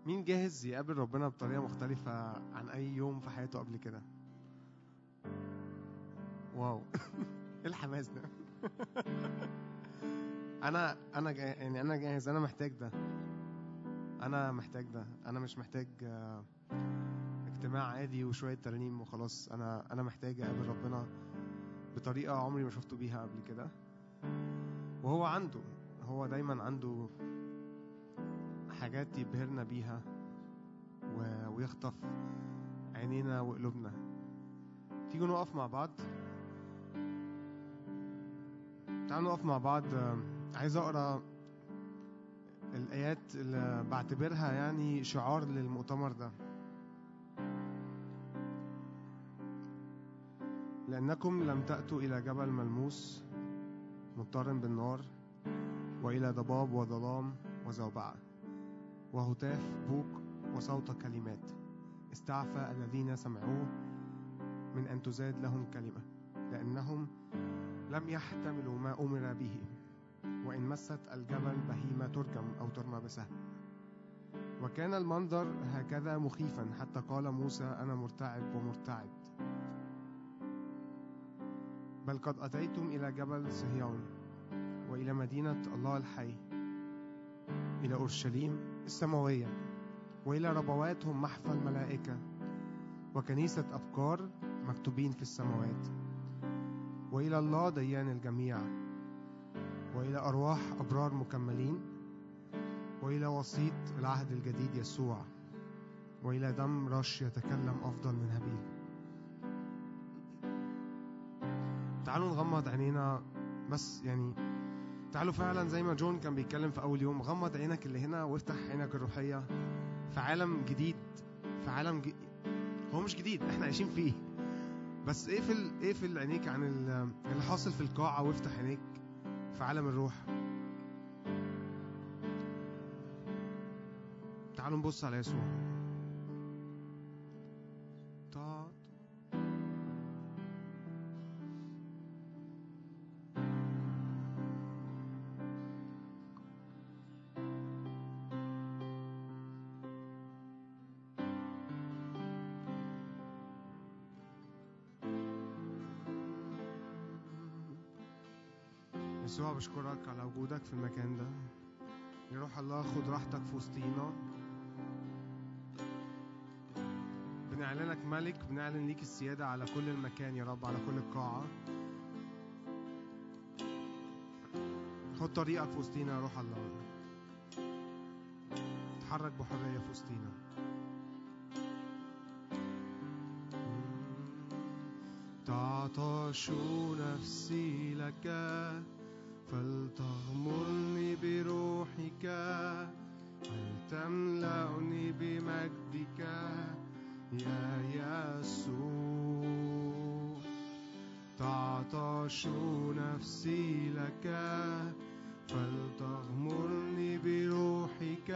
مين جاهز يقابل ربنا بطريقة مختلفة عن أي يوم في حياته قبل كده؟ واو ايه الحماس ده؟ أنا أنا جا- يعني أنا جاهز أنا محتاج ده أنا محتاج ده أنا مش محتاج آه، اجتماع عادي وشوية ترانيم وخلاص أنا أنا محتاج أقابل ربنا بطريقة عمري ما شفته بيها قبل كده وهو عنده هو دايما عنده حاجات يبهرنا بيها و- ويخطف عينينا وقلوبنا تيجوا نقف مع بعض تعالوا نقف مع بعض آه، عايز اقرا الايات اللي بعتبرها يعني شعار للمؤتمر ده لانكم لم تاتوا الى جبل ملموس مضطرم بالنار والى ضباب وظلام وزوبعه وهتاف بوق وصوت كلمات استعفى الذين سمعوه من أن تزاد لهم كلمة لأنهم لم يحتملوا ما أمر به وإن مست الجبل بهيمة ترجم أو ترمى بسهم وكان المنظر هكذا مخيفا حتى قال موسى أنا مرتعب ومرتعد بل قد أتيتم إلى جبل صهيون وإلى مدينة الله الحي إلى أورشليم السماوية وإلى ربوات هم محفى الملائكة وكنيسة أبكار مكتوبين في السماوات وإلى الله ديان الجميع وإلى أرواح أبرار مكملين وإلى وسيط العهد الجديد يسوع وإلى دم رش يتكلم أفضل من هابيل تعالوا نغمض عينينا بس يعني تعالوا فعلا زي ما جون كان بيتكلم في اول يوم غمض عينك اللي هنا وافتح عينك الروحيه في عالم جديد في عالم ج... هو مش جديد احنا عايشين فيه بس اقفل اقفل عينيك عن ال- اللي حاصل في القاعه وافتح عينيك في عالم الروح تعالوا نبص على يسوع تا- يسوع بشكرك على وجودك في المكان ده يا روح الله خد راحتك في وسطينا بنعلنك ملك بنعلن ليك السيادة على كل المكان يا رب على كل القاعة خد طريقك في وسطينا يا روح الله اتحرك بحرية في وسطينا تعطش نفسي لك فلتغمرني بروحك ولتملأني بمجدك يا يسوع تعطش نفسي لك فلتغمرني بروحك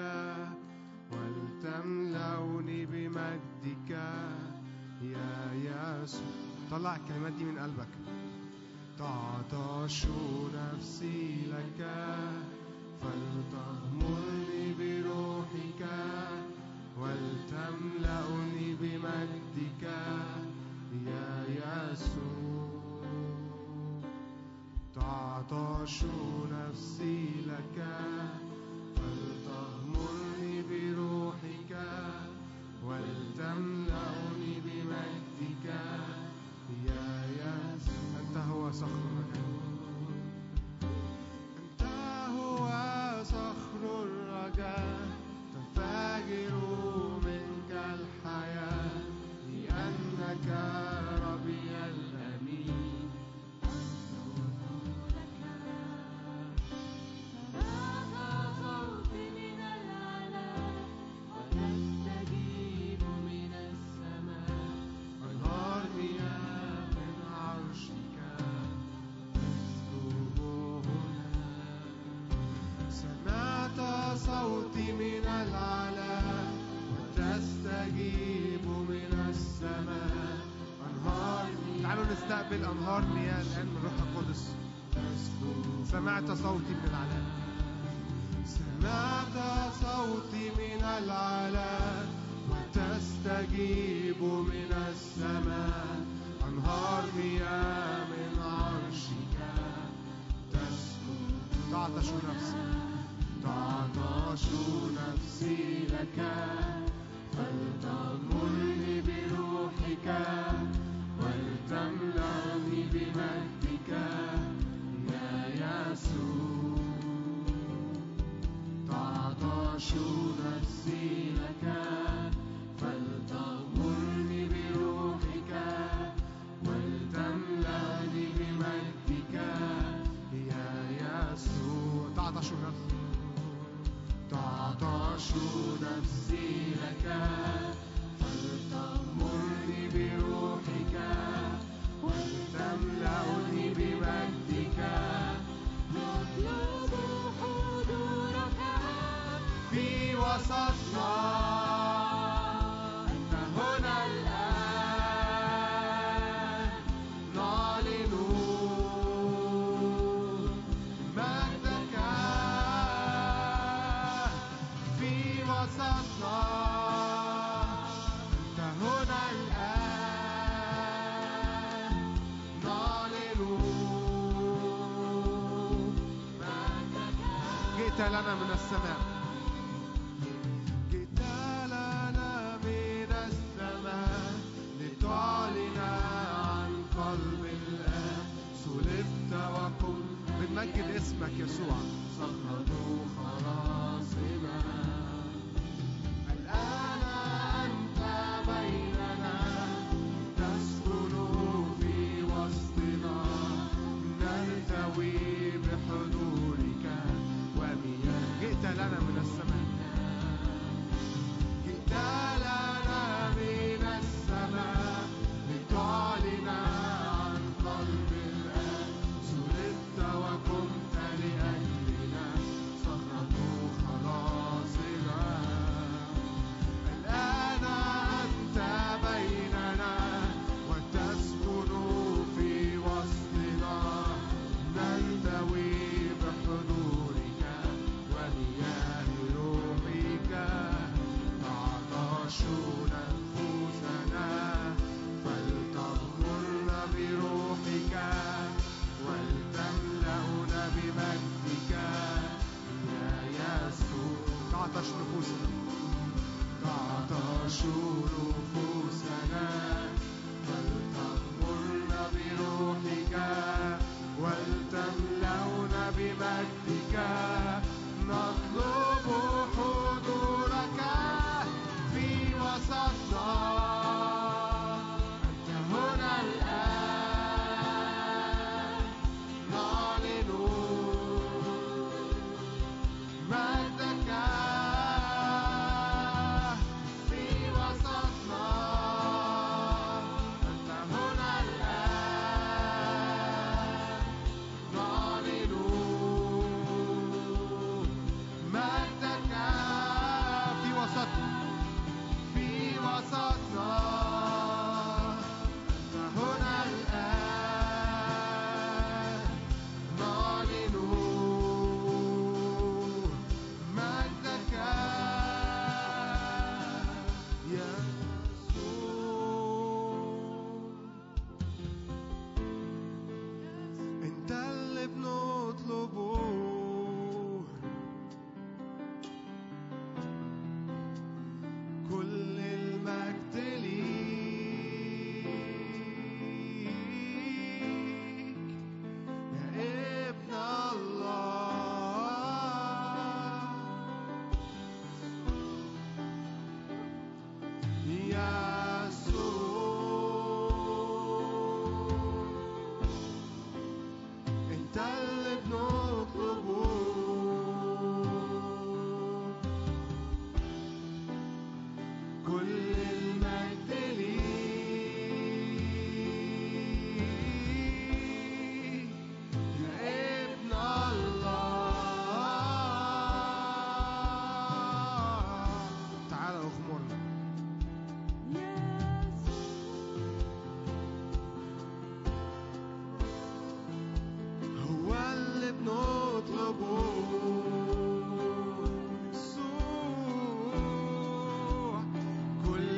ولتملأني بمجدك يا يسوع طلع الكلمات دي من قلبك تعطش نفسي لك فلتغمرني بروحك ولتملأني بمجدك يا يسوع تعطش نفسي لك فلتغمرني بروحك ولتملأني بمجدك يا يسوع أنت هو صخر الرجاء أنت هو صخر الرجاء تنفجر منك الحياة لأنك ربي الأمين سمعت صوت من العلا وتستجيب من السماء أنهار مياه من عرشك تسكب هنا سمعت صوتي من العلا وتستجيب من السماء أنهار تعالوا نستقبل أنهار مياه الآن من روح القدس سمعت صوتي من العلا سمعت صوتي من العلا تهيب من السماء أنهار مياه من عرشك تسكن تعطش نفسي تعطش نفسي لك فلتغمرني بروحك ولتملأني بمجدك يا يسوع تعطش نفسي لك فلتغمرني بروحك ولتملأني بمجدك يا يسوع تعطش نفسي تعطش نفسي لك فلتغمرني بروحك ولتملأني بمجدك نطلب حضورك في وسطنا أنت هنا الآن نعلن مجدك في وسطنا أنت هنا الآن نعلن مجدك جئت لنا من السماء جئت لنا من السماء لتعلن عن قلب الآب صلبت وقمت بنمجد اسمك يسوع صخرة خلاصنا الآن أنت بيننا تسكن في وسطنا نرتوي بحضورك ومياه جئت لنا من السماء جئت لنا من السماء لتعلن عن قلب الآب صلبت وقمت لأجلنا صخرة خلاصنا الآن أنت بيننا وتسكن في وسطنا نلتوي بحضورك ومياه روحك تعطش نفوسنا فلتغمرنا بروحك ولتملأنا بمجدك يا يسوع تعطش نفوسنا تعطش نفوسنا فلتغمرنا بروحك ولتملأنا بمجدك نطلب حضورك في وسطنا أنت هنا الآن نعلن مجدك في وسطنا أنت هنا الآن نعلن مجدك في وسطنا في وسطنا أنت هنا الآن نعلن مجدك يا يسوع انت اللي بنطلبه كل المجد ليك يا ابن الله يا يسوع انت اللي بنطلبه كل المجد ليك يا ابن الله تعال اغمرنا هو اللي بنطلبه يسوع كل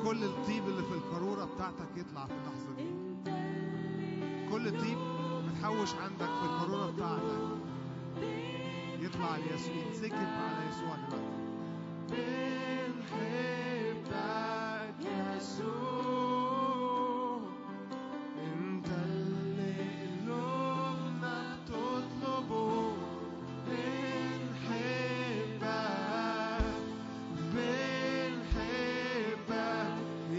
كل الطيب اللي في القارورة بتاعتك يطلع في اللحظة دي انت اللي كل طيب متحوش عندك في القارورة بتاعتك يطلع ليسوع يتسكب على يسوع دلوقتي بنحبك يسوع انت اللي قلوبنا بتطلبه بنحبك بنحبك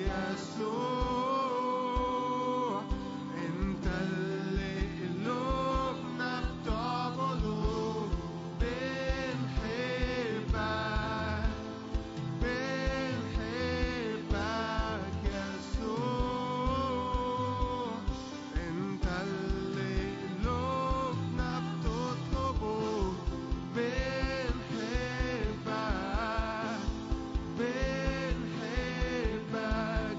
يسوع انت اللي قلوبنا بتعبده بنحبك بنحبك يسوع انت اللي قلوبنا بتطلبه بنحبك بنحبك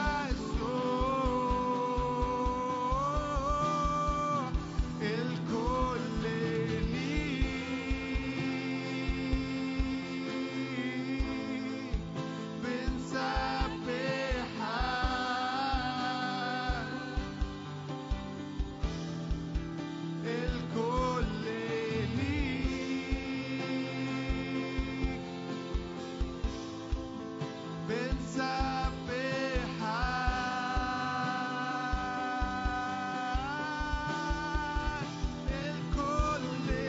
يسوع الكل ليك بنسبحك الكل ليك بنسبحك الكل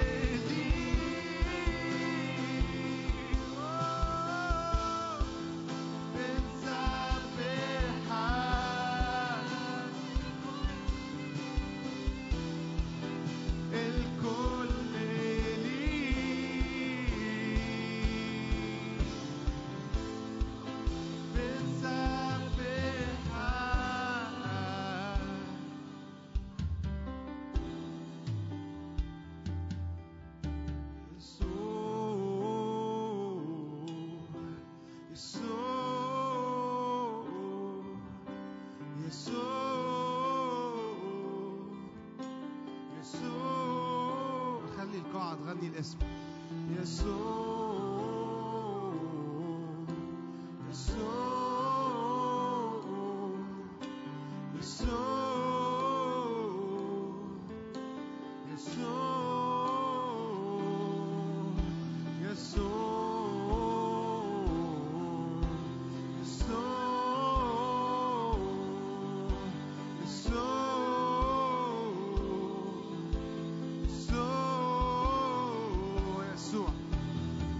ليك بنسبحك الكل ليك بنسبحك يسوع يسوع يسوع خلي القاعة تغني الاسم يسوع يسوع يسوع يسوع يسوع يسوع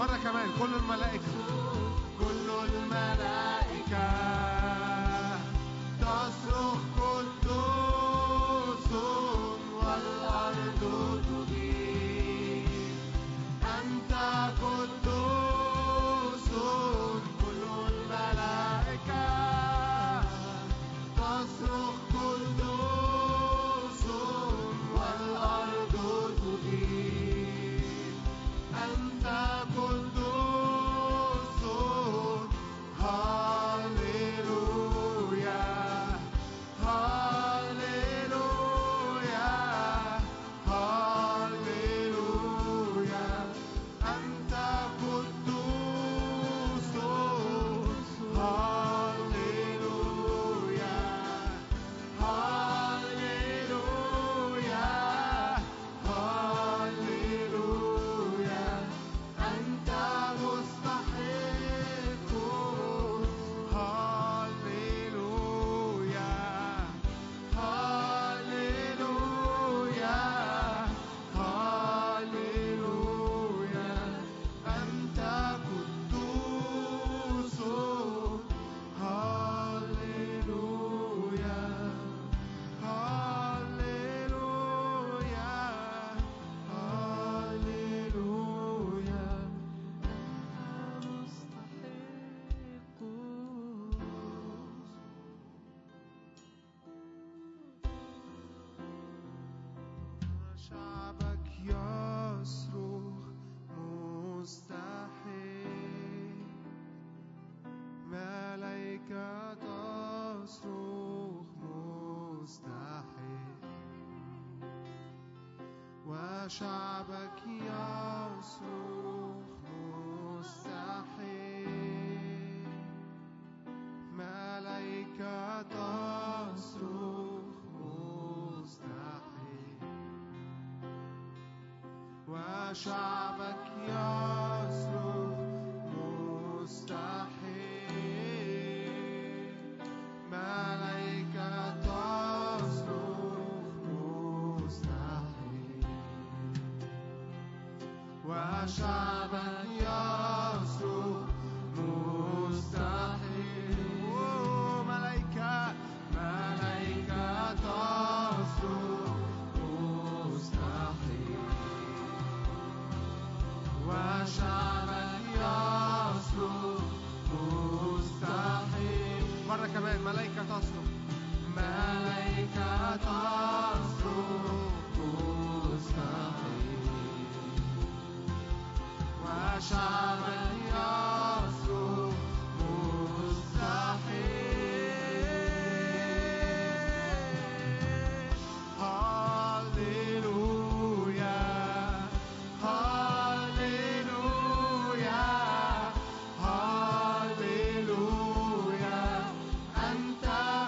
مرة كمان كل الملائكة كل الملائكة تصرخ قدوس والأرض تجيب أنت قدوس كل الملائكة تصرخ قدوس والأرض تجيب أنت قدوس هاليلويا هاليلويا هاليلويا أنت قدوس هاليلويا هاليلويا هاليلويا أنت مستحق هاليلويا هاليلويا هاليلويا أنت قدوس هاليلويا هاليلويا هاليلويا شعبك يصرخ مستحيل ملايكة تصرخ مستحيل وشعبك يصرخ مستحيل ملايكة تصرخ مستحيل وشعبك يصرخ مستحيل ملايكة تصرخ مستحيل وشعبك يصرخ مستحيل أوه، ملايكة ملايكة تصرخ مستحيل وشعبك يصرخ مستحيل مرة كمان ملايكة تصرخ ملايكة تصرخ مستحيل وشعبك يصرخ مستحيل هاليلويا هاليلويا هاليلويا أنت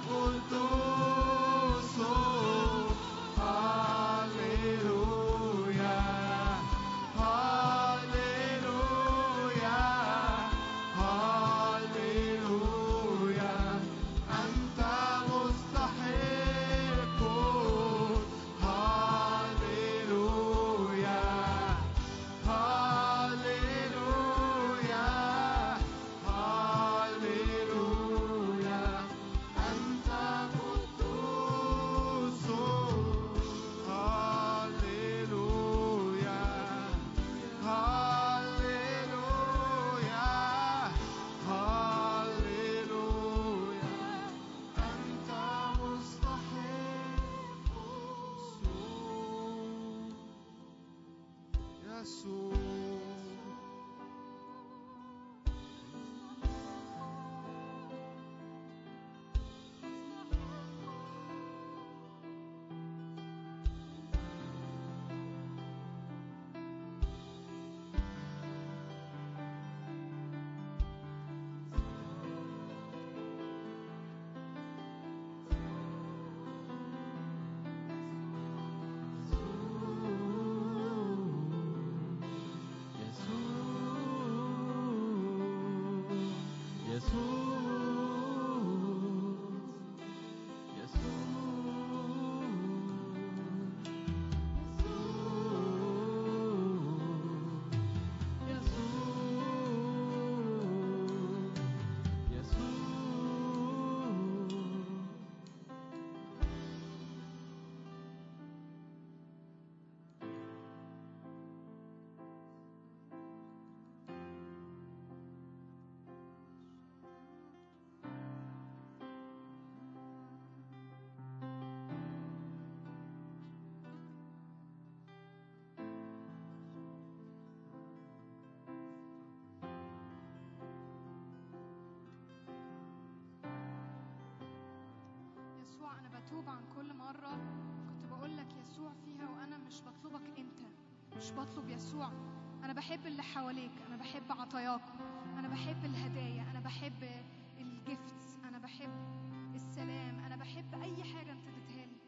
قدوس هاليلويا هاليلويا هاليلويا أنت مستحق هاليلويا هاليلويا هاليلويا أنت قدوس هاليلويا هاليلويا هاليلويا أنت مستحق يسوع بتوب عن كل مرة كنت بقول لك يسوع فيها وأنا مش بطلبك أنت مش بطلب يسوع أنا بحب اللي حواليك أنا بحب عطاياكم أنا بحب الهدايا أنا بحب الجيفتس أنا بحب السلام أنا بحب أي حاجة أنت اديتها لي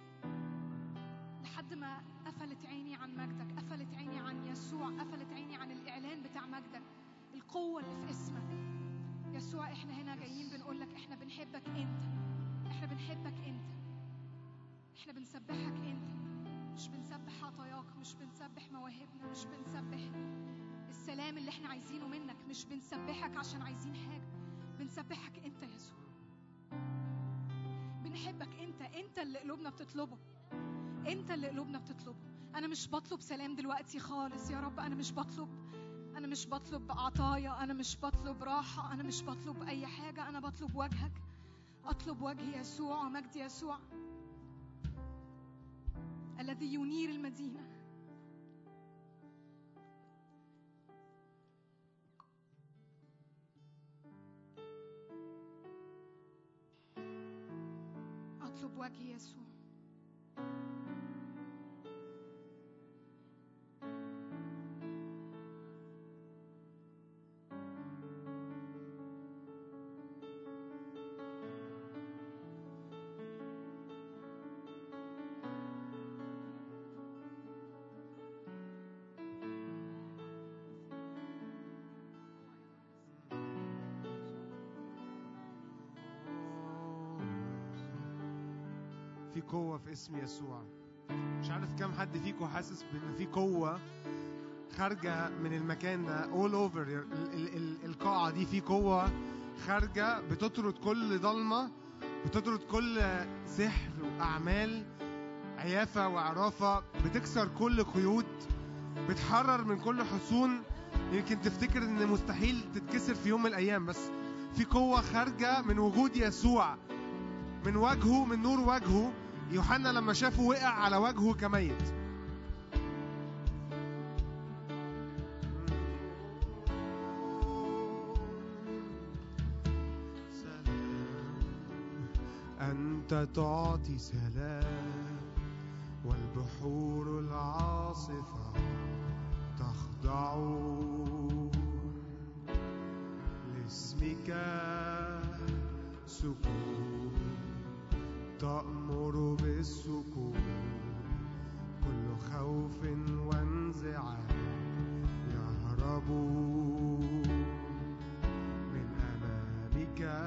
لحد ما قفلت عيني عن مجدك قفلت عيني عن يسوع قفلت عيني عن الإعلان بتاع مجدك القوة اللي في اسمك يسوع احنا هنا جايين بنقول لك احنا بنحبك انت احنا بنحبك انت احنا بنسبحك انت مش بنسبح عطاياك مش بنسبح مواهبنا مش بنسبح السلام اللي احنا عايزينه منك مش بنسبحك عشان عايزين حاجة بنسبحك انت يا يسوع بنحبك انت انت اللي قلوبنا بتطلبه انت اللي قلوبنا بتطلبه انا مش بطلب سلام دلوقتي خالص يا رب انا مش بطلب انا مش بطلب عطايا انا مش بطلب راحه انا مش بطلب اي حاجه انا بطلب وجهك اطلب وجه يسوع ومجد يسوع الذي ينير المدينه اطلب وجه يسوع في قوة في اسم يسوع مش عارف كم حد فيكم حاسس بان في قوة خارجة من المكان ده all over ال- ال- ال- القاعة دي في قوة خارجة بتطرد كل ضلمة بتطرد كل سحر وأعمال عيافة وعرافة بتكسر كل قيود بتحرر من كل حصون يمكن تفتكر ان مستحيل تتكسر في يوم من الايام بس في قوة خارجة من وجود يسوع من وجهه من نور وجهه يوحنا لما شافه وقع على وجهه كميت أنت تعطي سلام والبحور العاصفة تخضع لاسمك سكون تأمر بالسكون كل خوف وانزعاج يهرب من أمامك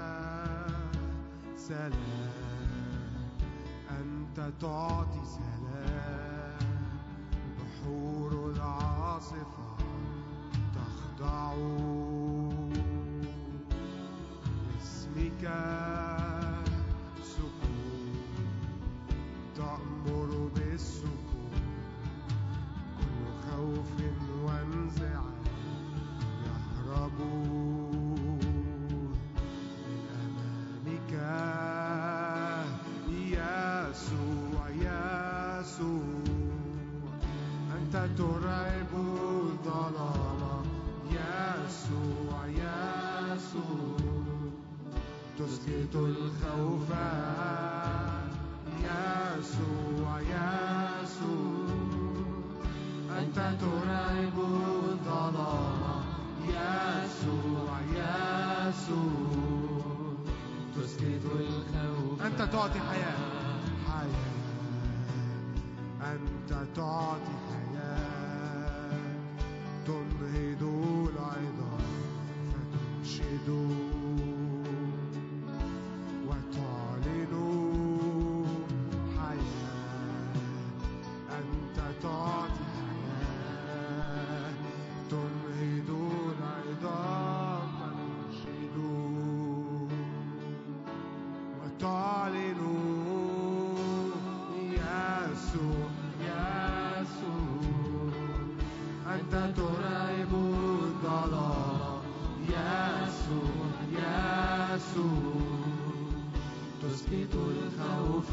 سلام أنت تعطي سلام البحور العاصفة تخضع لاسمك سكون تأمر بالسكون كل خوف وانزعاج يهرب من أمامك يسوع يسوع أنت ترعب الظلام يسوع يسوع تسكت الخوف يسوع يسوع أنت ترعب الظلام يسوع يسوع تسكت الخوف أنت تعطي حياة حياة أنت تعطي حياة تنهض العظام فتنشد وتعلن حياة أنت تعطي حياة تنهض العظام فتنشد وتعلن يسوع يسوع أنت ترعب الظلام يسوع يسوع تسكت الخوف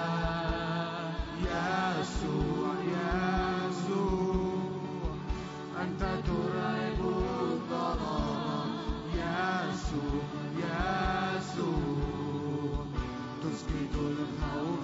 يسوع يسوع أنت ترعب الظلام يسوع يسوع تسكت الخوف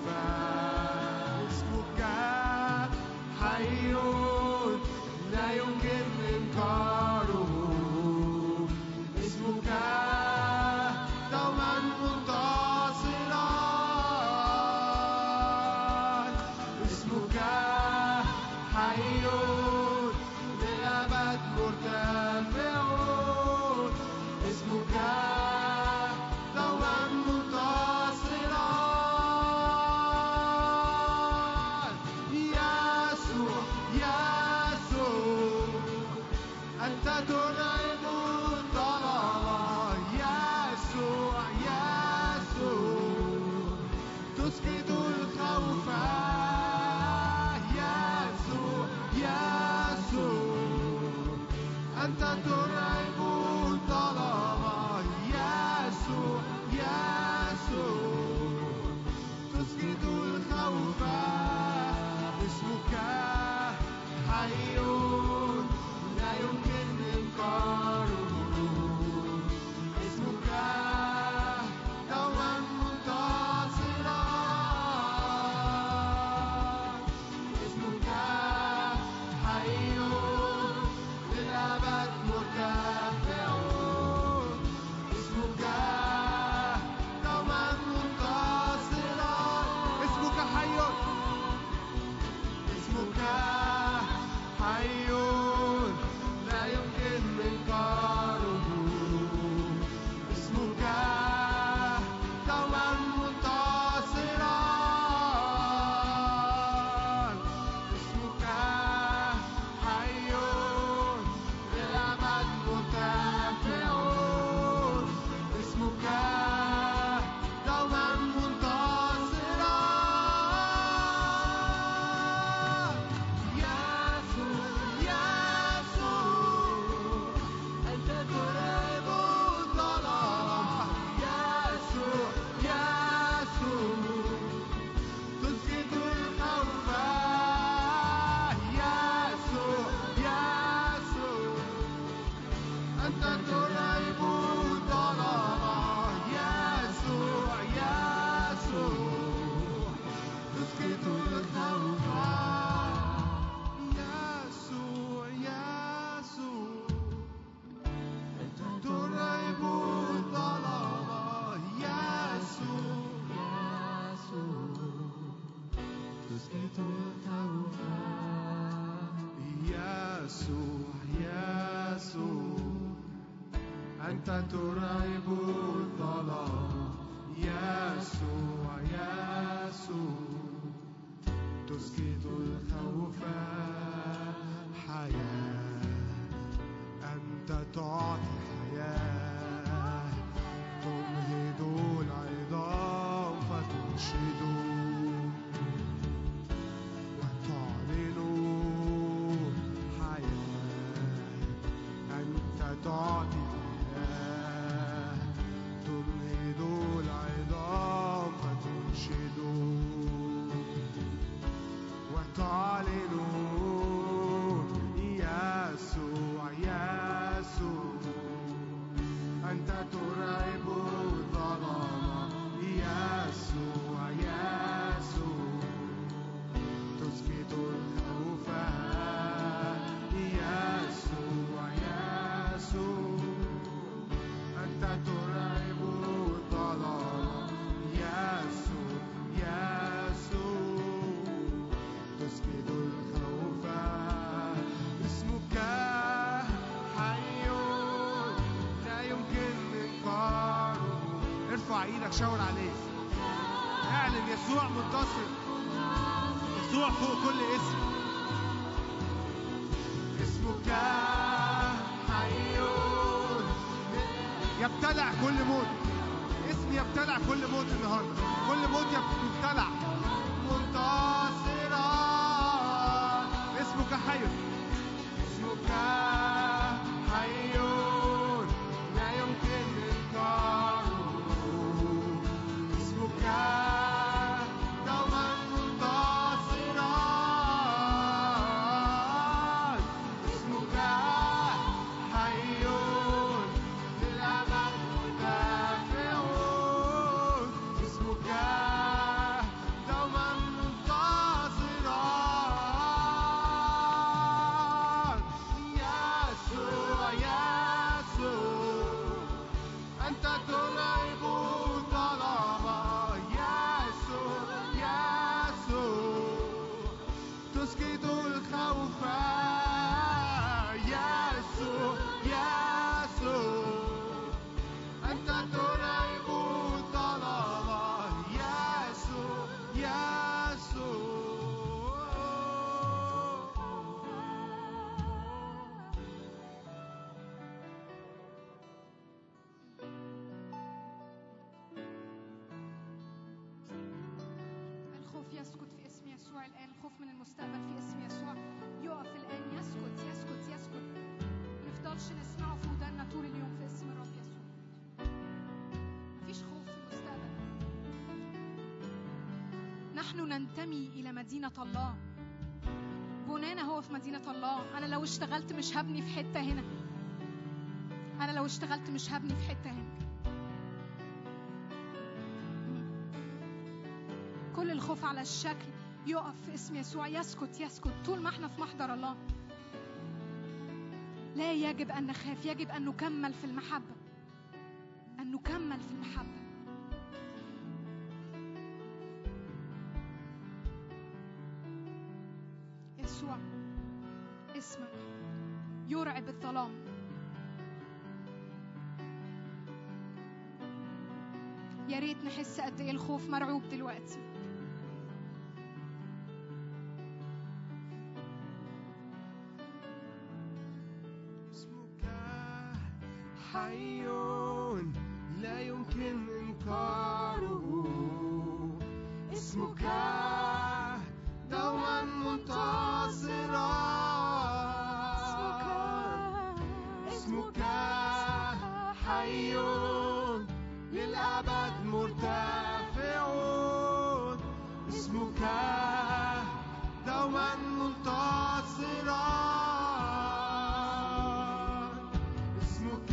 أنت ترعب الظلام يسوع يسوع تسكت الخوف يسوع يسوع أنت ترعب الظلام يسوع تسكت الخوف يسوع يسوع أنت ترعب الظلام يسوع يسوع تسكت الخوف حياة أنت تعطي حياة تنهض العظام فتنشد وتعلن حياة أنت تعطي حياة تنهض العظام فتنشد وتعلن يسوع يسوع أنت ترعب الظلام يسوع يسوع تسكت الخوف يسوع يسوع أنت ترعب الظلام يسوع يسوع تسكت الخوف اسمك حي لا يمكن إنكاره ارفع ايدك شاور عليه اعلن يسوع منتصر يسوع فوق كل اسم اسمك حي يبتلع كل موت اسم يبتلع كل موت النهارده كل موت يبتلع منتصرا اسمك حي اسمك حي لا يمكن انكاره اسمك دوما منتصرا اسمك حي للأبد مدافع اسمك دوما منتصرا يسوع يسوع أنت ترعب الظلام يسوع يسوع تسكت الخوف يسوع يسوع أنت ترعب الظلام يسوع يسوع الخوف يسكت في اسم يسوع الآن الخوف من المستقبل في اسم يسوع يقف الآن يسكت يسكت يسكت ما نفضلش نسمعه في ودنا طول اليوم في اسم الرب يسوع مفيش خوف في المستقبل نحن ننتمي إلى مدينة الله بنانا هو في مدينة الله أنا لو اشتغلت مش هبني في حتة هنا أنا لو اشتغلت مش هبني في حتة هنا كل الخوف على الشكل يقف في اسم يسوع يسكت يسكت طول ما احنا في محضر الله لا يجب أن نخاف يجب أن نكمل في المحبة أن نكمل في المحبة يسوع اسمك يرعب الظلام يا ريت نحس قد ايه الخوف مرعوب دلوقتي اسمك حي لا يمكن إنكاره اسمك دوما منتصرا اسمك حي للأبد مرتفع اسمك دوما منتصرا اسمك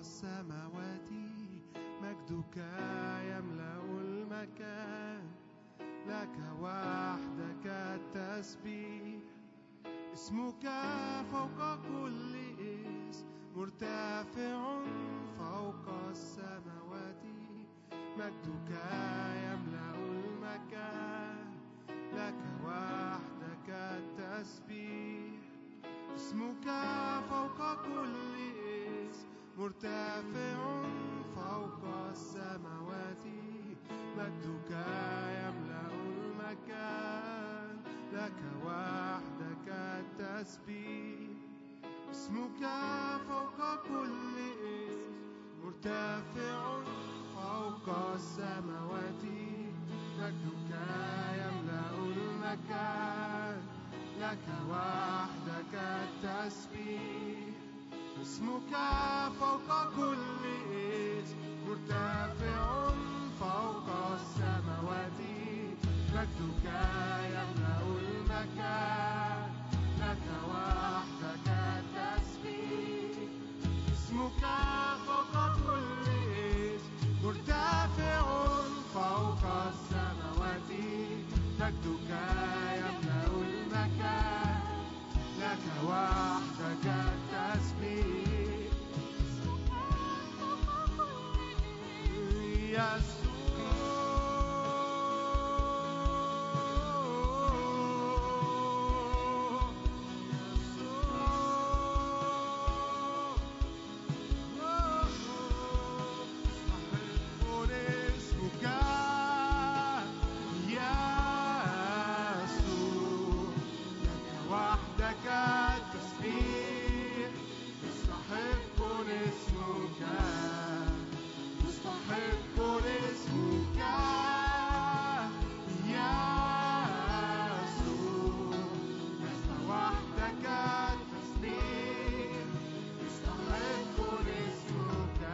السماوات مجدك يملأ المكان لك وحدك التسبيح اسمك فوق كل اسم مرتفع فوق السماوات مجدك يملأ المكان لك وحدك التسبيح اسمك فوق كل اسم مرتفع فوق السماوات مجدك يملأ المكان لك وحدك التسبيح اسمك فوق كل اسم مرتفع فوق السماوات مجدك يملأ المكان لك وحدك التسبيح اسمك فوق كل اسم مرتفع فوق السماوات مجدك يملأ المكان لك وحدك التسبيح اسمك فوق كل اسم مرتفع فوق السماوات مجدك يملأ المكان لك وحدك التسبيح يسوع يسوع اسمك يا يسوع لك وحدك التسبيح مستحق اسمك مستحق اسمك يا يسوع لك وحدك التسبيح مستحق اسمك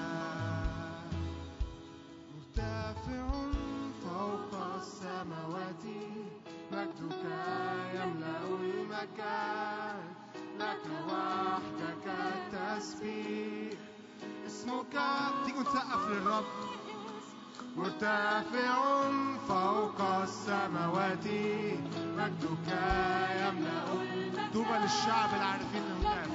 مرتفع فوق السماوات مجدك يملأ المكان لك وحدك التسبيح اسمك تيجوا نسقف للرب مرتفع فوق السماوات مجدك يملأ طوبى للشعب العارفين الهتاف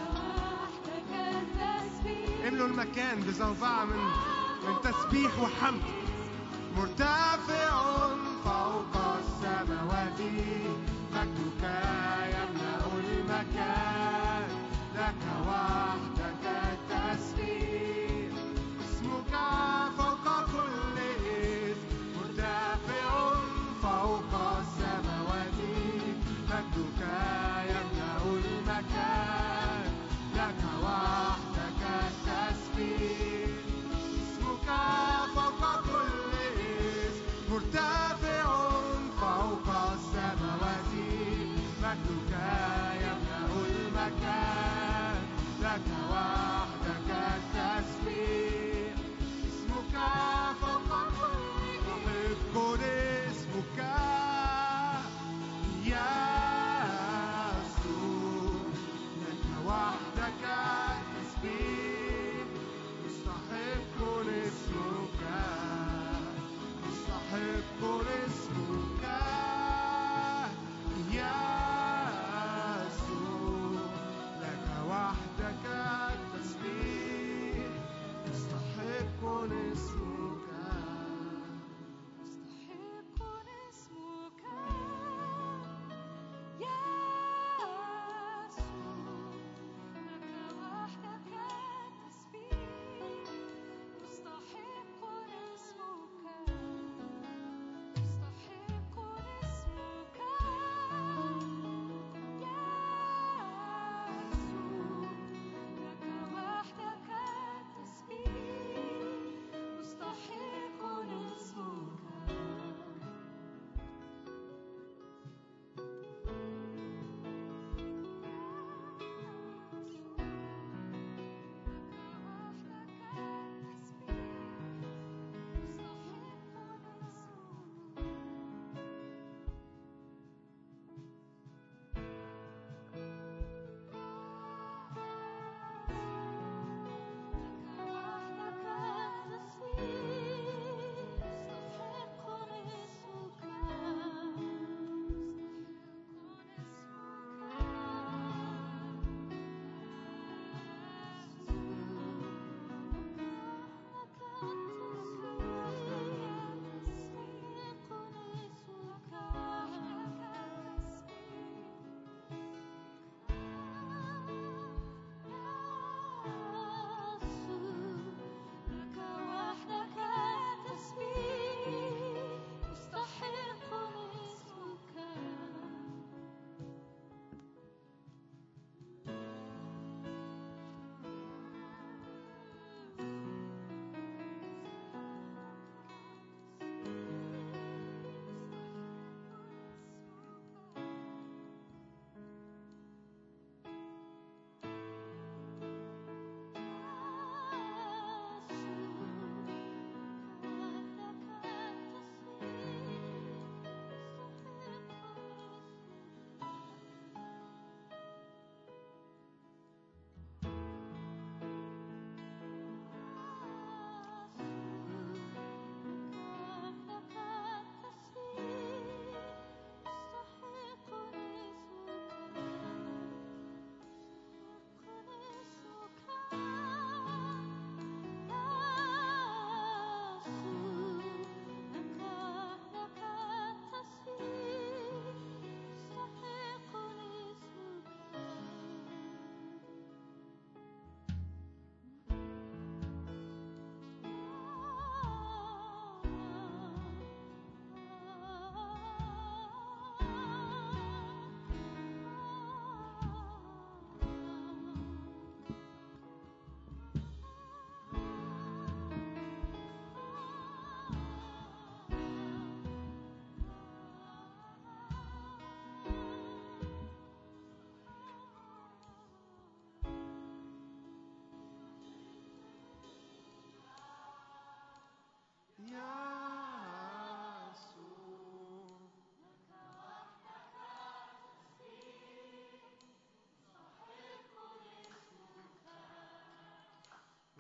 املوا المكان بزوبعة من من تسبيح وحمد مرتفع فوق السماوات مجدك يملأ المكان لك وحدك التسبيح اسمك فوق كل اسم مرتفع فوق السماوات مجدك يملأ المكان لك وحدك التسبيح اسمك فوق كل اسم مرتفع فوق السماوات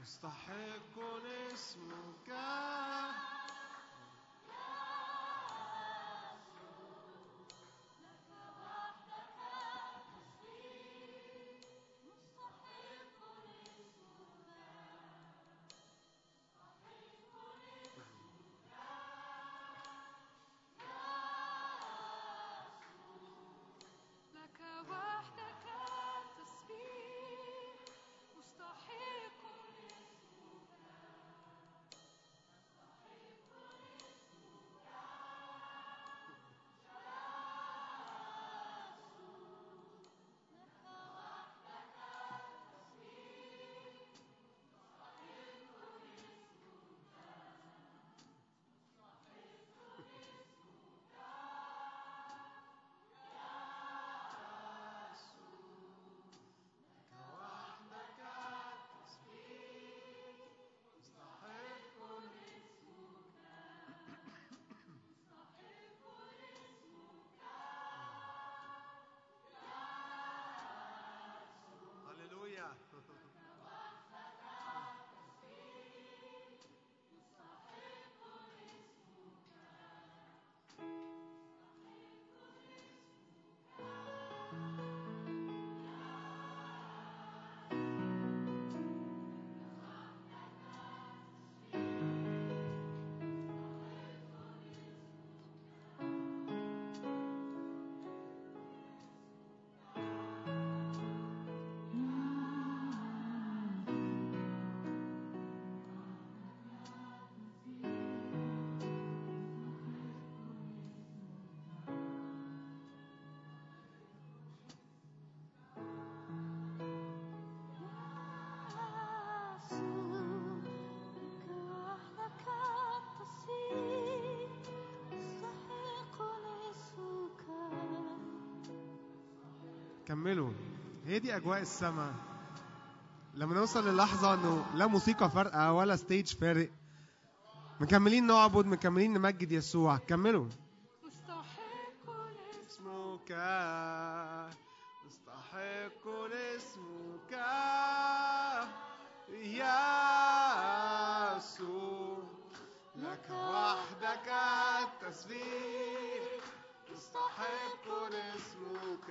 مستحق اسمك لك وحدك التسبيح مستحق وحدك التسبيح مستحق هللويا كملوا هي دي اجواء السماء لما نوصل للحظه انه لا موسيقى فارقه ولا ستيج فارق مكملين نعبد مكملين نمجد يسوع كملوا مستحق اسمك مستحق اسمك يا يسوع لك وحدك التسبيح مستحق اسمك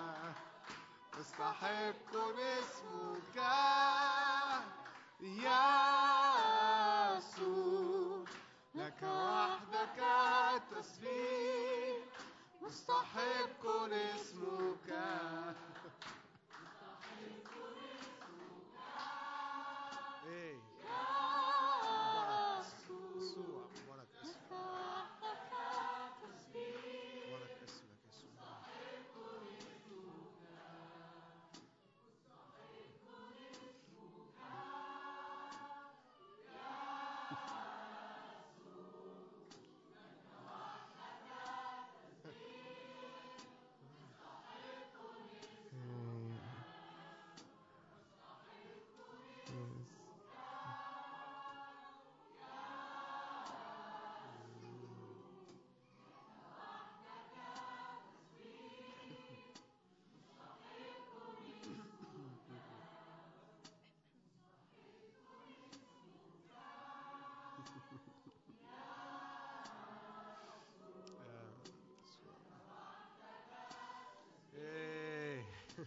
مستحق اسمك يا يسوع لك وحدك التسبيح مستحق اسمك ايه مبارك يسوع مبارك اسمك مبارك اسمك يسوع Hey.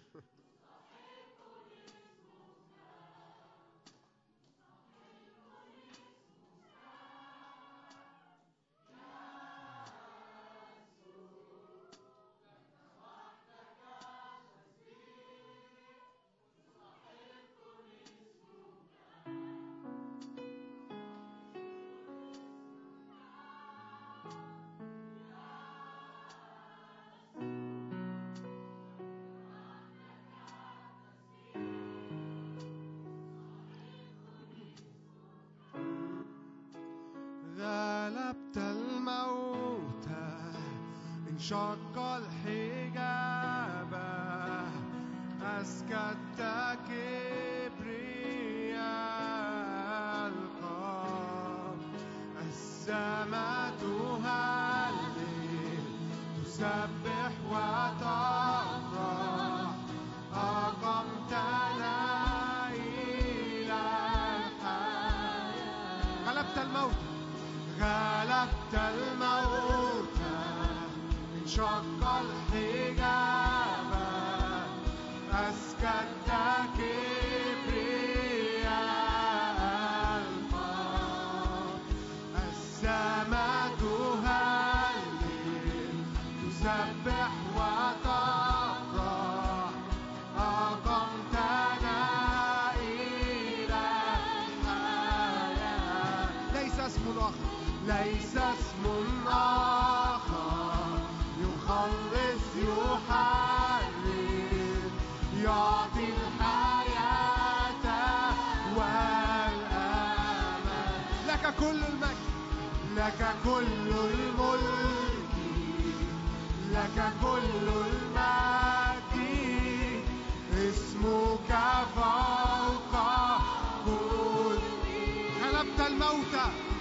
غلبت الموت انشق الحجاب أسكت كبرياء القلب السماء تهلل تسبح وتفرح أقمتنا إلى الحياة غلبت الموت غلبت الموت انشق الحجاب أسكت كبرياء القلب السماء تهلل تسبح وتفرح أقمتنا إلى الحياة ليس اسم آخر ليس اسم آخر يخلص يحرر يعطي الحياة والأمان لك كل المجد لك كل الملك لك كل المجد اسمك فوق كل غلبت الموت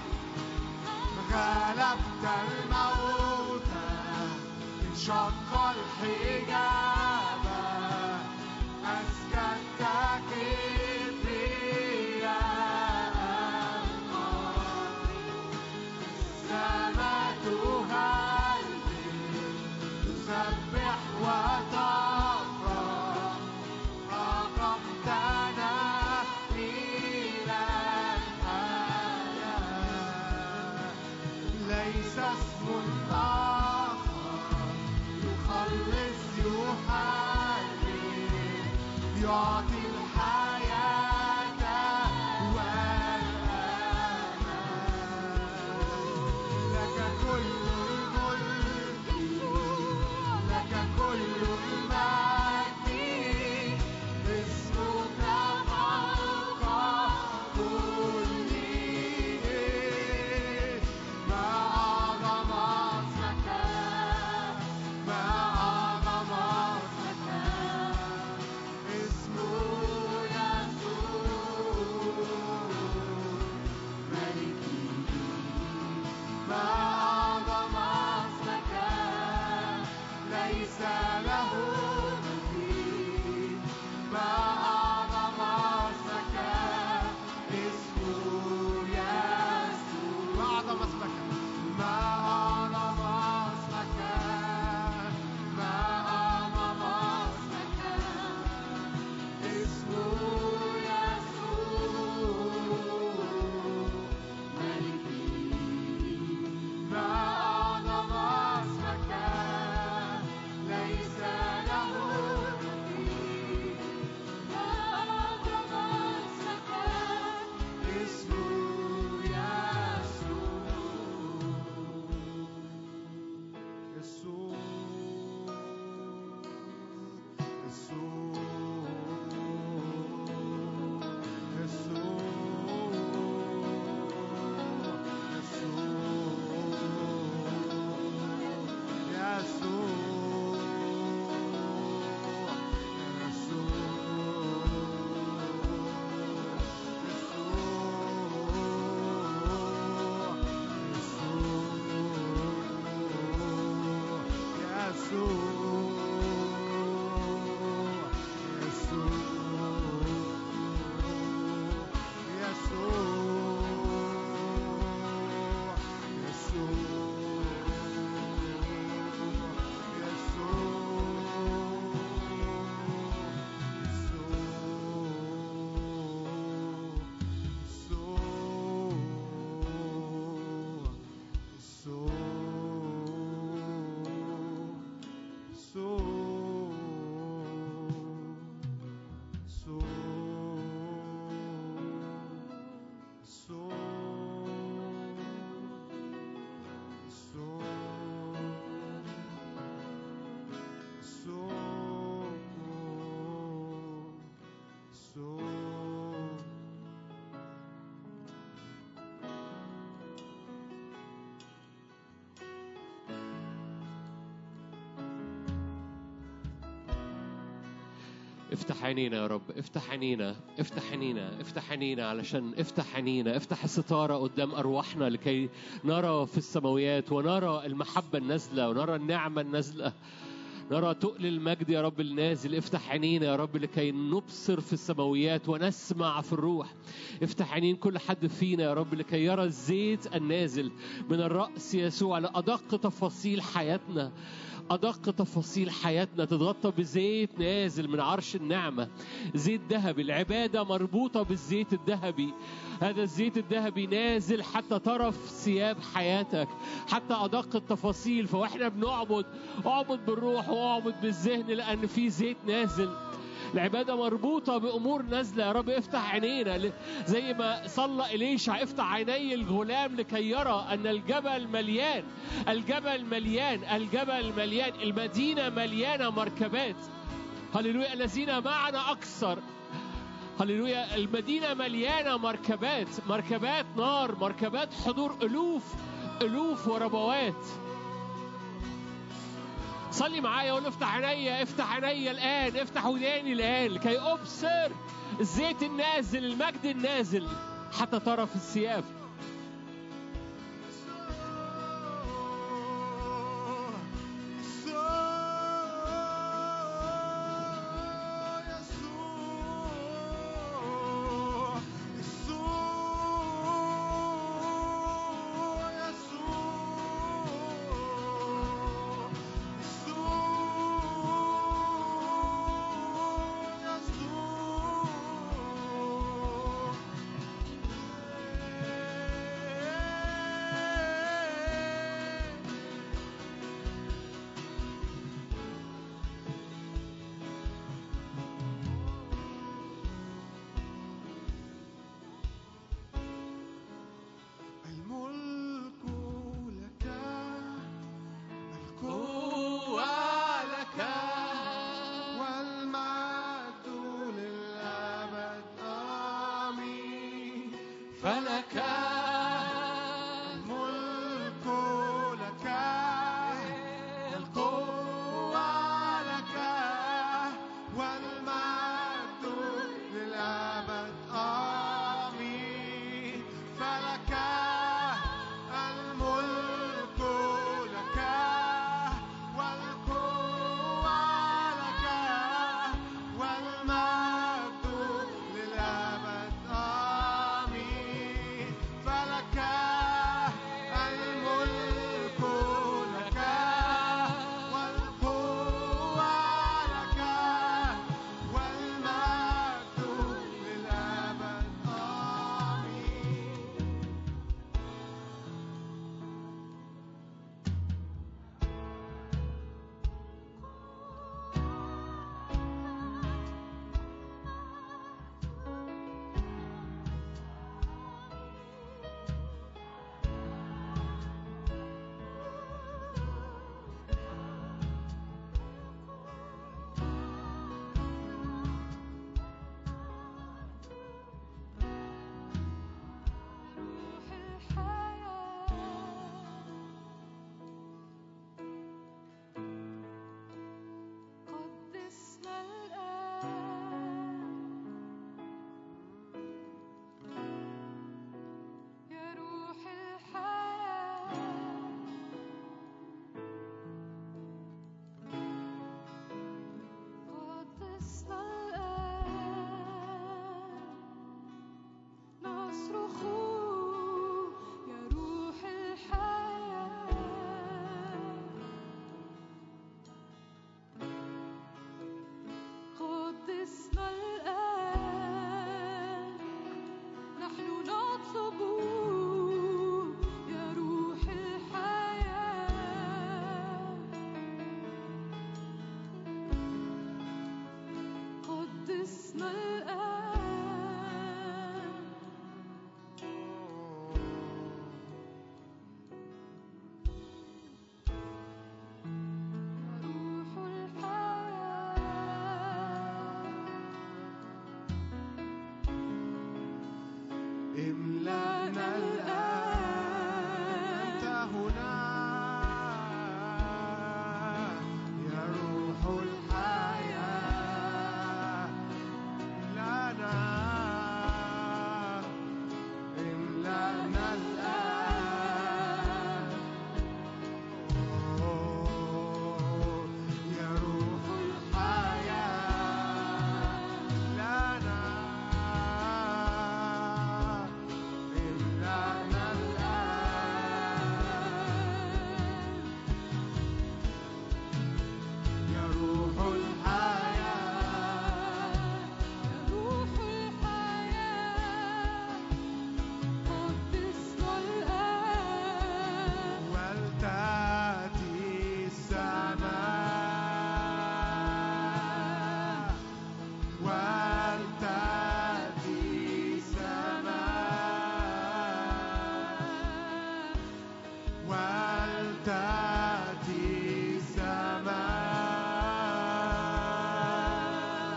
غلبت الموت انشق الحجاب أسكت كبرياء القلب السماء تهلل تسبح وتفرح أقمتنا إلى الحياة ليس اسم آخر يخلص يحرر يعطي الحياة والأمان لك كل الملك لك كل المجد اسمك فوق كل ما أعظم اسمك ما أعظم اسمك اسمه يسوع ملكي ما أعظم اسمك ليس له مثيل ما أعظم اسمك اسمه يسوع ما أعظم اسمك ما أعظم اسمك ما أعظم اسمك اسمه يسوع ملكي ما أعظم اسمك ليس له مثيل ما أعظم اسمك اسمه يسوع يسوع افتح عينينا يا رب افتح عينينا افتح عينينا افتح عينينا علشان افتح عينينا افتح الستارة قدام أرواحنا لكي نرى في السماويات ونرى المحبة النازلة ونرى النعمة النازلة نرى تقل المجد يا رب النازل افتح عينينا يا رب لكي نبصر في السماويات ونسمع في الروح افتح عينين كل حد فينا يا رب لكي يرى الزيت النازل من الرأس يسوع لأدق تفاصيل حياتنا أدق تفاصيل حياتنا تتغطى بزيت نازل من عرش النعمة زيت ذهبي العبادة مربوطة بالزيت الذهبي هذا الزيت الذهبي نازل حتى طرف ثياب حياتك حتى أدق التفاصيل فواحنا بنعبد اعبد بالروح واعبد بالذهن لأن في زيت نازل العبادة مربوطة بأمور نازلة يا رب افتح عينينا ل- زي ما صلى إليشع افتح عيني الغلام لكي يرى أن الجبل مليان الجبل مليان الجبل مليان المدينة مليانة مركبات هللويا الذين معنا أكثر هللويا المدينة مليانة مركبات مركبات نار مركبات حضور ألوف ألوف وربوات صلي معايا وقول افتح عينيا افتح عينيا الآن افتح وداني الآن لكي أبصر الزيت النازل المجد النازل حتى طرف الثياب الملك لك قوة لك والمجد للأبد آمين فلك الملك لك القوة لك والمجد للأبد آمين فلك الملك لك والقوة لك والمجد للأبد آمين فلك الملك لك والقوة لك والمجد للأبد آمين روح الحياة قدسنا الآن يا روح الحياة قدسنا الآن نصرخ يا روح الحياة قدسنا الآن نحن نطلب يا روح الحياة قدسنا الآن روح الحياة املأنا الآن أنت هنا يا روح الحياة املأنا املأنا الآن يا فلتأتي السماء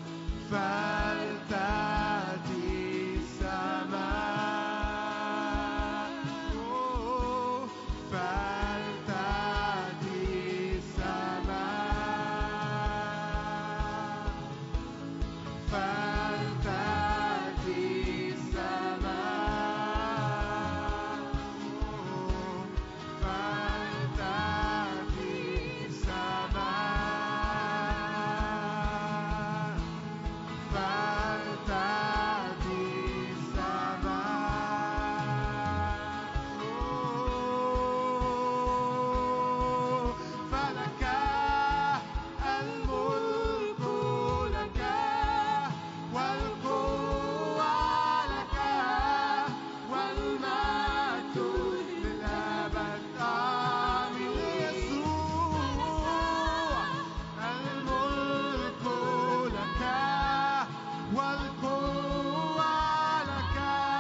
فلتأتي السماء أوه، فلتأتي السماء فلتأتي السماء فلتأتي السماء فلتأتي السماء فلك الملك لك والقوة لك والمجد للأبد آمين يسوع الملك لك والقوة لك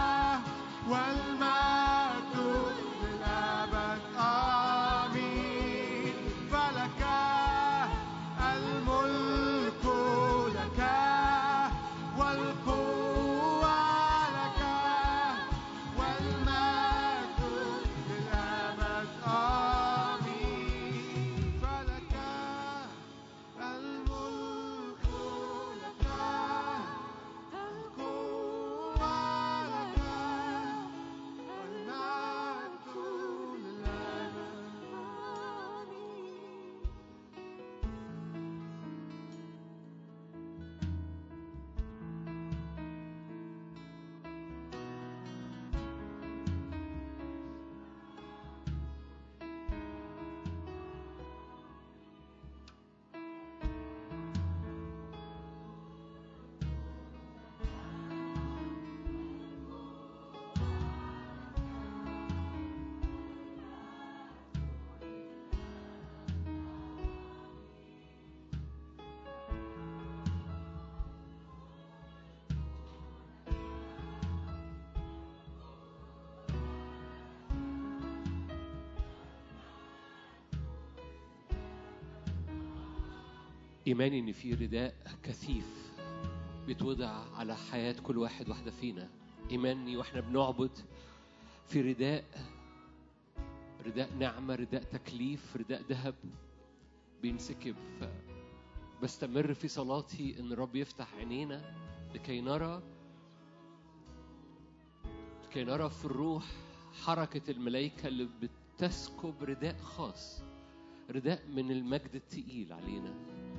والمجد للأبد آمين فلك الملك لك والقوة لك والمجد للأبد آمين فلك الملك لك القوة لك والمجد للأبد آمين إيماني إن في رداء كثيف بيتوضع على حياة كل واحد واحدة فينا إيماني وإحنا بنعبد في رداء رداء نعمة رداء تكليف رداء ذهب بينسكب ف- بستمر في صلاتي إن الرب يفتح عينينا لكي نرى لكي نرى في الروح حركة الملائكة اللي بتسكب رداء خاص رداء من المجد التقيل علينا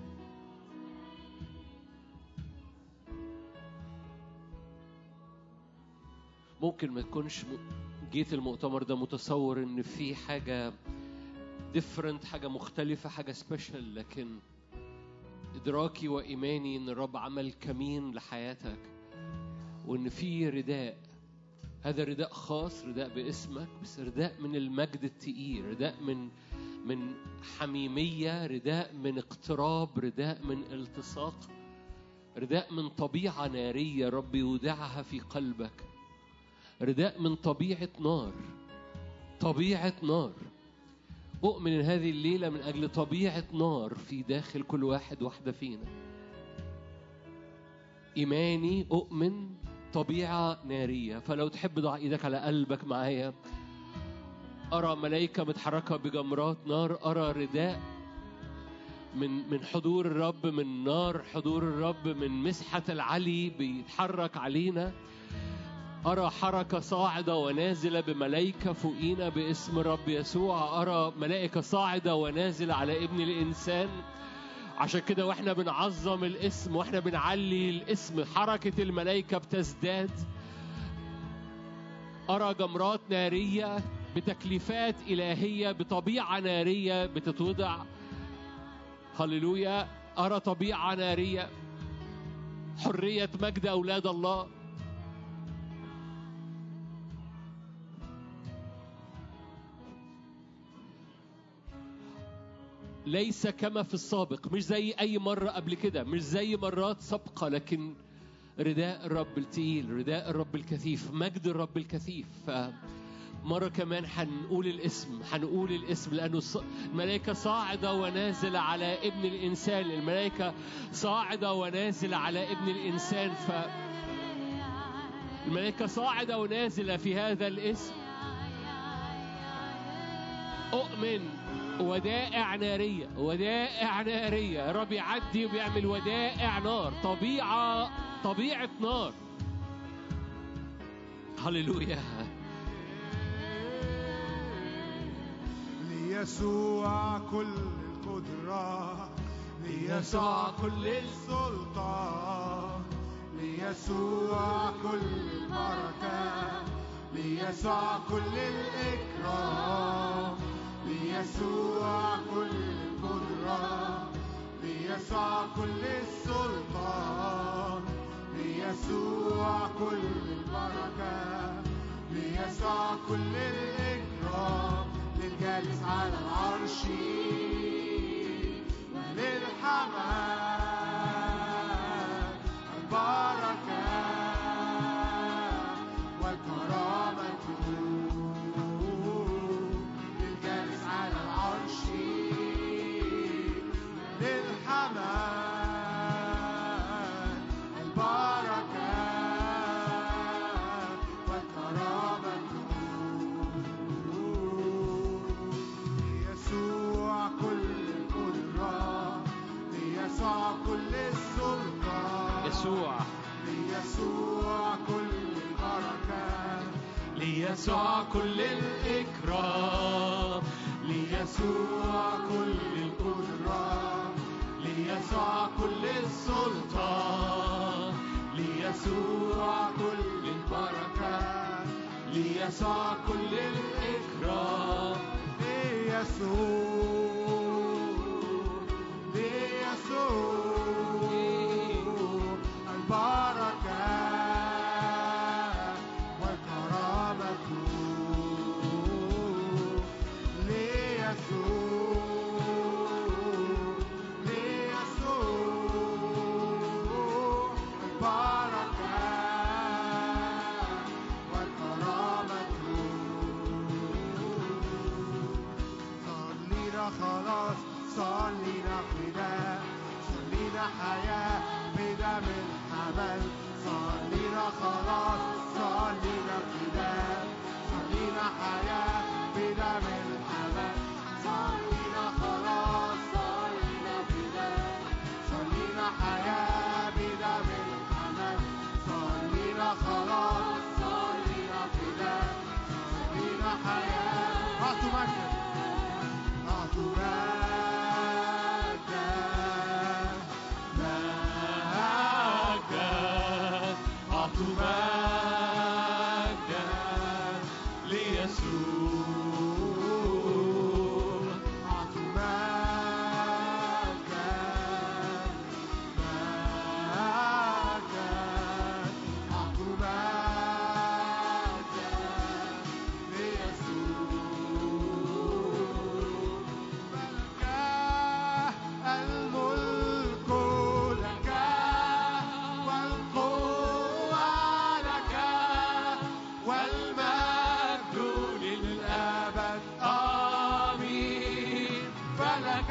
ممكن ما تكونش م- جيت المؤتمر ده متصور ان في حاجة ديفرنت حاجة مختلفة حاجة سبيشال لكن إدراكي وإيماني إن الرب عمل كمين لحياتك وإن في رداء هذا رداء خاص رداء باسمك بس رداء من المجد التقيل رداء من من حميمية رداء من اقتراب رداء من التصاق رداء من طبيعة نارية رب يودعها في قلبك رداء من طبيعة نار طبيعة نار أؤمن إن هذه الليلة من أجل طبيعة نار في داخل كل واحد واحدة فينا إيماني أؤمن طبيعة نارية فلو تحب ضع إيدك على قلبك معايا أرى ملائكة متحركة بجمرات نار أرى رداء من من حضور الرب من نار حضور الرب من مسحة العلي بيتحرك علينا أرى حركة صاعدة ونازلة بملائكة فوقينا باسم الرب يسوع أرى ملائكة صاعدة ونازلة على ابن الإنسان عشان كده واحنا بنعظم الاسم واحنا بنعلي الاسم حركة الملائكة بتزداد أرى جمرات نارية بتكليفات إلهية بطبيعة نارية بتتوضع هللويا أرى طبيعة نارية حرية مجد أولاد الله ليس كما في السابق مش زي أي مرة قبل كده مش زي مرات سابقة لكن رداء الرب التقيل رداء الرب الكثيف مجد الرب الكثيف مرة كمان هنقول الاسم هنقول الاسم لأنه الص- الملائكة صاعدة ونازلة على ابن الإنسان الملائكة صاعدة ونازلة على ابن الإنسان ف الملائكة صاعدة ونازلة في هذا الاسم أؤمن ودائع نارية ودائع نارية الرب يعدي وبيعمل ودائع نار طبيعة طبيعة نار هللويا ليسوع كل القدرة ليسوع كل السلطان ليسوع كل البركة ليسوع كل الإكرام ليسوع كل القدرة ليسوع كل السلطان ليسوع كل البركة ليسوع كل الإكرام للجالس على العرش وللحمام البركة والكرامة للجالس على العرش للحمام البركة والكرامة ليسوع كل القدرة ليسوع كل السلطان يسوع ليسوع كل البركة ليسوع كل الإكرام ليسوع كل القدرة ليسوع كل السلطان ليسوع كل البركة ليسوع كل الإكرام ليسوع ليسوع البركة والكرامة ليسوع ليسوع البركة والكرامة صار لينا خلاص صار لينا فداء صار لينا حياة بدم الحمل صار لينا خلاص صار لينا فداء صار لينا حياة بدم الحمل صار لينا خلاص صار لينا فداء صار لينا حياة بدم الحمل صار لينا خلاص صار لينا فداء صار لينا حياة أعطوا مجد أعطوا مجدا مجدا أعطوا مجدا ليسوع أعطوا مجدا مجدا أعطوا مجدا ليسوع لك الملك لك والقوة لك والمجد للأبد آمين فلك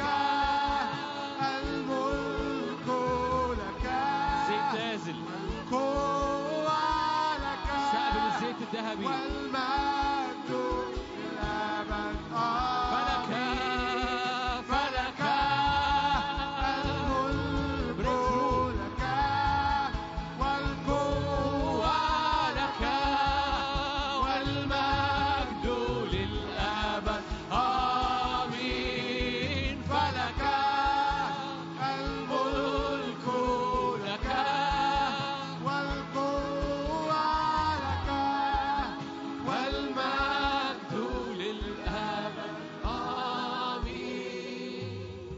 الملك لك زيت نازل القوة لك استقبل الزيت الذهبي والمجد للأبد فلك فلك الملك لك والقوة لك والمجد للأبد آمين فلك الملك لك والقوة لك والمجد للأبد آمين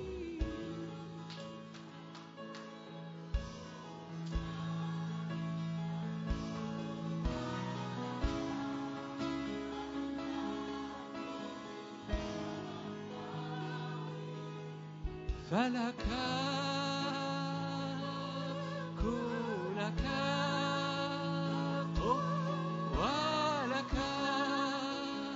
فلك كونك ولك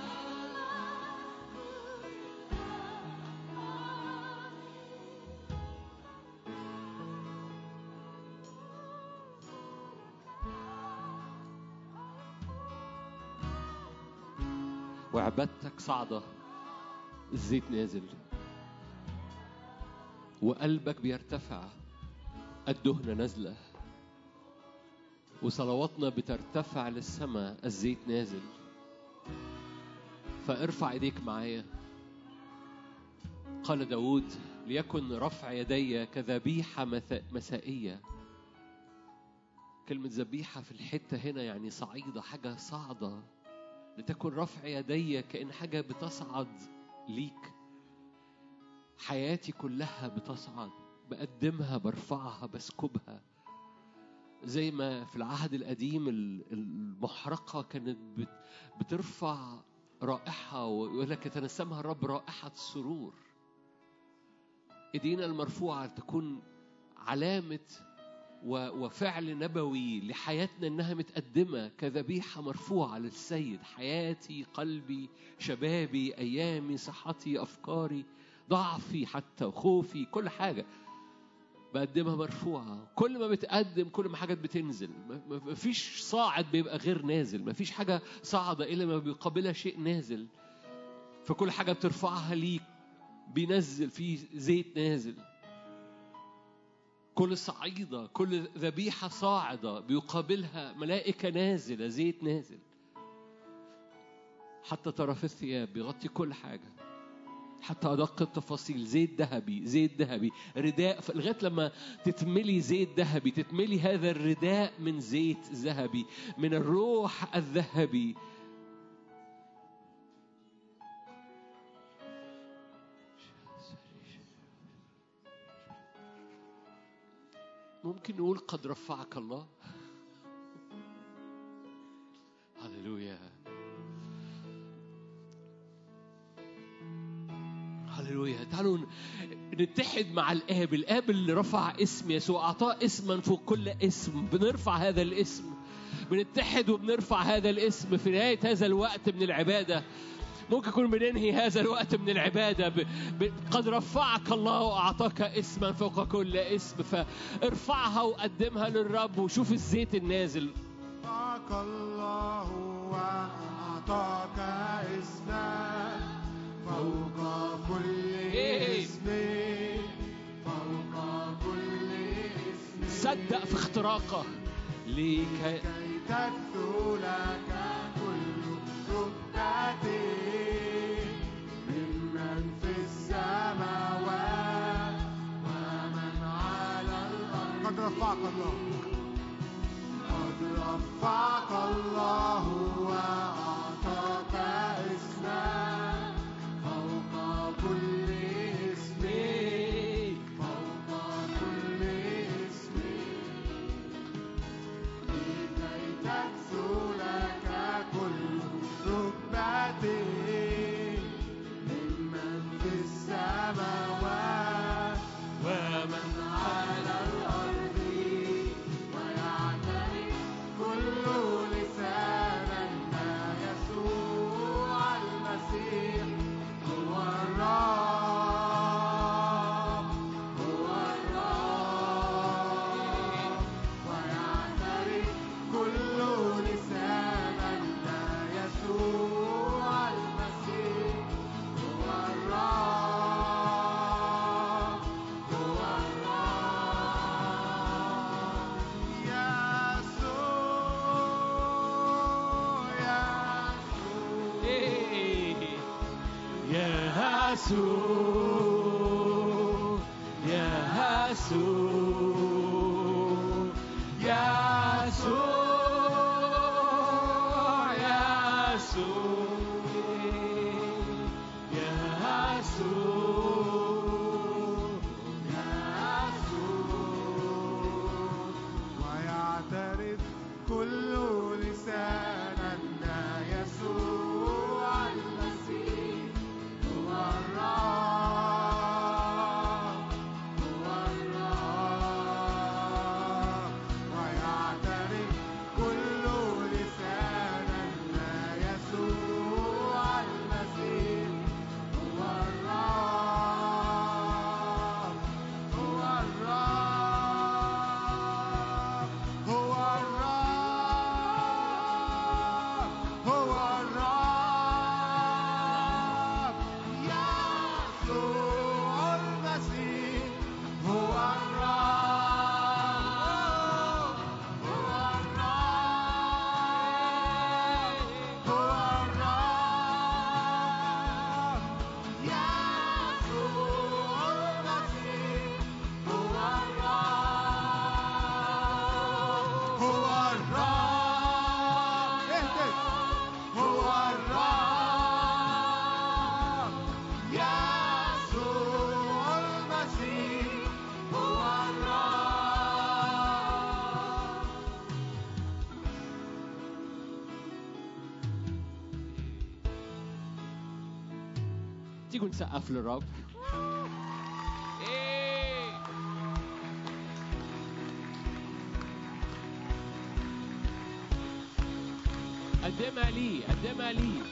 وعبادتك صاعدة الزيت نازل وقلبك بيرتفع الدهنة نازلة وصلواتنا بترتفع للسماء الزيت نازل فارفع ايديك معايا قال داود ليكن رفع يدي كذبيحة مث- مسائية كلمة ذبيحة في الحتة هنا يعني صعيدة حاجة صاعدة لتكن رفع يدي كأن حاجة بتصعد ليك حياتي كلها بتصعد بقدمها برفعها بسكبها زي ما في العهد القديم ال- المحرقة كانت بت- بترفع رائحة ويقول لك يتنسمها الرب رائحة سرور ايدينا المرفوعة تكون علامة و- وفعل نبوي لحياتنا انها متقدمه كذبيحه مرفوعه للسيد حياتي قلبي شبابي ايامي صحتي افكاري ضعفي حتى وخوفي كل حاجه بقدمها مرفوعه كل ما بتقدم كل ما حاجات بتنزل ما- ما ما فيش صاعد بيبقى غير نازل ما فيش حاجه صاعده الا ما بيقابلها شيء نازل فكل حاجه بترفعها ليك بينزل فيه زيت نازل كل صعيدة كل ذبيحة صاعدة بيقابلها ملائكة نازلة زيت نازل حتى طرف الثياب بيغطي كل حاجة حتى أدق التفاصيل زيت ذهبي زيت ذهبي رداء ف- لغاية لما تتملي زيت ذهبي تتملي هذا الرداء من زيت ذهبي من الروح الذهبي ممكن نقول قد رفعك الله هللويا هللويا تعالوا ن- نتحد مع الآب الآب اللي رفع اسم يسوع أعطاه اسما فوق كل اسم بنرفع هذا الاسم بنتحد وبنرفع هذا الاسم في نهاية هذا الوقت من العبادة ممكن يكون بننهي هذا الوقت من العبادة ب... ب... قد رفعك الله وأعطاك اسما فوق كل اسم فارفعها وقدمها للرب وشوف الزيت النازل أعطاك الله وأعطاك اسما فوق كل إيه. اسم فوق كل اسم صدق في اختراقه ليك كي تكثو لك كل ركبة ممن في السماوات ومن على الأرض قد رفعك الله قد رفعك الله وأعطاك اسما فوق كل اسم فوق كل اسم لكي تكثو لك كل ركبة ممن في السماوات ومن على الأرض ويعترف كل لسان أن يسوع المسيح هو الرب هو الرب ويعترف كل لسان أن يسوع المسيح هو الرب هو الرب يسوع يسوع يا يسوع يا يسوع يسوع يا ويعترف كل لسان أن يسوع المسيح هو الرب هو الرب تيجوا نسقف للرب إيه. قدمها ليه قدمها ليه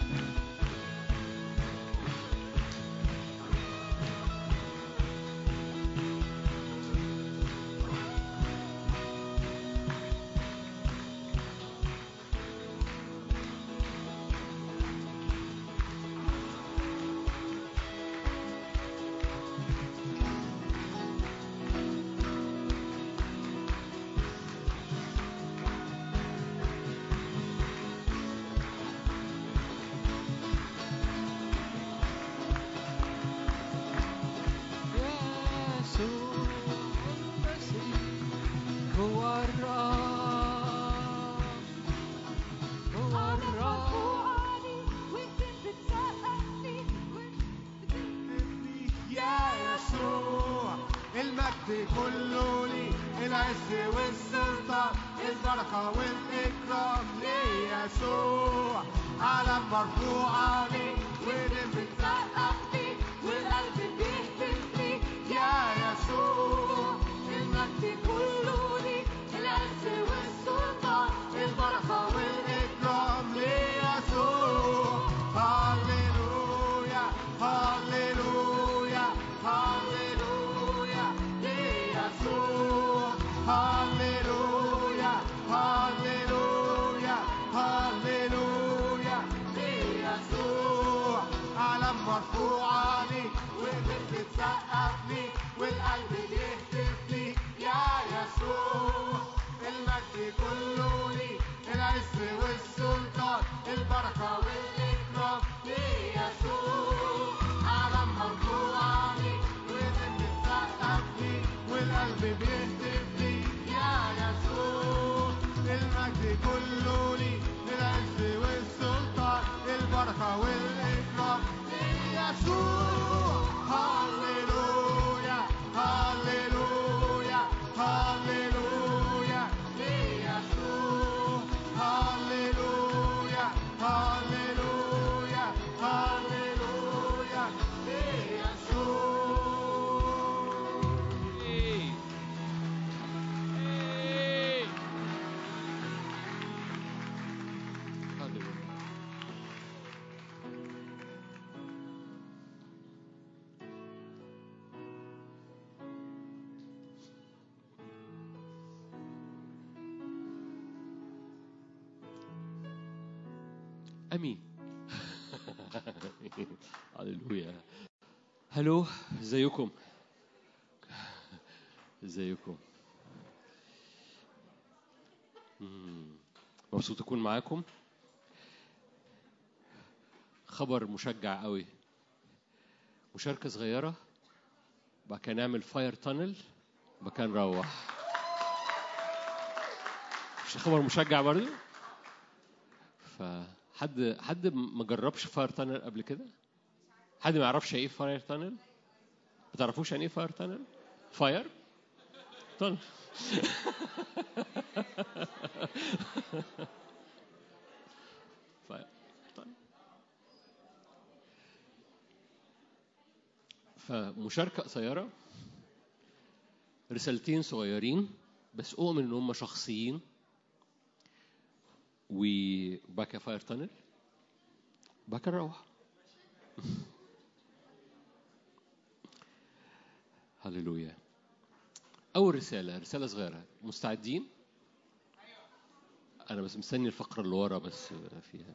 يسوع المسيح هو الرب هو الرب يا يسوع المجد كله لي العز والسلطان البركة والإكرام ليسوع علم مرفوع عليه ودم بتسقف لي والقلب بيهتف لي يا يسوع المجد كله لي العز والسلطان البركة والإكرام ليسوع هللويا هللويا هللويا ليسوع هللويا هللويا هللويا ليسوع علم مرفوع عليه وقفت بتسقف لي والقلب بيهتف لي يا يسوع المجد كله لي العز والسلطان البركة والإكرام ليسوع علم مرفوع عليه وقفت بتسقف لي والقلب بيهتف لي يا يسوع المجد كله لي العز والسلطان البركة والإكرام ليسوع هللويا هللويا هللويا ليسوع هللويا هللويا هللويا ليسوع إيه. إيه. هللويا. امين هللويا هلو ازيكم ازيكم مم. مبسوط اكون معاكم خبر مشجع قوي مشاركة صغيرة بعد كده نعمل فاير تانل بعد كده نروح مش خبر مشجع برضو فحد حد ما جربش فاير تانل قبل كده حد ما يعرفش ايه فاير تانل ما تعرفوش يعني ايه فاير تانل فاير تانل فاير تانل فمشاركة قصيرة رسالتين صغيرين بس أؤمن إن هم شخصيين وباكا فاير تانل باكا نروح هللويا أول رسالة رسالة صغيرة مستعدين؟ أنا بس مستني الفقرة اللي ورا بس فيها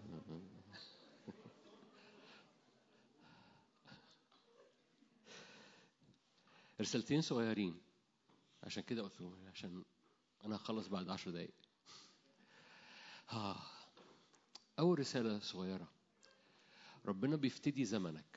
رسالتين صغيرين عشان كده قلت لهم عشان أنا هخلص بعد عشر دقايق آه. أول رسالة صغيرة ربنا بيفتدي زمنك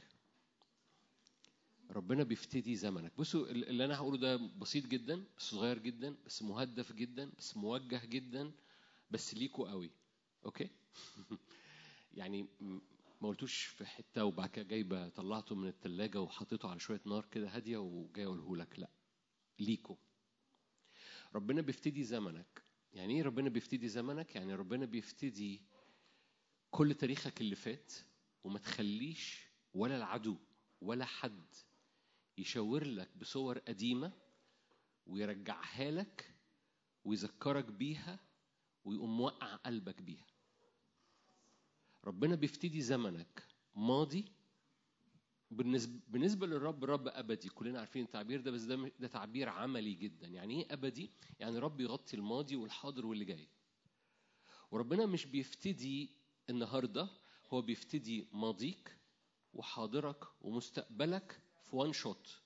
ربنا بيفتدي زمنك بصوا اللي انا هقوله ده بسيط جدا بس صغير جدا بس مهدف جدا بس موجه جدا بس ليكوا قوي اوكي يعني م- ما قلتوش في حته وبعد كده جايبه طلعته من الثلاجه وحطيته على شويه نار كده هاديه وجاي اقوله لك لا ليكوا ربنا بيفتدي زمنك يعني ايه ربنا بيفتدي زمنك يعني ربنا بيفتدي كل تاريخك اللي فات وما تخليش ولا العدو ولا حد يشاور لك بصور قديمة ويرجعها لك ويذكرك بيها ويقوم موقع قلبك بيها ربنا بيفتدي زمنك ماضي بالنسبة, بالنسبة للرب رب أبدي كلنا عارفين التعبير ده بس ده, ده تعبير عملي جدا يعني إيه أبدي؟ يعني رب يغطي الماضي والحاضر واللي جاي وربنا مش بيفتدي النهاردة هو بيفتدي ماضيك وحاضرك ومستقبلك في وان شوت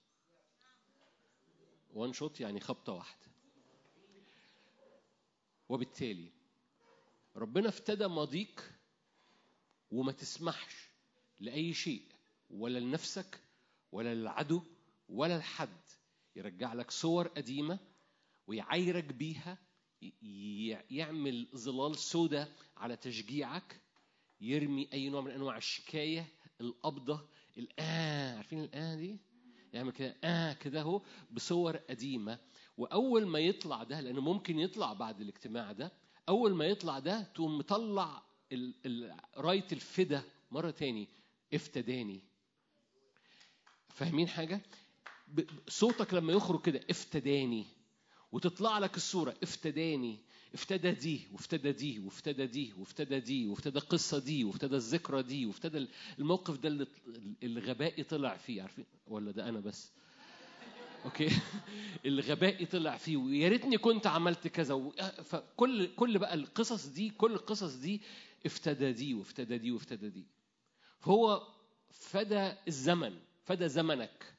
وان شوت يعني خبطة واحدة وبالتالي ربنا افتدى ماضيك وما تسمحش لأي شيء ولا لنفسك ولا للعدو ولا لحد يرجع لك صور قديمة ويعايرك بيها ي- يعمل ظلال سودة على تشجيعك يرمي أي نوع من أنواع الشكاية القبضة الآه عارفين الآه دي؟ يعمل كده آه كده هو بصور قديمة وأول ما يطلع ده لأنه ممكن يطلع بعد الاجتماع ده أول ما يطلع ده تقوم مطلع ال- ال- راية الفدا مرة تاني افتداني فاهمين حاجة؟ ب- ب- صوتك لما يخرج كده افتداني وتطلع لك الصورة افتداني افتدى دي وافتدى دي وافتدى دي وافتدى دي وافتدى القصة دي وافتدى الذكرى دي وافتدى الموقف ده اللي الغبائي طلع فيه عارفين ولا ده أنا بس اوكي الغبائي طلع فيه ويا ريتني كنت عملت كذا و... فكل كل بقى القصص دي كل القصص دي افتدى دي وافتدى دي وافتدى دي فهو فدى الزمن فدى زمنك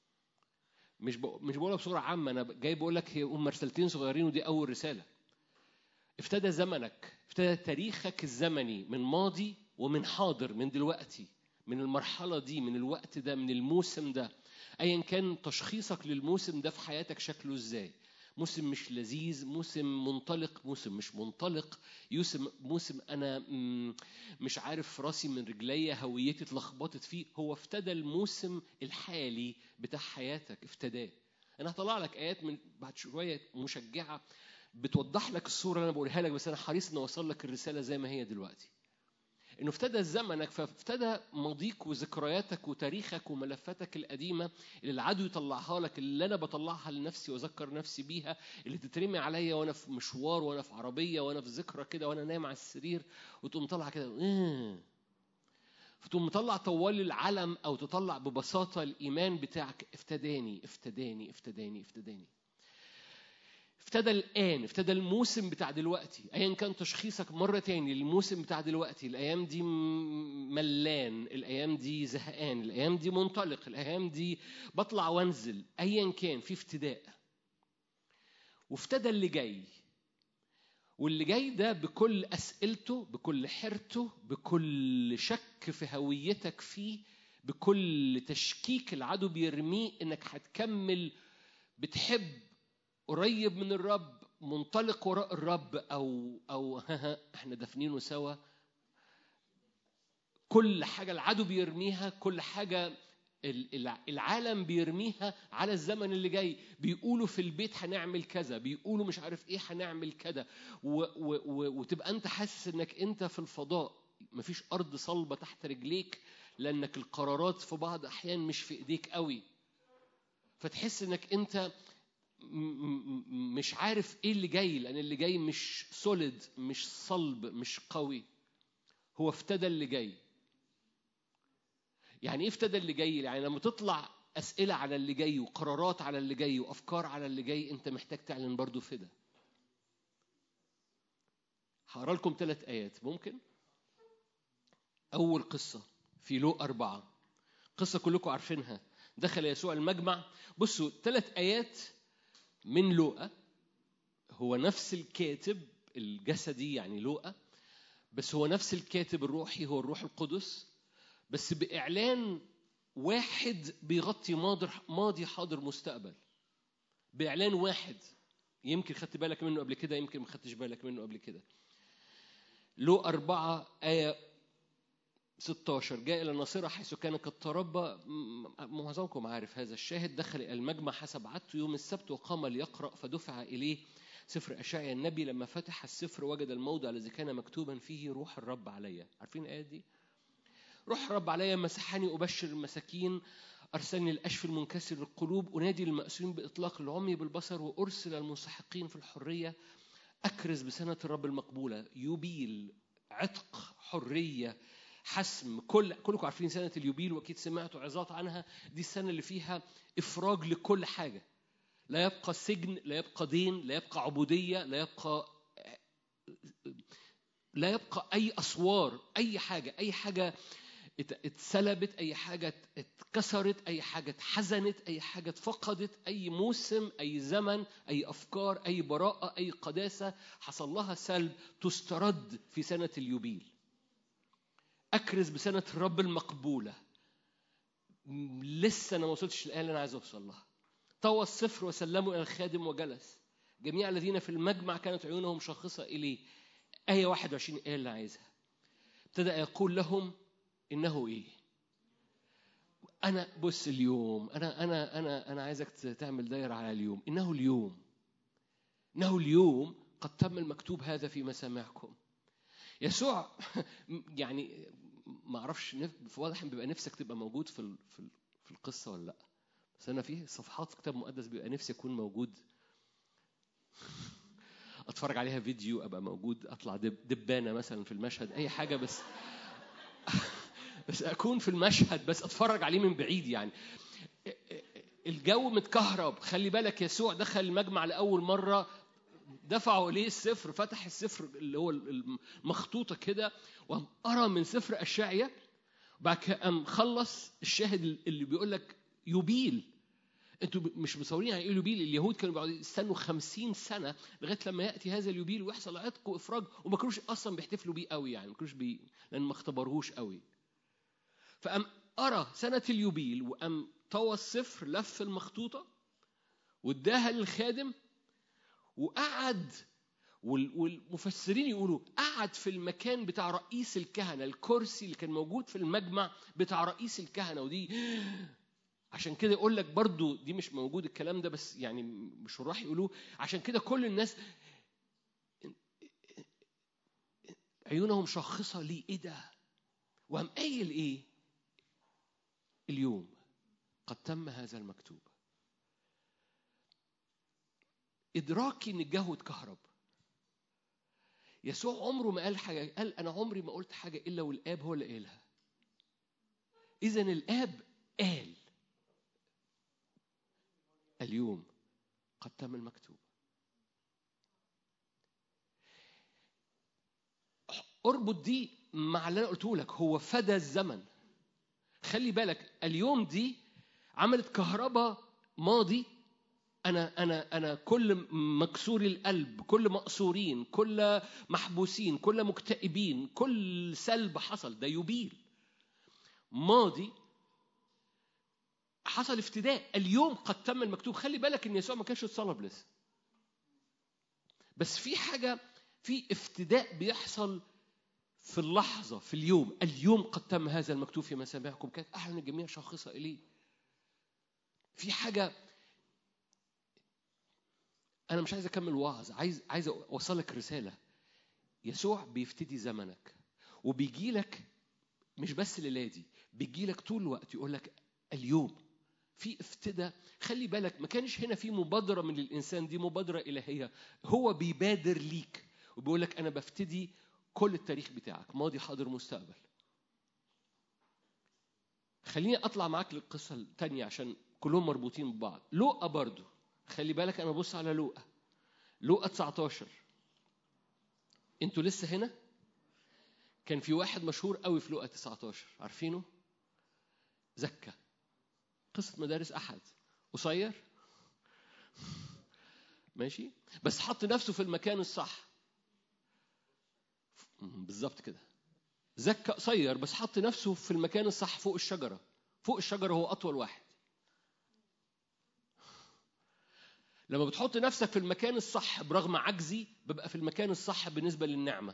مش بق... مش بقولها بصوره عامه انا جاي بقول لك هي هم رسالتين صغيرين ودي اول رساله افتدى زمنك افتدى تاريخك الزمني من ماضي ومن حاضر من دلوقتي من المرحله دي من الوقت ده من الموسم ده ايا كان تشخيصك للموسم ده في حياتك شكله ازاي موسم مش لذيذ موسم منطلق موسم مش منطلق يوسم موسم انا مم، مش عارف راسي من رجلي هويتي اتلخبطت فيه هو افتدى الموسم الحالي بتاع حياتك افتداه انا هطلع لك ايات من بعد شويه مشجعه بتوضح لك الصوره اللي انا بقولها لك بس انا حريص ان اوصل لك الرساله زي ما هي دلوقتي انه افتدى زمنك فافتدى ماضيك وذكرياتك وتاريخك وملفاتك القديمه اللي العدو يطلعها لك اللي انا بطلعها لنفسي واذكر نفسي بيها اللي تترمي عليا وانا في مشوار وانا في عربيه وانا في ذكرى كده وانا نايم على السرير وتقوم طالعه كده "آه". فتقوم مطلع طوال العلم او تطلع ببساطه الايمان بتاعك افتداني افتداني افتداني افتداني افتدى الآن افتدى الموسم بتاع دلوقتي أيا كان تشخيصك مرة تاني الموسم بتاع دلوقتي الأيام دي م- ملان الأيام دي زهقان الأيام دي منطلق الأيام دي بطلع وانزل أيا كان في افتداء وافتدى اللي جاي واللي جاي ده بكل أسئلته بكل حيرته بكل شك في هويتك فيه بكل تشكيك العدو بيرميه انك هتكمل بتحب قريب من الرب منطلق وراء الرب او او احنا دافنينه سوا كل حاجه العدو بيرميها كل حاجه ال- الع- العالم بيرميها على الزمن اللي جاي بيقولوا في البيت هنعمل كذا بيقولوا مش عارف ايه هنعمل كذا و- و- و- وتبقى انت حاسس انك انت في الفضاء مفيش ارض صلبه تحت رجليك لانك القرارات في بعض احيان مش في ايديك قوي فتحس انك انت م- م- مش عارف ايه اللي جاي لان اللي جاي مش سوليد مش صلب مش قوي هو افتدى اللي جاي يعني ايه افتدى اللي جاي يعني لما تطلع اسئله على اللي جاي وقرارات على اللي جاي وافكار على اللي جاي انت محتاج تعلن برضو فدا هقرا لكم ثلاث ايات ممكن اول قصه في لو أربعة قصه كلكم عارفينها دخل يسوع المجمع بصوا ثلاث ايات من لوقا هو نفس الكاتب الجسدي يعني لوقا بس هو نفس الكاتب الروحي هو الروح القدس بس بإعلان واحد بيغطي ماضي ماضي حاضر مستقبل بإعلان واحد يمكن خدت بالك منه قبل كده يمكن ما خدتش بالك منه قبل كده لو أربعة آية 16 جاء إلى الناصرة حيث كان قد تربى م- معظمكم عارف هذا الشاهد دخل إلى المجمع حسب عادته يوم السبت وقام ليقرأ فدفع إليه سفر أشعيا النبي لما فتح السفر وجد الموضع الذي كان مكتوبا فيه روح الرب علي عارفين الآية دي؟ روح رب علي مسحني أبشر المساكين أرسلني الأشفي المنكسر القلوب أنادي المأسورين بإطلاق العمي بالبصر وأرسل المنسحقين في الحرية أكرز بسنة الرب المقبولة يوبيل عتق حرية حسم كل كلكم عارفين سنة اليوبيل وأكيد سمعتوا عظات عنها دي السنة اللي فيها إفراج لكل حاجة لا يبقى سجن لا يبقى دين لا يبقى عبودية لا يبقى لا يبقى أي أسوار أي حاجة أي حاجة ات- اتسلبت أي حاجة اتكسرت أي حاجة اتحزنت أي حاجة اتفقدت أي موسم أي زمن أي أفكار أي براءة أي قداسة حصل لها سلب تسترد في سنة اليوبيل أكرز بسنة الرب المقبولة م- لسه أنا ما وصلتش الآية اللي أنا عايز أوصل لها طوى الصفر وسلموا إلى الخادم وجلس جميع الذين في المجمع كانت عيونهم شاخصة إليه آية 21 آية اللي عايزها ابتدأ يقول لهم إنه إيه أنا بص اليوم أنا أنا أنا أنا عايزك تعمل دايرة على اليوم إنه اليوم إنه اليوم قد تم المكتوب هذا في مسامعكم يسوع يعني ما اعرفش نف- واضح ان بيبقى نفسك تبقى موجود في ال- في ال- في القصه ولا لا بس انا في صفحات كتاب مقدس بيبقى نفسي اكون موجود اتفرج عليها فيديو ابقى موجود اطلع دب دبانه مثلا في المشهد اي حاجه بس بس اكون في المشهد بس اتفرج عليه من بعيد يعني الجو متكهرب خلي بالك يسوع دخل المجمع لاول مره دفعوا اليه السفر فتح السفر اللي هو المخطوطه كده وقام قرا من سفر اشعيا بعد كده قام خلص الشاهد اللي بيقول لك يبيل انتوا مش مصورين يعني ايه يوبيل اليهود كانوا بيقعدوا يستنوا خمسين سنه لغايه لما ياتي هذا اليوبيل ويحصل عتق وافراج وما كانوش اصلا بيحتفلوا بيه قوي يعني ما كانوش بي... لان ما اختبروهوش قوي فقام قرا سنه اليوبيل وقام طوى السفر لف المخطوطه واداها للخادم وقعد وال- والمفسرين يقولوا قعد في المكان بتاع رئيس الكهنه الكرسي اللي كان موجود في المجمع بتاع رئيس الكهنه ودي عشان كده يقول لك برضو دي مش موجود الكلام ده بس يعني مش راح يقولوه عشان كده كل الناس عيونهم شاخصه ليه ايه ده وقام قايل ايه اليوم قد تم هذا المكتوب ادراكي ان الجو اتكهرب يسوع عمره ما قال حاجه قال انا عمري ما قلت حاجه الا والاب هو اللي قالها اذا الاب قال اليوم قد تم المكتوب اربط دي مع اللي انا قلته لك هو فدى الزمن خلي بالك اليوم دي عملت كهرباء ماضي انا انا انا كل مكسور القلب كل مقصورين كل محبوسين كل مكتئبين كل سلب حصل ده يبيل ماضي حصل افتداء اليوم قد تم المكتوب خلي بالك ان يسوع ما كانش اتصلب لسه بس في حاجه في افتداء بيحصل في اللحظه في اليوم اليوم قد تم هذا المكتوب في مسامعكم كانت اعلن الجميع شاخصه اليه في حاجه انا مش عايز اكمل وعظ عايز عايز اوصلك رساله يسوع بيفتدي زمنك وبيجي لك مش بس الليله دي بيجي لك طول الوقت يقول لك اليوم في افتداء خلي بالك ما كانش هنا في مبادره من الانسان دي مبادره الهيه هو بيبادر ليك وبيقول لك انا بفتدي كل التاريخ بتاعك ماضي حاضر مستقبل خليني اطلع معاك للقصه الثانيه عشان كلهم مربوطين ببعض لوقا برضو خلي بالك انا بص على لوقا لوقا 19 انتوا لسه هنا كان في واحد مشهور قوي في لوقا 19 عارفينه زكا قصة مدارس أحد قصير ماشي بس حط نفسه في المكان الصح بالظبط كده زكا قصير بس حط نفسه في المكان الصح فوق الشجرة فوق الشجرة هو أطول واحد لما بتحط نفسك في المكان الصح برغم عجزي ببقى في المكان الصح بالنسبة للنعمة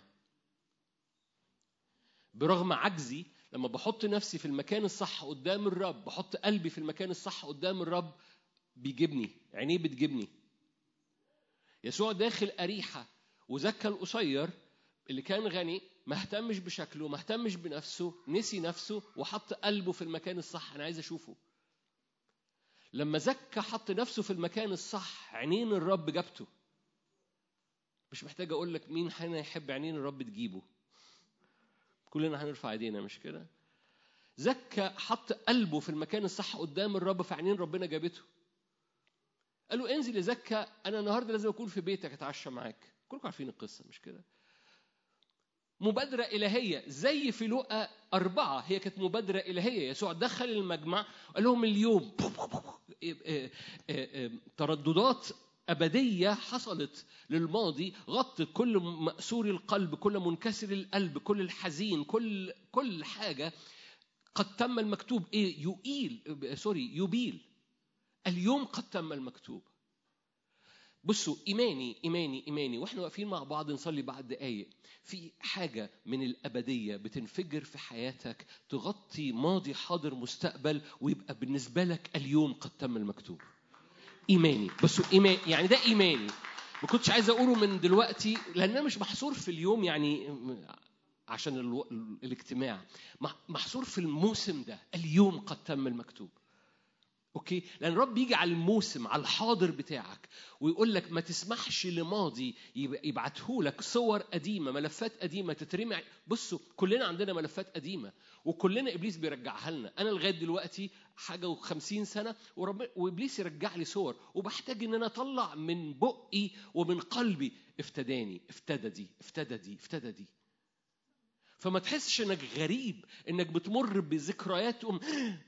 برغم عجزي لما بحط نفسي في المكان الصح قدام الرب بحط قلبي في المكان الصح قدام الرب بيجيبني عينيه بتجيبني يسوع داخل أريحة وزكى القصير اللي كان غني ما اهتمش بشكله ما اهتمش بنفسه نسي نفسه وحط قلبه في المكان الصح انا عايز اشوفه لما زكى حط نفسه في المكان الصح عينين الرب جابته مش محتاج اقول لك مين هنا يحب عينين الرب تجيبه كلنا هنرفع ايدينا مش كده زكى حط قلبه في المكان الصح قدام الرب في عينين ربنا جابته قال له انزل يا زكى انا النهارده لازم اكون في بيتك اتعشى معاك كلكم عارفين القصه مش كده مبادرة إلهية زي في لقا أربعة هي كانت مبادرة إلهية يسوع دخل المجمع قال لهم اليوم ترددات أبدية حصلت للماضي غطت كل مأسور القلب كل منكسر القلب كل الحزين كل كل حاجة قد تم المكتوب إيه يؤيل سوري يبيل اليوم قد تم المكتوب بصوا إيماني إيماني إيماني وإحنا واقفين مع بعض نصلي بعد دقايق في حاجة من الأبدية بتنفجر في حياتك تغطي ماضي حاضر مستقبل ويبقى بالنسبة لك اليوم قد تم المكتوب إيماني بصوا إيمان يعني ده إيماني ما كنتش عايز أقوله من دلوقتي لأن أنا مش محصور في اليوم يعني عشان الو... الاجتماع محصور في الموسم ده اليوم قد تم المكتوب اوكي لان الرب يجي على الموسم على الحاضر بتاعك ويقول لك ما تسمحش لماضي يبعته لك صور قديمه ملفات قديمه تترمي بصوا كلنا عندنا ملفات قديمه وكلنا ابليس بيرجعها لنا انا لغايه دلوقتي حاجه و50 سنه ورب... وابليس يرجع لي صور وبحتاج ان انا اطلع من بقي ومن قلبي افتداني افتدى دي افتدى دي افتدى دي فما تحسش انك غريب انك بتمر بذكريات تقوم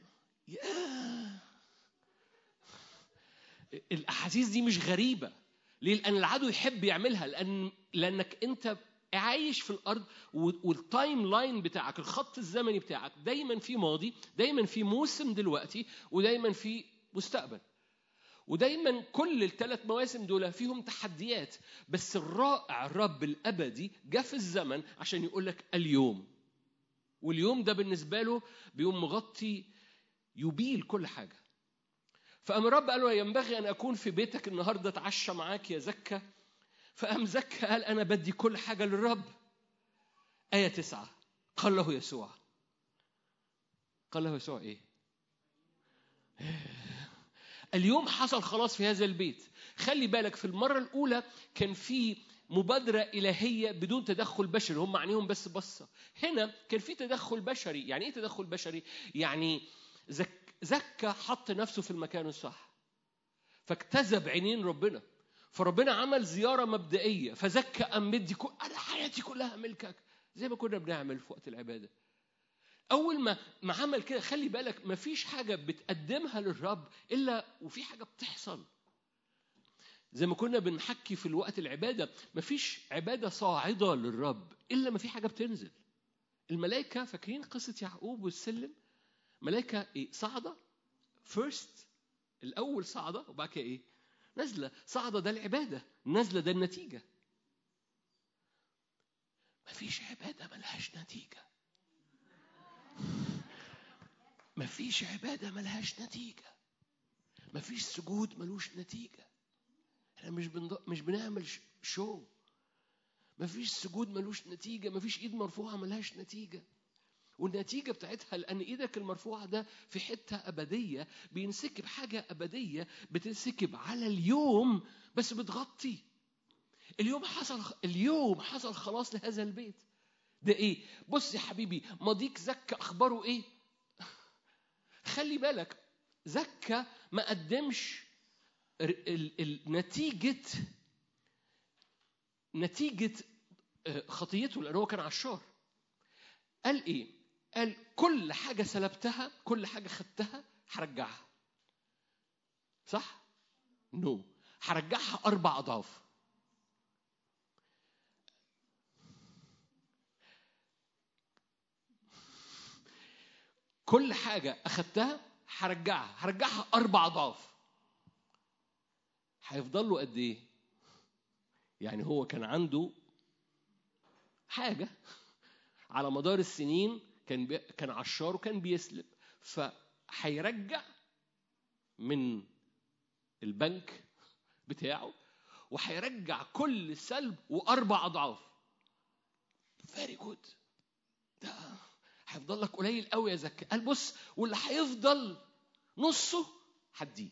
الاحاسيس دي مش غريبه ليه لان العدو يحب يعملها لان لانك انت عايش في الارض والتايم لاين بتاعك الخط الزمني بتاعك دايما في ماضي دايما في موسم دلوقتي ودايما في مستقبل ودايما كل الثلاث مواسم دول فيهم تحديات بس الرائع الرب الابدي جه في الزمن عشان يقول لك اليوم واليوم ده بالنسبه له بيقوم مغطي يبيل كل حاجه فقام الرب قال له ينبغي ان اكون في بيتك النهارده اتعشى معاك يا زكا فقام زكا قال انا بدي كل حاجه للرب آية تسعة قال له يسوع قال له يسوع ايه اليوم حصل خلاص في هذا البيت خلي بالك في المرة الأولى كان في مبادرة إلهية بدون تدخل بشري هم عينيهم بس بصة هنا كان في تدخل بشري يعني إيه تدخل بشري يعني زك زكى حط نفسه في المكان الصح فاجتذب عينين ربنا فربنا عمل زيارة مبدئية فزكى أم مدي كل... أنا حياتي كلها ملكك زي ما كنا بنعمل في وقت العبادة أول ما ما عمل كده خلي بالك ما فيش حاجة بتقدمها للرب إلا وفي حاجة بتحصل زي ما كنا بنحكي في الوقت العبادة ما فيش عبادة صاعدة للرب إلا ما في حاجة بتنزل الملائكة فاكرين قصة يعقوب والسلم ملائكة إيه صاعدة فيرست الأول صاعدة وبعد كده إيه نازلة صاعدة ده العبادة نازلة ده النتيجة مفيش عبادة ملهاش نتيجة مفيش عبادة ملهاش نتيجة مفيش سجود ملوش نتيجة احنا مش بنض... مش بنعمل شو مفيش سجود ملوش نتيجة مفيش ايد مرفوعة ملهاش نتيجة والنتيجة بتاعتها لأن إيدك المرفوعة ده في حتة أبدية بينسكب حاجة أبدية بتنسكب على اليوم بس بتغطي اليوم حصل اليوم حصل خلاص لهذا البيت ده إيه؟ بص يا حبيبي ماضيك زكى أخباره إيه؟ خلي بالك زكى ما قدمش نتيجة نتيجة خطيته لأنه هو كان عشار قال إيه؟ قال كل حاجة سلبتها كل حاجة خدتها هرجعها صح؟ نو no. هرجعها أربع أضعاف كل حاجة أخدتها هرجعها هرجعها أربع أضعاف هيفضل له قد إيه؟ يعني هو كان عنده حاجة على مدار السنين كان بي... كان عشار وكان بيسلب فهيرجع من البنك بتاعه وهيرجع كل سلب واربع اضعاف فيري جود ده هيفضل لك قليل قوي يا زكي قال بص واللي هيفضل نصه هديه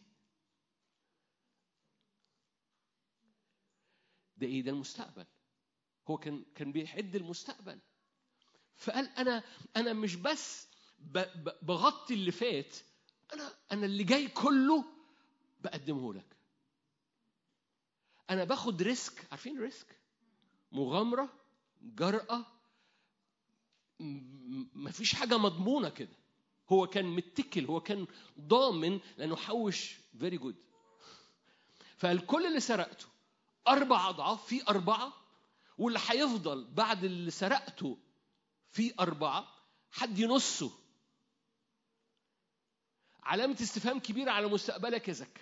ده ايه ده المستقبل هو كان كان بيحد المستقبل فقال انا انا مش بس ب- ب- بغطي اللي فات انا انا اللي جاي كله بقدمه لك انا باخد ريسك عارفين ريسك مغامره جرأة م- مفيش حاجة مضمونة كده هو كان متكل هو كان ضامن لأنه حوش فيري جود فقال كل اللي سرقته أربع أضعاف في أربعة واللي هيفضل بعد اللي سرقته في أربعة حد ينصه علامة استفهام كبيرة على مستقبلك يا زكي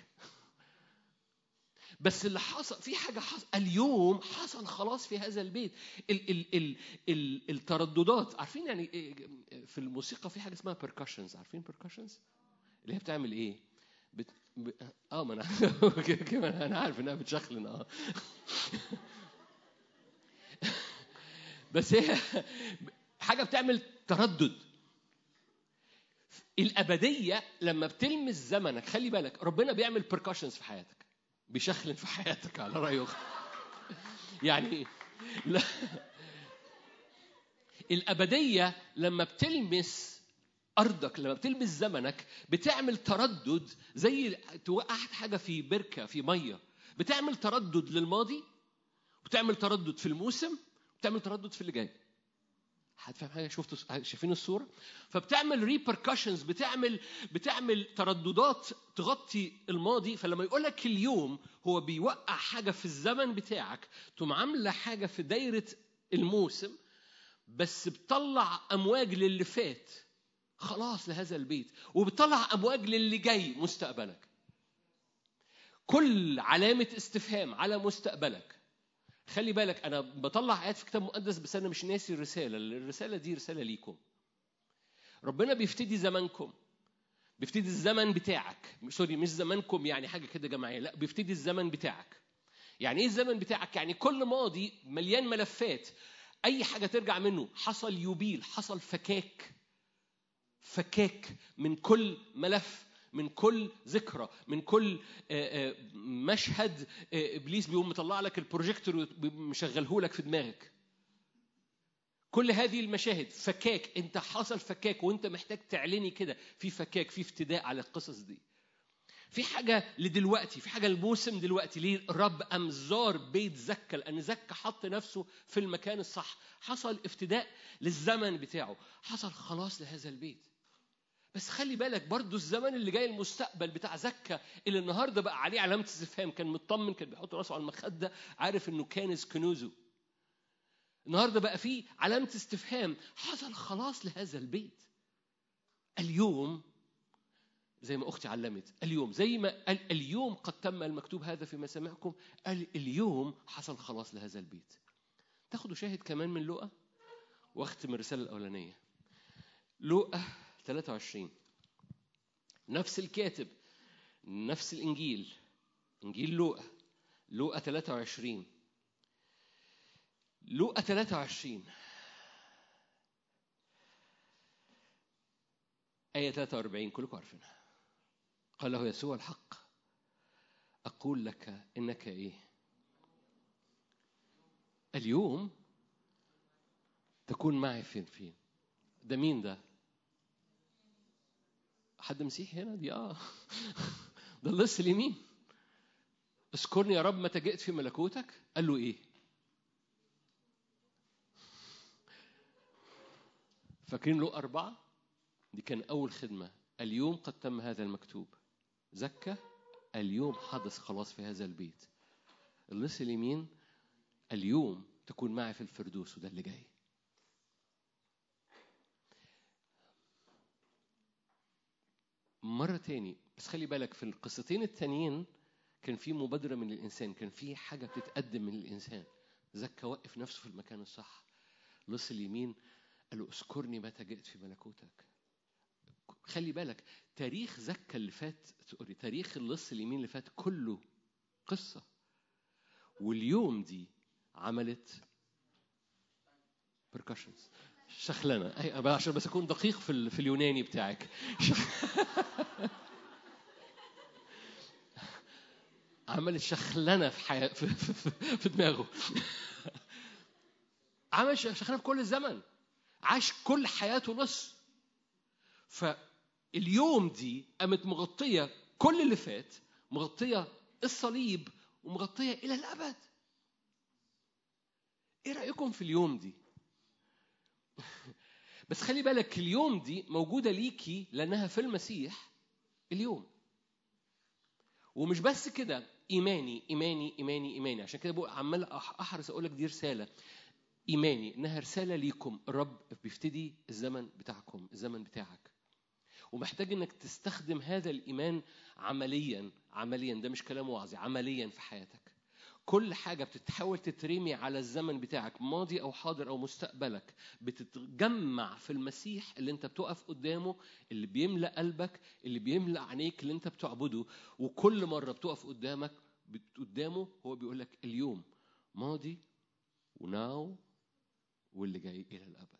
بس اللي حصل في حاجة حصل اليوم حصل خلاص في هذا البيت ال ال ال ال الترددات عارفين يعني إيه في الموسيقى في حاجة اسمها percussions عارفين percussions اللي هي بتعمل ايه؟ بت... ب... اه ما انا كمان انا عارف انها بتشخلن اه بس هي حاجة بتعمل تردد الأبدية لما بتلمس زمنك خلي بالك ربنا بيعمل بركاشنز في حياتك بيشخلن في حياتك على رأيه يعني لا الأبدية لما بتلمس أرضك لما بتلمس زمنك بتعمل تردد زي توقعت حاجة في بركة في مية بتعمل تردد للماضي وبتعمل تردد في الموسم وبتعمل تردد في اللي جاي حد فاهم حاجه شفتوا شايفين الصوره فبتعمل ريبركشنز بتعمل بتعمل ترددات تغطي الماضي فلما يقول لك اليوم هو بيوقع حاجه في الزمن بتاعك تقوم عامله حاجه في دايره الموسم بس بتطلع امواج للي فات خلاص لهذا البيت وبتطلع امواج للي جاي مستقبلك كل علامه استفهام على مستقبلك خلي بالك انا بطلع ايات في كتاب مقدس بس انا مش ناسي الرساله الرساله دي رساله ليكم ربنا بيفتدي زمانكم بيفتدي الزمن بتاعك سوري مش زمانكم يعني حاجه كده جماعيه لا بيفتدي الزمن بتاعك يعني ايه الزمن بتاعك يعني كل ماضي مليان ملفات اي حاجه ترجع منه حصل يوبيل حصل فكاك فكاك من كل ملف من كل ذكرى من كل مشهد ابليس بيقوم مطلع لك البروجيكتور ومشغله لك في دماغك كل هذه المشاهد فكاك انت حصل فكاك وانت محتاج تعلني كده في فكاك في افتداء على القصص دي في حاجة لدلوقتي في حاجة الموسم دلوقتي ليه الرب أم زار بيت زكا لأن زكا حط نفسه في المكان الصح حصل افتداء للزمن بتاعه حصل خلاص لهذا البيت بس خلي بالك برضو الزمن اللي جاي المستقبل بتاع زكا اللي النهارده بقى عليه علامه استفهام كان مطمن كان بيحط راسه على المخده عارف انه كانز كنوزه النهارده بقى فيه علامه استفهام حصل خلاص لهذا البيت اليوم زي ما اختي علمت اليوم زي ما قال اليوم قد تم المكتوب هذا في مسامعكم قال اليوم حصل خلاص لهذا البيت تاخدوا شاهد كمان من لقا واختم الرساله الاولانيه لقا 23 نفس الكاتب نفس الانجيل انجيل لوقا لوقا 23 لوقا 23 آية 43 كلكم عارفينها قال له يسوع الحق أقول لك إنك إيه اليوم تكون معي فين فين ده مين ده حد مسيحي هنا دي اه ده اللص اليمين اذكرني يا رب متى جئت في ملكوتك قال له ايه فاكرين له أربعة دي كان أول خدمة اليوم قد تم هذا المكتوب زكى اليوم حدث خلاص في هذا البيت اللص اليمين اليوم تكون معي في الفردوس وده اللي جاي مرة تاني بس خلي بالك في القصتين التانيين كان في مبادرة من الإنسان كان في حاجة بتتقدم من الإنسان زكى وقف نفسه في المكان الصح لص اليمين قال له اذكرني متى جئت في ملكوتك خلي بالك تاريخ زكى اللي فات سوري تاريخ اللص اليمين اللي فات كله قصة واليوم دي عملت بركشنز شخلنه أي بقى عشان بس اكون دقيق في ال- في اليوناني بتاعك شخ- عمل شخلنه في حياة في, في, في, في دماغه عمل ش- شخلنه في كل الزمن عاش كل حياته نص فاليوم دي قامت مغطيه كل اللي فات مغطيه الصليب ومغطيه الى الابد ايه رايكم في اليوم دي بس خلي بالك اليوم دي موجوده ليكي لانها في المسيح اليوم ومش بس كده ايماني ايماني ايماني ايماني عشان كده بقول عمال أح- احرص اقول لك دي رساله ايماني انها رساله ليكم الرب بيفتدي الزمن بتاعكم الزمن بتاعك ومحتاج انك تستخدم هذا الايمان عمليا عمليا ده مش كلام وعظي عمليا في حياتك كل حاجة بتتحاول تترمي على الزمن بتاعك ماضي أو حاضر أو مستقبلك بتتجمع في المسيح اللي أنت بتقف قدامه اللي بيملأ قلبك اللي بيملأ عينيك اللي أنت بتعبده وكل مرة بتقف قدامك بت- قدامه هو بيقول لك اليوم ماضي وناو واللي جاي إلى الأبد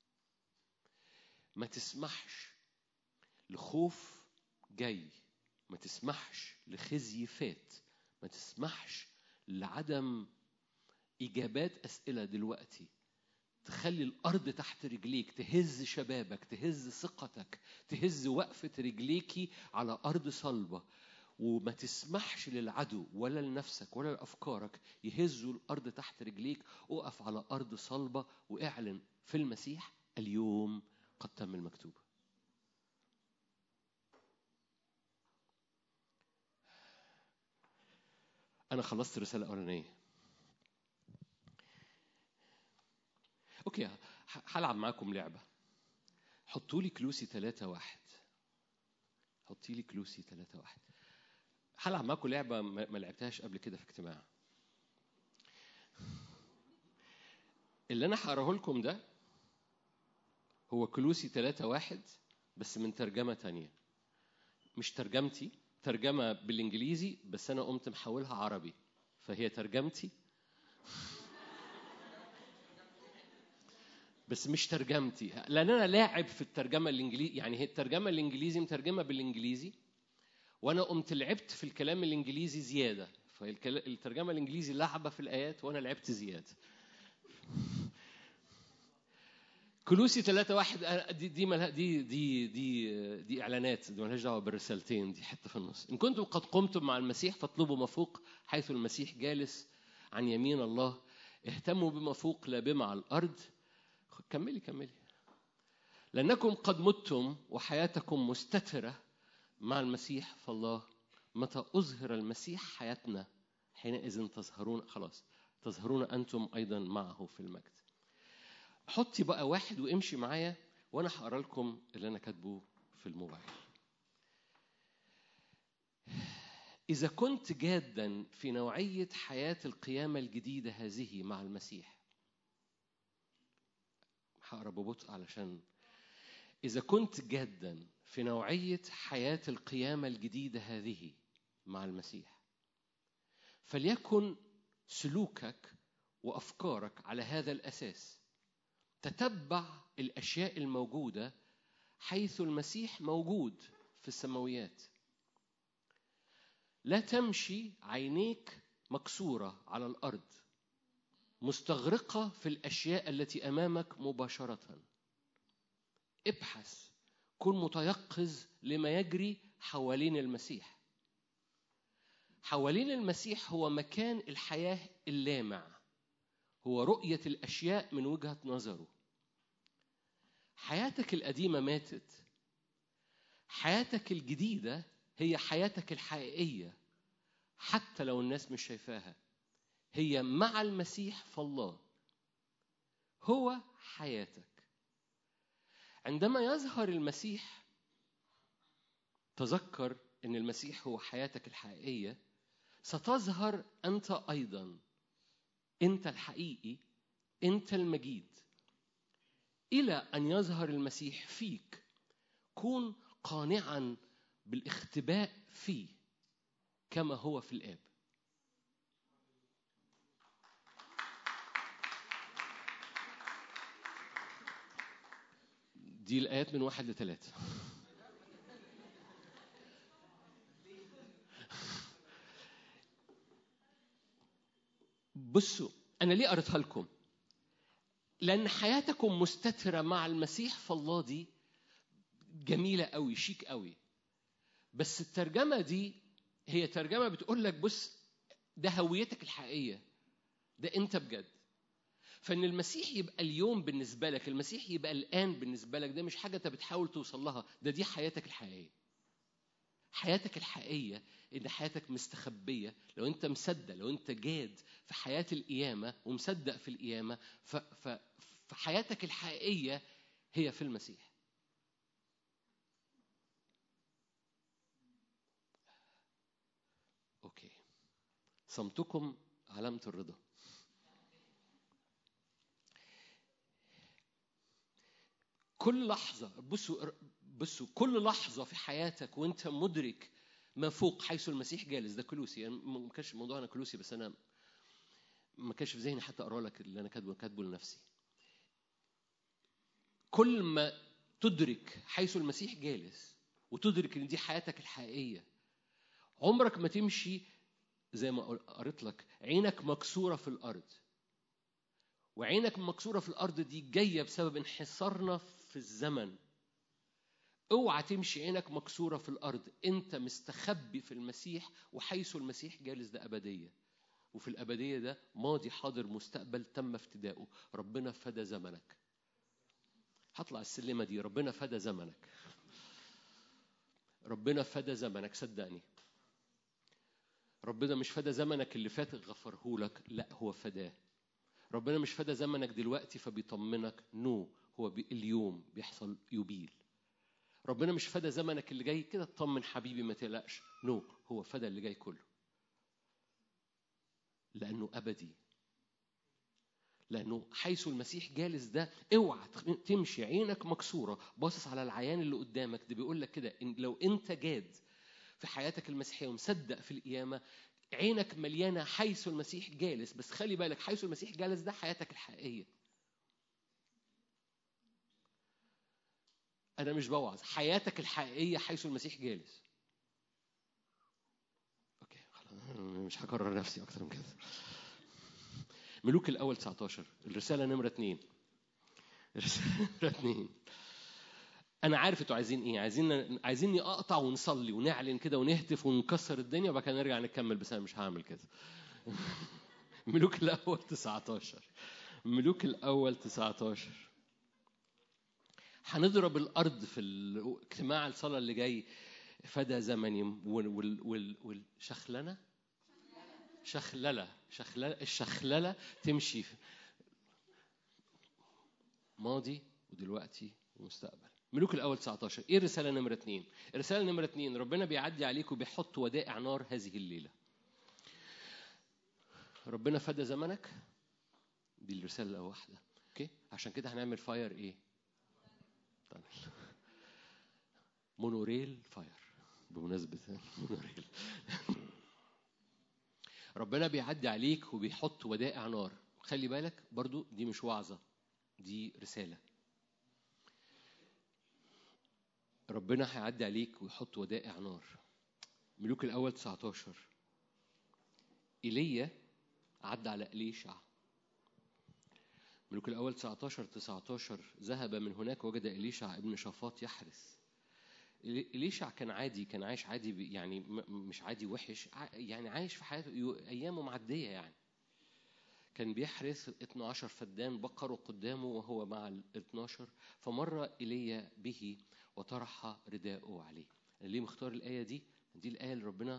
ما تسمحش لخوف جاي ما تسمحش لخزي فات ما تسمحش لعدم إجابات أسئلة دلوقتي تخلي الأرض تحت رجليك تهز شبابك تهز ثقتك تهز وقفة رجليكي على أرض صلبة وما تسمحش للعدو ولا لنفسك ولا لأفكارك يهزوا الأرض تحت رجليك اقف على أرض صلبة واعلن في المسيح اليوم قد تم المكتوب أنا خلصت الرسالة الأولانية أوكي ه- هلعب معاكم لعبة حطوا لي كلوسي ثلاثة واحد حطي لي كلوسي ثلاثة واحد هلعب معاكم لعبة ما ما لعبتهاش قبل كده في اجتماع اللي أنا هقراه لكم ده هو كلوسي ثلاثة واحد بس من ترجمة تانية مش ترجمتي ترجمة بالإنجليزي بس أنا قمت محولها عربي فهي ترجمتي بس مش ترجمتي لأن أنا لاعب في الترجمة الإنجليزي يعني هي الترجمة الإنجليزي مترجمة بالإنجليزي وأنا قمت لعبت في الكلام الإنجليزي زيادة فالترجمة الإنجليزي لعبة في الآيات وأنا لعبت زيادة كلوسي ثلاثة واحد أنا- دي دي ملها دي دي دي دي اعلانات دي مالهاش دعوه بالرسالتين دي حته في النص ان كنتم قد قمتم مع المسيح فاطلبوا ما فوق حيث المسيح جالس عن يمين الله اهتموا بما فوق لا بما على الارض كملي كملي لانكم قد متم وحياتكم مستتره مع المسيح فالله متى اظهر المسيح حياتنا حينئذ تظهرون خلاص تظهرون انتم ايضا معه في المجد حطي بقى واحد وامشي معايا وانا هقرا لكم اللي انا كاتبه في الموبايل اذا كنت جادا في نوعيه حياه القيامه الجديده هذه مع المسيح هقرا ببطء علشان اذا كنت جادا في نوعيه حياه القيامه الجديده هذه مع المسيح فليكن سلوكك وافكارك على هذا الاساس تتبع الاشياء الموجوده حيث المسيح موجود في السماويات لا تمشي عينيك مكسوره على الارض مستغرقه في الاشياء التي امامك مباشره ابحث كن متيقظ لما يجري حوالين المسيح حوالين المسيح هو مكان الحياه اللامع هو رؤيه الاشياء من وجهه نظره حياتك القديمة ماتت حياتك الجديدة هي حياتك الحقيقية حتى لو الناس مش شايفاها هي مع المسيح فالله هو حياتك عندما يظهر المسيح تذكر ان المسيح هو حياتك الحقيقية ستظهر انت ايضا انت الحقيقي انت المجيد إلى أن يظهر المسيح فيك كن قانعا بالاختباء فيه كما هو في الآب دي الآيات من واحد لثلاثة بصوا أنا ليه قريتها لكم؟ لأن حياتكم مستترة مع المسيح فالله دي جميلة قوي شيك قوي بس الترجمة دي هي ترجمة بتقول لك بص ده هويتك الحقيقية ده أنت بجد فإن المسيح يبقى اليوم بالنسبة لك المسيح يبقى الآن بالنسبة لك ده مش حاجة أنت بتحاول توصل لها ده دي حياتك الحقيقية حياتك الحقيقية إن حياتك مستخبية لو أنت مصدق لو أنت جاد في حياة القيامة ومصدق في القيامة ف... ف... فحياتك الحقيقية هي في المسيح أوكي صمتكم علامة الرضا كل لحظة بصوا بصوا كل لحظة في حياتك وأنت مدرك ما فوق حيث المسيح جالس ده كلوسي يعني ما كانش موضوعنا كلوسي بس أنا ما كانش في ذهني حتى أقرأ لك اللي أنا كاتبه كاتبه لنفسي كل ما تدرك حيث المسيح جالس وتدرك ان دي حياتك الحقيقيه عمرك ما تمشي زي ما قريت لك عينك مكسوره في الارض وعينك مكسوره في الارض دي جايه بسبب انحصارنا في الزمن اوعى تمشي عينك مكسوره في الارض انت مستخبي في المسيح وحيث المسيح جالس ده ابديه وفي الابديه ده ماضي حاضر مستقبل تم افتداؤه ربنا فدى زمنك هطلع السلمه دي ربنا فدى زمنك ربنا فدى زمنك صدقني ربنا مش فدى زمنك اللي فات غفره لك لا هو فداه ربنا مش فدى زمنك دلوقتي فبيطمنك نو no. هو بي اليوم بيحصل يبيل ربنا مش فدى زمنك اللي جاي كده اطمن حبيبي ما تقلقش نو no. هو فدى اللي جاي كله لانه ابدي لانه حيث المسيح جالس ده اوعى تمشي عينك مكسوره باصص على العيان اللي قدامك ده بيقول لك كده إن لو انت جاد في حياتك المسيحيه ومصدق في القيامه عينك مليانه حيث المسيح جالس بس خلي بالك حيث المسيح جالس ده حياتك الحقيقيه انا مش بوعظ حياتك الحقيقيه حيث المسيح جالس اوكي خلاص مش هكرر نفسي اكتر من كده ملوك الأول 19 الرسالة نمرة اتنين الرسالة نمرة اتنين أنا عارف أنتوا عايزين إيه عايزين عايزيني أقطع ونصلي ونعلن كده ونهتف ونكسر الدنيا وبعد كده نرجع نكمل بس أنا مش هعمل كده ملوك الأول 19 ملوك الأول 19 هنضرب الأرض في الاجتماع الصلاة اللي جاي فدى زمني والشخلنة شخلله شخلله الشخلله تمشي ماضي ودلوقتي ومستقبل ملوك الاول 19 ايه الرساله نمره 2 الرساله نمره 2 ربنا بيعدي عليك وبيحط ودائع نار هذه الليله ربنا فدى زمنك دي الرساله الواحده اوكي عشان كده هنعمل فاير ايه طيب. مونوريل فاير بمناسبه مونوريل ربنا بيعدي عليك وبيحط ودائع نار خلي بالك برضو دي مش وعظة دي رسالة ربنا هيعدي عليك ويحط ودائع نار ملوك الأول 19 إيليا عدى على إليشع ملوك الأول 19 19 ذهب من هناك وجد إليشع ابن شافاط يحرس إليشع كان عادي كان عايش عادي يعني مش عادي وحش يعني عايش في حياته أيامه معدية يعني كان بيحرس 12 فدان بقروا قدامه وهو مع ال 12 فمر إيليا به وطرح رداءه عليه أنا ليه مختار الآية دي؟ دي الآية اللي ربنا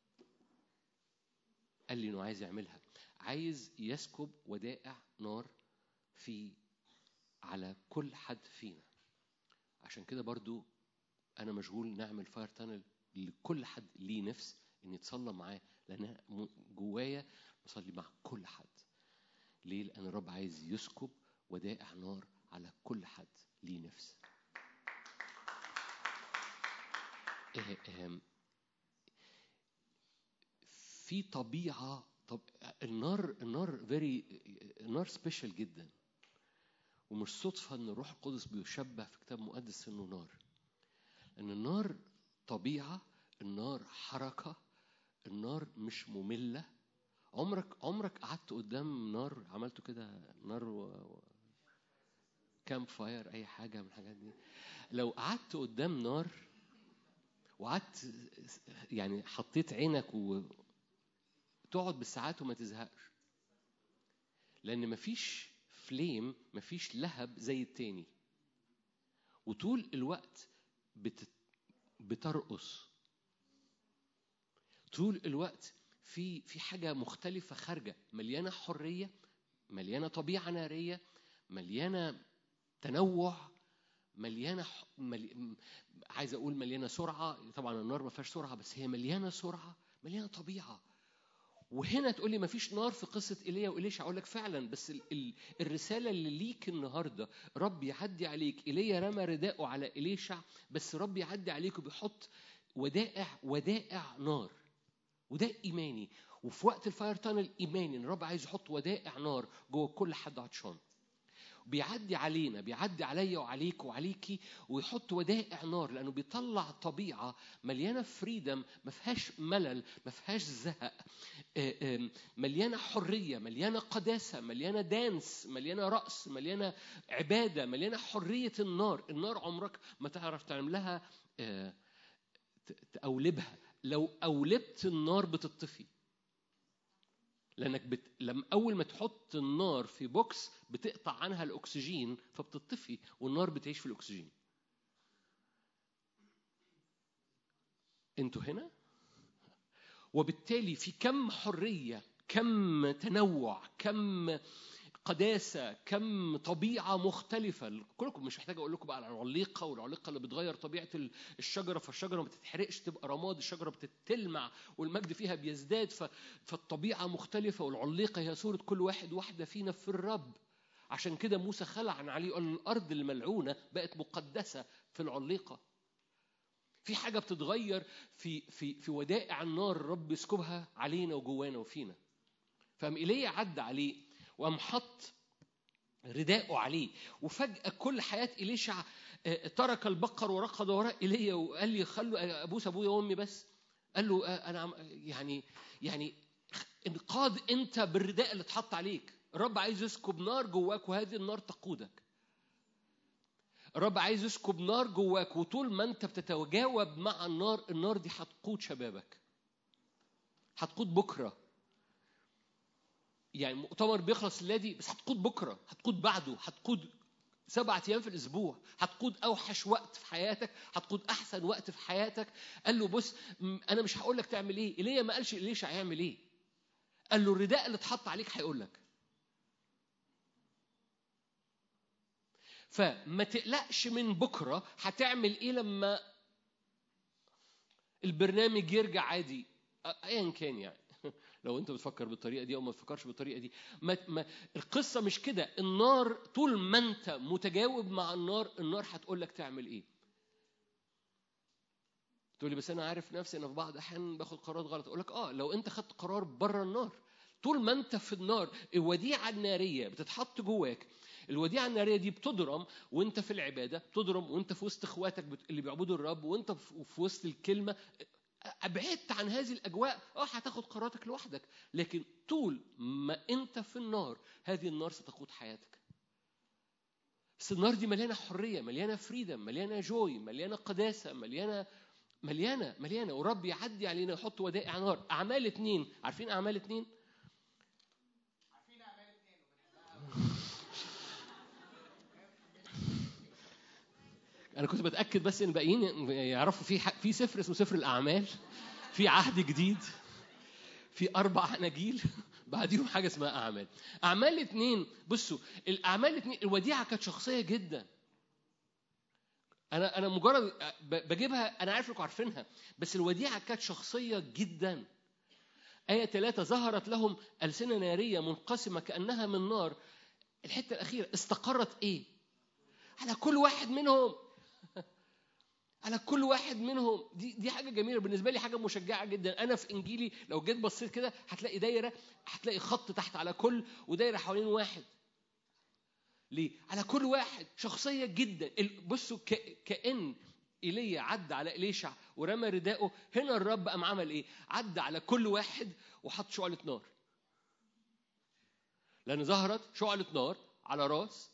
قال لي إنه عايز يعملها عايز يسكب ودائع نار في على كل حد فينا عشان كده برضو انا مشغول نعمل فاير تانل لكل حد ليه نفس ان يتصلى معاه لان جوايا بصلي مع كل حد ليه لان الرب عايز يسكب ودائع نار على كل حد ليه نفس في طبيعه طب النار النار فيري النار سبيشال جدا ومش صدفة إن الروح القدس بيشبه في كتاب مقدس إنه نار إن النار طبيعة النار حركة النار مش مملة عمرك عمرك قعدت قدام نار عملته كده نار و... و... كامب فاير أي حاجة من الحاجات دي لو قعدت قدام نار وقعدت يعني حطيت عينك وتقعد بالساعات وما تزهقش لأن مفيش فليم مفيش لهب زي التاني وطول الوقت بت... بترقص طول الوقت في في حاجة مختلفة خارجة مليانة حرية مليانة طبيعة نارية مليانة تنوع مليانة ح... ملي... عايز أقول مليانة سرعة طبعا النار ما فيهاش سرعة بس هي مليانة سرعة مليانة طبيعة وهنا تقول لي ما فيش نار في قصة إيليا وإليشع أقول لك فعلا بس ال... ال... الرسالة اللي ليك النهاردة رب يعدي عليك إيليا رمى رداءه على إليشع بس رب يعدي عليك وبيحط ودائع ودائع نار وده ايماني وفي وقت الفاير تانل ايماني ان الرب عايز يحط ودائع نار جوه كل حد عطشان بيعدي علينا بيعدي عليا وعليك وعليكي ويحط ودائع نار لانه بيطلع طبيعه مليانه فريدم ما فيهاش ملل ما فيهاش زهق آه، آم، مليانه حريه مليانه قداسه مليانه دانس مليانه رقص مليانه عباده مليانه حريه النار النار عمرك ما تعرف تعمل لها آه، ت- تقولبها لو قولبت النار بتطفي لانك بت... لما اول ما تحط النار في بوكس بتقطع عنها الاكسجين فبتطفي والنار بتعيش في الاكسجين انتوا هنا وبالتالي في كم حريه كم تنوع كم قداسة كم طبيعة مختلفة كلكم مش محتاج أقول لكم بقى على العليقة والعليقة اللي بتغير طبيعة ال- الشجرة فالشجرة ما بتتحرقش تبقى رماد الشجرة بتتلمع والمجد فيها بيزداد ف- فالطبيعة مختلفة والعليقة هي صورة كل واحد واحدة فينا في الرب عشان كده موسى خلع عن عليه قال الأرض الملعونة بقت مقدسة في العليقة في حاجة بتتغير في في في ودائع النار الرب يسكبها علينا وجوانا وفينا فقام ايليا عدى عليه وقام حط رداءه عليه وفجأة كل حياة إليشع آه، ترك البقر وركض وراء إيليا وقال لي خلوا أبوس أبويا وأمي بس قال له آه، أنا عم- يعني يعني انقاد أنت بالرداء اللي اتحط عليك الرب عايز يسكب نار جواك وهذه النار تقودك الرب عايز يسكب نار جواك وطول ما انت بتتجاوب مع النار النار دي هتقود شبابك هتقود بكره يعني مؤتمر بيخلص الليله دي بس هتقود بكره هتقود بعده هتقود سبعة أيام في الأسبوع هتقود أوحش وقت في حياتك هتقود أحسن وقت في حياتك قال له بص م- أنا مش هقول لك تعمل إيه إيليا ما قالش إليشع هيعمل إيه قال له الرداء اللي اتحط عليك هيقول لك فما تقلقش من بكرة هتعمل إيه لما البرنامج يرجع عادي أ- أيا كان يعني لو انت بتفكر بالطريقه دي او ما بتفكرش بالطريقه دي ما ما القصه مش كده النار طول ما انت متجاوب مع النار النار هتقول لك تعمل ايه تقول لي بس انا عارف نفسي انا في بعض الاحيان باخد قرارات غلط اقول لك اه لو انت خدت قرار بره النار طول ما انت في النار الوديعه الناريه بتتحط جواك الوديعه الناريه دي بتضرم وانت في العباده بتضرم وانت في وسط اخواتك بت- اللي بيعبدوا الرب وانت في في وسط الكلمه ابعدت عن هذه الاجواء اه هتاخد قراراتك لوحدك لكن طول ما انت في النار هذه النار ستقود حياتك بس النار دي مليانه حريه مليانه فريدم مليانه جوي مليانه قداسه مليانه مليانه مليانه ورب يعدي علينا يحط ودائع نار اعمال اتنين عارفين اعمال اتنين انا كنت بتاكد بس ان الباقيين يعرفوا في ح- في سفر اسمه سفر الاعمال في عهد جديد في اربع اناجيل بعديهم حاجه اسمها اعمال اعمال اتنين بصوا الاعمال اتنين الوديعه كانت شخصيه جدا انا انا مجرد ب- بجيبها انا عارف انكم عارفينها بس الوديعه كانت شخصيه جدا آية ثلاثة ظهرت لهم ألسنة نارية منقسمة كأنها من نار الحتة الأخيرة استقرت إيه؟ على كل واحد منهم على كل واحد منهم دي دي حاجه جميله بالنسبه لي حاجه مشجعه جدا انا في انجيلي لو جيت بصيت كده هتلاقي دايره هتلاقي خط تحت على كل ودايره حوالين واحد ليه؟ على كل واحد شخصية جدا ال- بصوا ك- كأن ايليا عدى على إليشع ورمى رداءه هنا الرب قام عمل ايه؟ عدى على كل واحد وحط شعلة نار لأن ظهرت شعلة نار على راس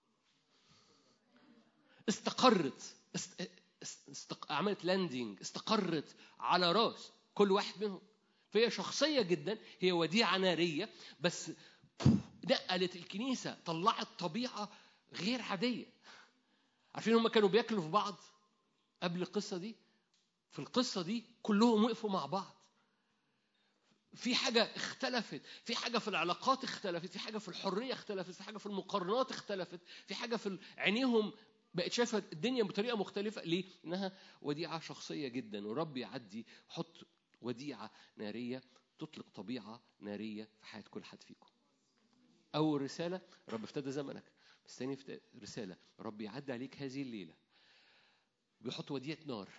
استقرت است... است... استق... عملت لاندنج استقرت على راس كل واحد منهم فهي شخصية جدا هي وديعة نارية بس نقلت الكنيسة طلعت طبيعة غير عادية عارفين هم كانوا بياكلوا في بعض قبل القصة دي في القصة دي كلهم وقفوا مع بعض في حاجة اختلفت في حاجة في العلاقات اختلفت في حاجة في الحرية اختلفت في حاجة في المقارنات اختلفت في حاجة في عينيهم بقت شايفة الدنيا بطريقة مختلفة ليه؟ إنها وديعة شخصية جدا ورب يعدي يحط وديعة نارية تطلق طبيعة نارية في حياة كل حد فيكم أول رسالة رب افتدى زمنك بس تاني افت- رسالة رب يعدي عليك هذه الليلة بيحط وديعة نار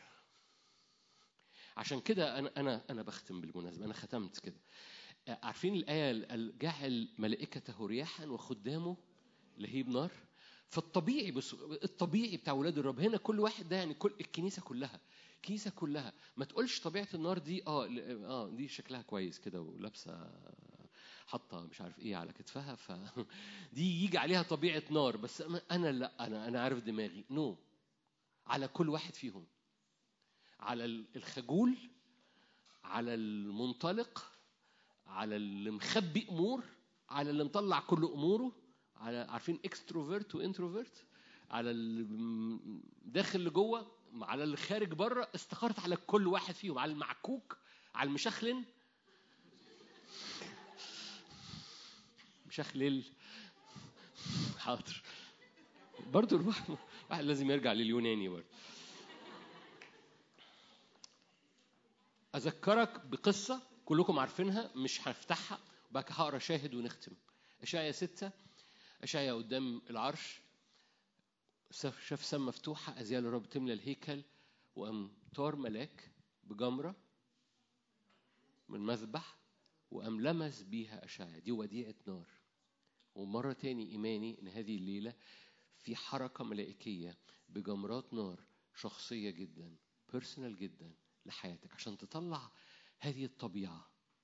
عشان كده أنا أنا أنا بختم بالمناسبة أنا ختمت كده عارفين الآية ال- ال- جعل ملائكته رياحا وخدامه لهيب نار فالطبيعي بص الطبيعي بتاع ولاد الرب هنا كل واحد ده يعني كل الكنيسة كلها الكنيسة كلها ما تقولش طبيعة النار دي اه ل- اه دي شكلها كويس كده ولابسة حاطة مش عارف ايه على كتفها ف دي يجي عليها طبيعة نار بس أنا- انا لا انا انا عارف دماغي نو no. على كل واحد فيهم على ال- الخجول على المنطلق على اللي مخبي امور على اللي مطلع كل اموره على عارفين اكستروفيرت وانتروفيرت على اللي م- داخل لجوه على اللي خارج بره استقرت على كل واحد فيهم على المعكوك على المشخلن مشخلل حاضر برضه الواحد واحد لازم يرجع لليوناني برضه اذكرك بقصه كلكم عارفينها مش هفتحها وبعد كده هقرا شاهد ونختم اشعيا ستة اشعيا قدام العرش شاف شاف سما مفتوحه ازيال الرب تملى الهيكل وقام طار ملاك بجمره من مذبح وقام لمس بيها اشعيا دي وديعه نار ومره تاني ايماني ان هذه الليله في حركه ملائكيه بجمرات نار شخصيه جدا بيرسونال جدا لحياتك عشان تطلع هذه الطبيعه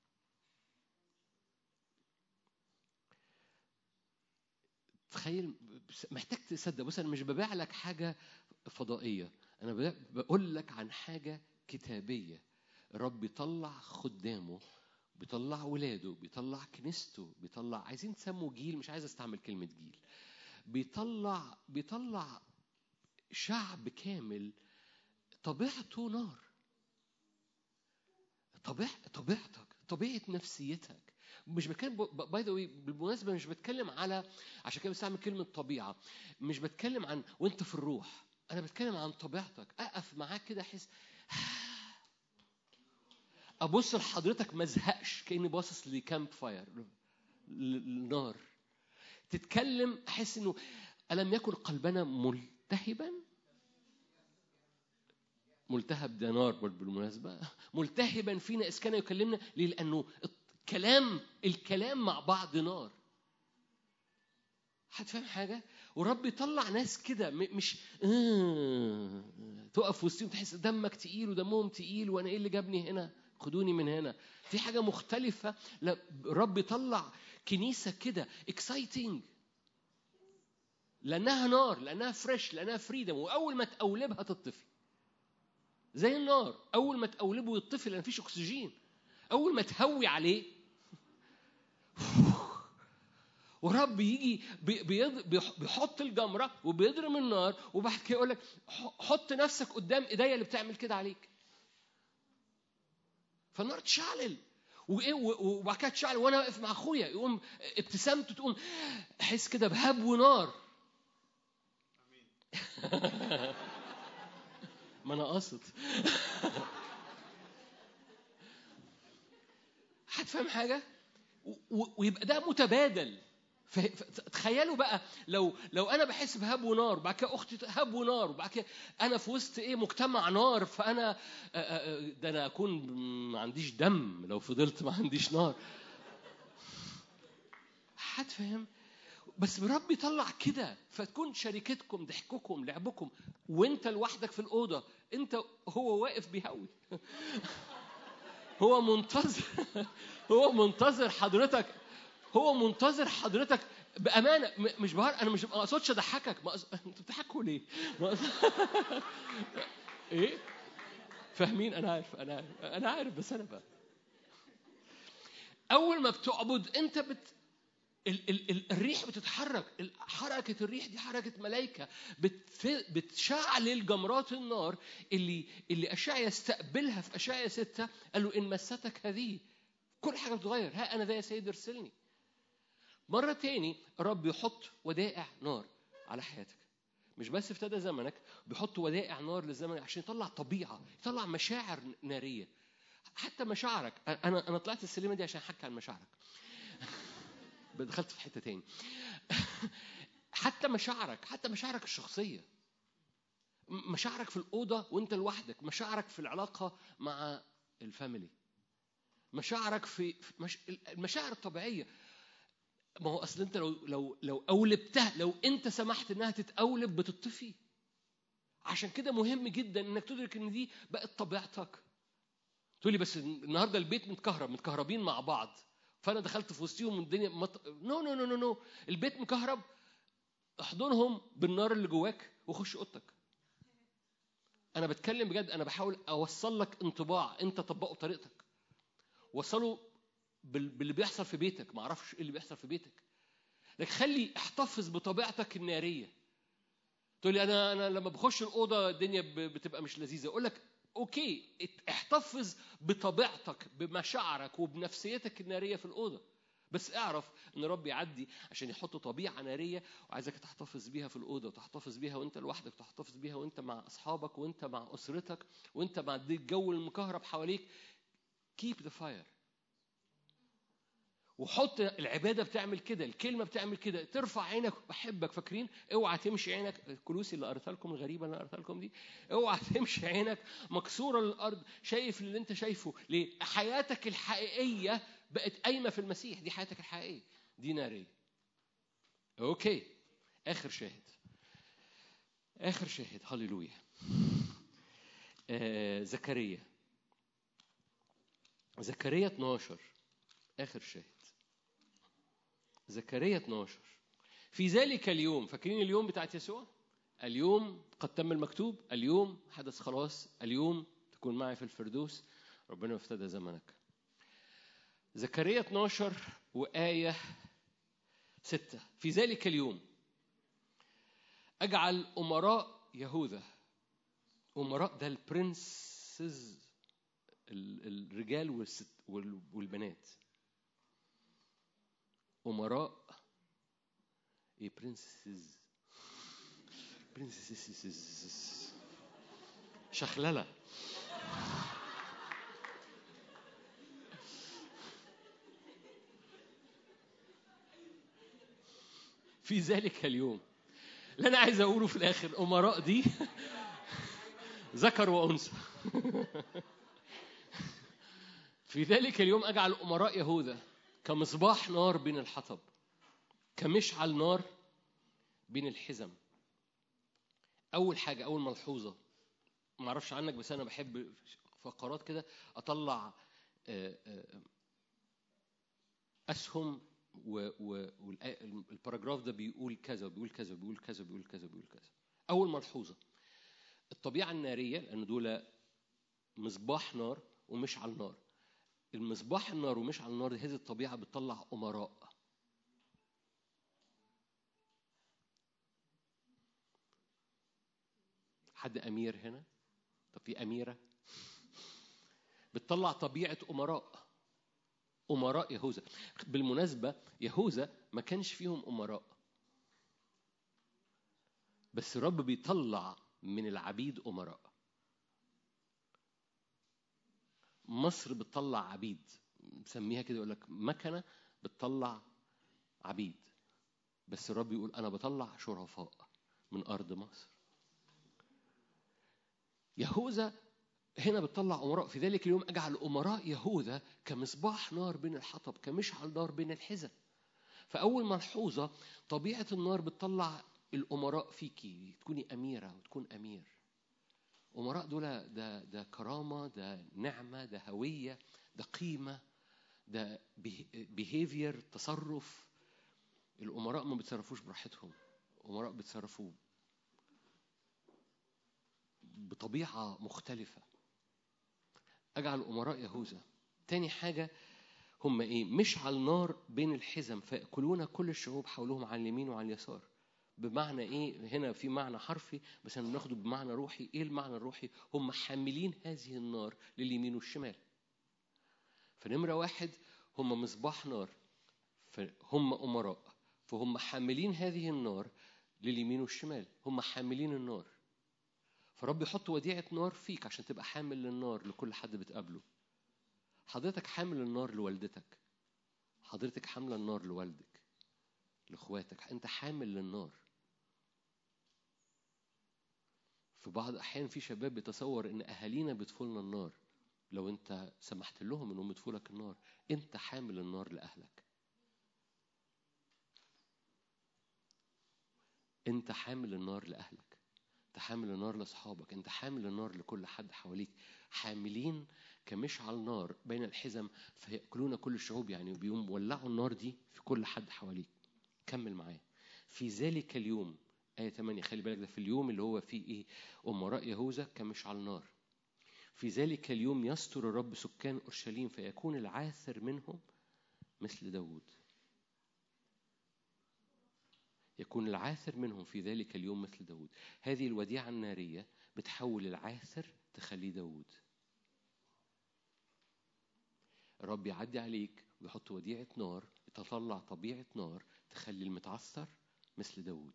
تخيل بس- محتاج تصدق بص انا مش ببيع لك حاجه فضائيه انا ب- بقول لك عن حاجه كتابيه الرب بيطلع خدامه بيطلع ولاده بيطلع كنيسته بيطلع عايزين تسموا جيل مش عايز استعمل كلمه جيل بيطلع بيطلع شعب كامل طبيعته نار طبيع طبيعتك طبيعه نفسيتك مش بتكلم باي ذا بالمناسبه مش بتكلم على عشان كده بستعمل كلمه طبيعه مش بتكلم عن وانت في الروح انا بتكلم عن طبيعتك اقف معاك كده احس ابص لحضرتك ما ازهقش كاني باصص لكامب فاير النار تتكلم احس انه الم يكن قلبنا ملتهبا ملتهب ده نار برضه بالمناسبة ملتهبا فينا إذ كان يكلمنا ليه؟ لأنه الكلام الكلام مع بعض نار هتفهم حاجة؟ ورب يطلع ناس كده م- مش آه تقف وسطهم تحس دمك تقيل ودمهم تقيل وأنا إيه اللي جابني هنا؟ خدوني من هنا في حاجة مختلفة لا رب يطلع كنيسة كده اكسايتنج لأنها نار لأنها فريش لأنها فريدم وأول ما تقولبها تطفي زي النار اول ما تقولبه يطفي لان مفيش اكسجين اول ما تهوي عليه ورب يجي بي- بيض- بيح- بيحط الجمره وبيضرم النار وبعد كده يقول لك ح- حط نفسك قدام ايديا اللي بتعمل كده عليك فالنار تشعلل وايه و- وبعد كده تشعل وانا واقف مع اخويا يقوم ابتسامته تقوم احس كده بهب ونار ما انا قاصد هتفهم حاجه و- و- ويبقى ده متبادل ف- ف- تخيلوا بقى لو لو انا بحس بهب ونار بعد كده اختي هب ونار وبعد كده انا في وسط ايه مجتمع نار فانا آه، آه، آه، ده انا اكون ما عنديش دم لو فضلت ما عنديش نار هتفهم بس رب يطلع كده فتكون شركتكم ضحككم لعبكم وانت لوحدك في الاوضه انت هو واقف بيهوي هو منتظر هو منتظر حضرتك هو منتظر حضرتك بامانه م- مش بهار انا مش ما اقصدش اضحكك ما أقصد... انتوا بتضحكوا ليه؟ ما أقصد- ايه؟ فاهمين انا عارف انا عارف انا عارف بس انا بقى اول ما بتعبد انت بت ال ال ال الريح بتتحرك ال- حركة الريح دي حركة ملائكة بت بتشعل جمرات النار اللي اللي أشعيا استقبلها في أشعيا ستة قال له إن مستك هذه كل حاجة بتتغير ها أنا ذا يا سيد ارسلني مرة تاني الرب يحط ودائع نار على حياتك مش بس افتدى زمنك بيحط ودائع نار للزمن عشان يطلع طبيعة يطلع مشاعر نارية حتى مشاعرك انا انا طلعت السلمه دي عشان احكي عن مشاعرك دخلت في حته تاني حتى مشاعرك حتى مشاعرك الشخصيه م- مشاعرك في الاوضه وانت لوحدك مشاعرك في العلاقه مع الفاميلي مشاعرك في في مش... المشاعر الطبيعيه ما هو اصل انت لو لو لو اولبتها لو انت سمحت انها تتقولب بتطفي عشان كده مهم جدا انك تدرك ان دي بقت طبيعتك تقول لي بس النهارده البيت متكهرب متكهربين مع بعض فانا دخلت في وسطهم الدنيا مط... نو نو نو نو نو البيت مكهرب احضنهم بالنار اللي جواك وخش اوضتك انا بتكلم بجد انا بحاول اوصل لك انطباع انت طبقه بطريقتك وصله بال... باللي بيحصل في بيتك ما اعرفش ايه اللي بيحصل في بيتك لكن خلي احتفظ بطبيعتك الناريه تقول لي انا انا لما بخش الاوضه الدنيا ب- بتبقى مش لذيذه اقول لك اوكي ات- احتفظ بطبيعتك بمشاعرك وبنفسيتك الناريه في الاوضه بس اعرف ان رب يعدي عشان يحط طبيعه ناريه وعايزك تحتفظ بيها في الاوضه وتحتفظ بيها وانت لوحدك تحتفظ بيها وانت مع اصحابك وانت مع اسرتك وانت مع الجو المكهرب حواليك keep the fire وحط العباده بتعمل كده الكلمه بتعمل كده ترفع عينك بحبك فاكرين اوعى تمشي عينك الكلوسي اللي قريتها لكم الغريبه اللي قريتها لكم دي اوعى تمشي عينك مكسوره للارض شايف اللي انت شايفه ليه حياتك الحقيقيه بقت قايمه في المسيح دي حياتك الحقيقيه دي ناريه اوكي اخر شاهد اخر شاهد هللويا آه زكريا زكريا 12 اخر شاهد زكريا 12 في ذلك اليوم فاكرين اليوم بتاعت يسوع اليوم قد تم المكتوب اليوم حدث خلاص اليوم تكون معي في الفردوس ربنا افتدى زمنك زكريا 12 وآية 6 في ذلك اليوم أجعل أمراء يهوذا أمراء ده البرنسز ال- الرجال والست وال- والبنات أمراء إيه برنسز برنسز شخللة في ذلك اليوم اللي أنا عايز أقوله في الآخر أمراء دي ذكر وأنثى في ذلك اليوم أجعل أمراء يهوذا كمصباح نار بين الحطب كمشعل نار بين الحزم أول حاجة أول ملحوظة ما أعرفش عنك بس أنا بحب فقرات كده أطلع آه، آه، أسهم والباراجراف ده بيقول كذا وبيقول كذا وبيقول كذا وبيقول كذا وبيقول كذا أول ملحوظة الطبيعة النارية لأن دول مصباح نار ومشعل نار المصباح النار ومشعل النار دي هذه الطبيعة بتطلع أمراء حد أمير هنا؟ طب في أميرة؟ بتطلع طبيعة أمراء أمراء يهوذا بالمناسبة يهوذا ما كانش فيهم أمراء بس الرب بيطلع من العبيد أمراء مصر بتطلع عبيد مسميها كده يقول لك مكنة بتطلع عبيد بس الرب يقول أنا بطلع شرفاء من أرض مصر يهوذا هنا بتطلع أمراء في ذلك اليوم أجعل أمراء يهوذا كمصباح نار بين الحطب كمشعل نار بين الحزن فأول ملحوظة طبيعة النار بتطلع الأمراء فيكي تكوني أميرة وتكون أمير أمراء دول ده ده كرامة ده نعمة ده هوية ده قيمة ده بيهيفير تصرف الأمراء ما بيتصرفوش براحتهم الأمراء بيتصرفوا بطبيعة مختلفة أجعل أمراء يهوذا تاني حاجة هم إيه مشعل نار بين الحزم فيأكلون كل الشعوب حولهم على اليمين وعلى اليسار بمعنى ايه هنا في معنى حرفي بس انا بناخده بمعنى روحي ايه المعنى الروحي هم حاملين هذه النار لليمين والشمال فنمرة واحد هم مصباح نار فهم أمراء فهم حاملين هذه النار لليمين والشمال هم حاملين النار فرب يحط وديعة نار فيك عشان تبقى حامل للنار لكل حد بتقابله حضرتك حامل النار لوالدتك حضرتك حاملة النار لوالدك لاخواتك انت حامل للنار في بعض الأحيان في شباب بيتصور إن أهالينا بيطفوا النار لو أنت سمحت لهم إنهم يطفوا لك النار أنت حامل النار لأهلك أنت حامل النار لأهلك أنت حامل النار لأصحابك أنت حامل النار لكل حد حواليك حاملين كمشعل نار بين الحزم فيأكلون كل الشعوب يعني بيقوم ولعوا النار دي في كل حد حواليك كمل معايا في ذلك اليوم آية 8 خلي بالك ده في اليوم اللي هو فيه إيه أمراء يهوذا كمشعل نار في ذلك اليوم يستر الرب سكان أورشليم فيكون العاثر منهم مثل داود يكون العاثر منهم في ذلك اليوم مثل داود هذه الوديعة النارية بتحول العاثر تخليه داود الرب يعدي عليك ويحط وديعة نار تطلع طبيعة نار تخلي المتعثر مثل داود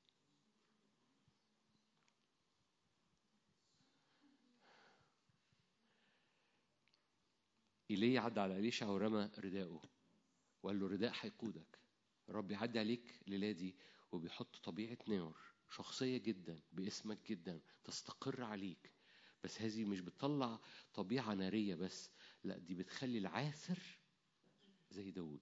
إيليا عدى على إليشع ورمى رداءه وقال له رداء هيقودك الرب يعدي عليك الليلة دي وبيحط طبيعة نار شخصية جدا باسمك جدا تستقر عليك بس هذه مش بتطلع طبيعة نارية بس لا دي بتخلي العاثر زي داود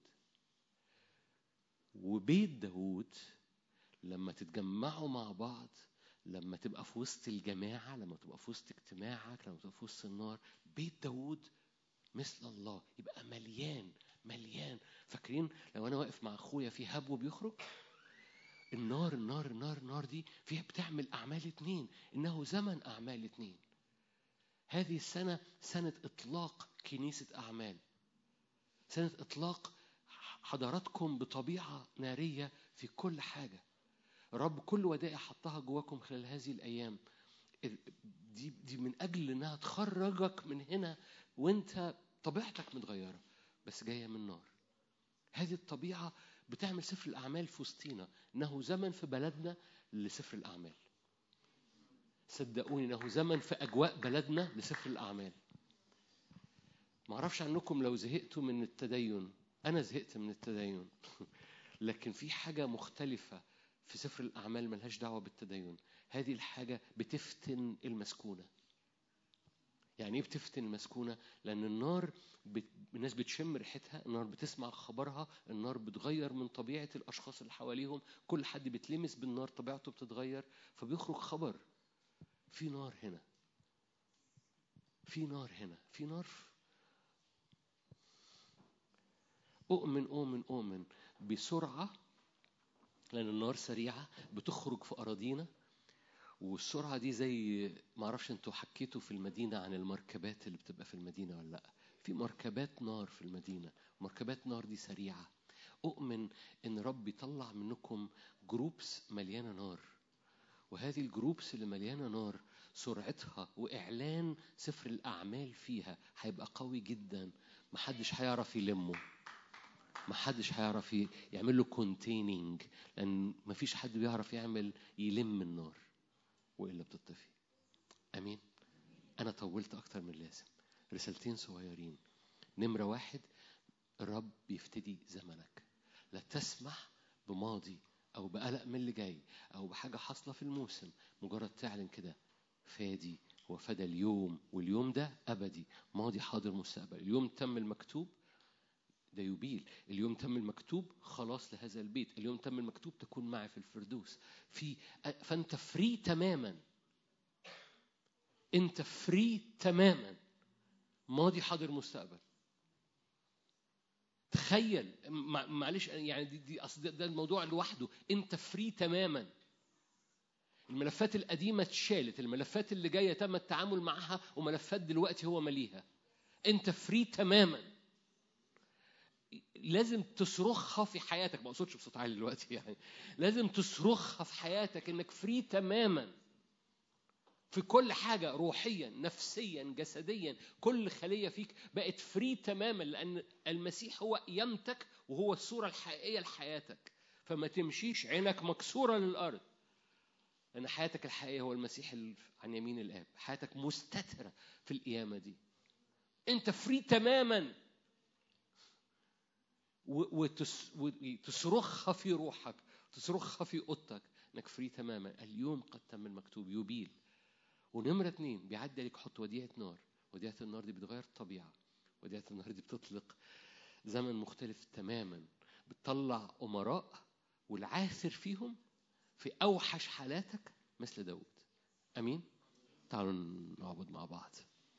وبيت داود لما تتجمعوا مع بعض لما تبقى في وسط الجماعة لما تبقى في وسط اجتماعك لما تبقى في وسط النار بيت داود مثل الله يبقى مليان مليان فاكرين لو انا واقف مع اخويا في هب بيخرج النار النار النار النار دي فيها بتعمل اعمال اتنين انه زمن اعمال اتنين هذه السنه سنه اطلاق كنيسه اعمال سنه اطلاق حضراتكم بطبيعه ناريه في كل حاجه رب كل ودائع حطها جواكم خلال هذه الايام دي دي من اجل انها تخرجك من هنا وانت طبيعتك متغيره بس جايه من نار هذه الطبيعه بتعمل سفر الاعمال في وسطينا انه زمن في بلدنا لسفر الاعمال صدقوني انه زمن في اجواء بلدنا لسفر الاعمال ما اعرفش عنكم لو زهقتوا من التدين انا زهقت من التدين لكن في حاجه مختلفه في سفر الاعمال ملهاش دعوه بالتدين هذه الحاجه بتفتن المسكونه يعني ايه بتفتن المسكونه لان النار بت... الناس بتشم ريحتها النار بتسمع خبرها النار بتغير من طبيعه الاشخاص اللي حواليهم كل حد بيتلمس بالنار طبيعته بتتغير فبيخرج خبر في نار هنا في نار هنا في نار أؤمن أؤمن أؤمن بسرعة لأن النار سريعة بتخرج في أراضينا والسرعة دي زي ما اعرفش انتوا حكيتوا في المدينة عن المركبات اللي بتبقى في المدينة ولا لا في مركبات نار في المدينة مركبات نار دي سريعة أؤمن إن رب يطلع منكم جروبس مليانة نار وهذه الجروبس اللي مليانة نار سرعتها وإعلان سفر الأعمال فيها هيبقى قوي جدا محدش هيعرف يلمه محدش هيعرف يعمل له كونتيننج لأن مفيش حد بيعرف يعمل يلم النار وإلا بتطفي أمين أنا طولت أكتر من اللازم رسالتين صغيرين نمرة واحد الرب بيفتدي زمنك لا تسمح بماضي أو بقلق من اللي جاي أو بحاجة حاصلة في الموسم مجرد تعلن كده فادي هو فدى اليوم واليوم ده أبدي ماضي حاضر مستقبل اليوم تم المكتوب ده يبيل اليوم تم المكتوب خلاص لهذا البيت اليوم تم المكتوب تكون معي في الفردوس في فانت فري تماما انت فري تماما ماضي حاضر مستقبل تخيل مع- معلش يعني دي, دي اصل ده, ده الموضوع لوحده انت فري تماما الملفات القديمه اتشالت الملفات اللي جايه تم التعامل معها وملفات دلوقتي هو مليها انت فري تماما لازم تصرخها في حياتك ما اقصدش بصوت عالي دلوقتي يعني لازم تصرخها في حياتك انك فري تماما في كل حاجة روحيا نفسيا جسديا كل خلية فيك بقت فري تماما لأن المسيح هو قيامتك وهو الصورة الحقيقية لحياتك فما تمشيش عينك مكسورة للأرض لأن حياتك الحقيقية هو المسيح ال- عن يمين الآب حياتك مستترة في القيامة دي أنت فري تماما و- وتس- وتصرخها في روحك تصرخها في اوضتك انك فري تماما اليوم قد تم المكتوب يبيل ونمرة اتنين بيعدي عليك حط وديعة نار وديعة النار دي بتغير الطبيعة وديعة النار دي بتطلق زمن مختلف تماما بتطلع أمراء والعاثر فيهم في أوحش حالاتك مثل داود أمين تعالوا نعبد مع بعض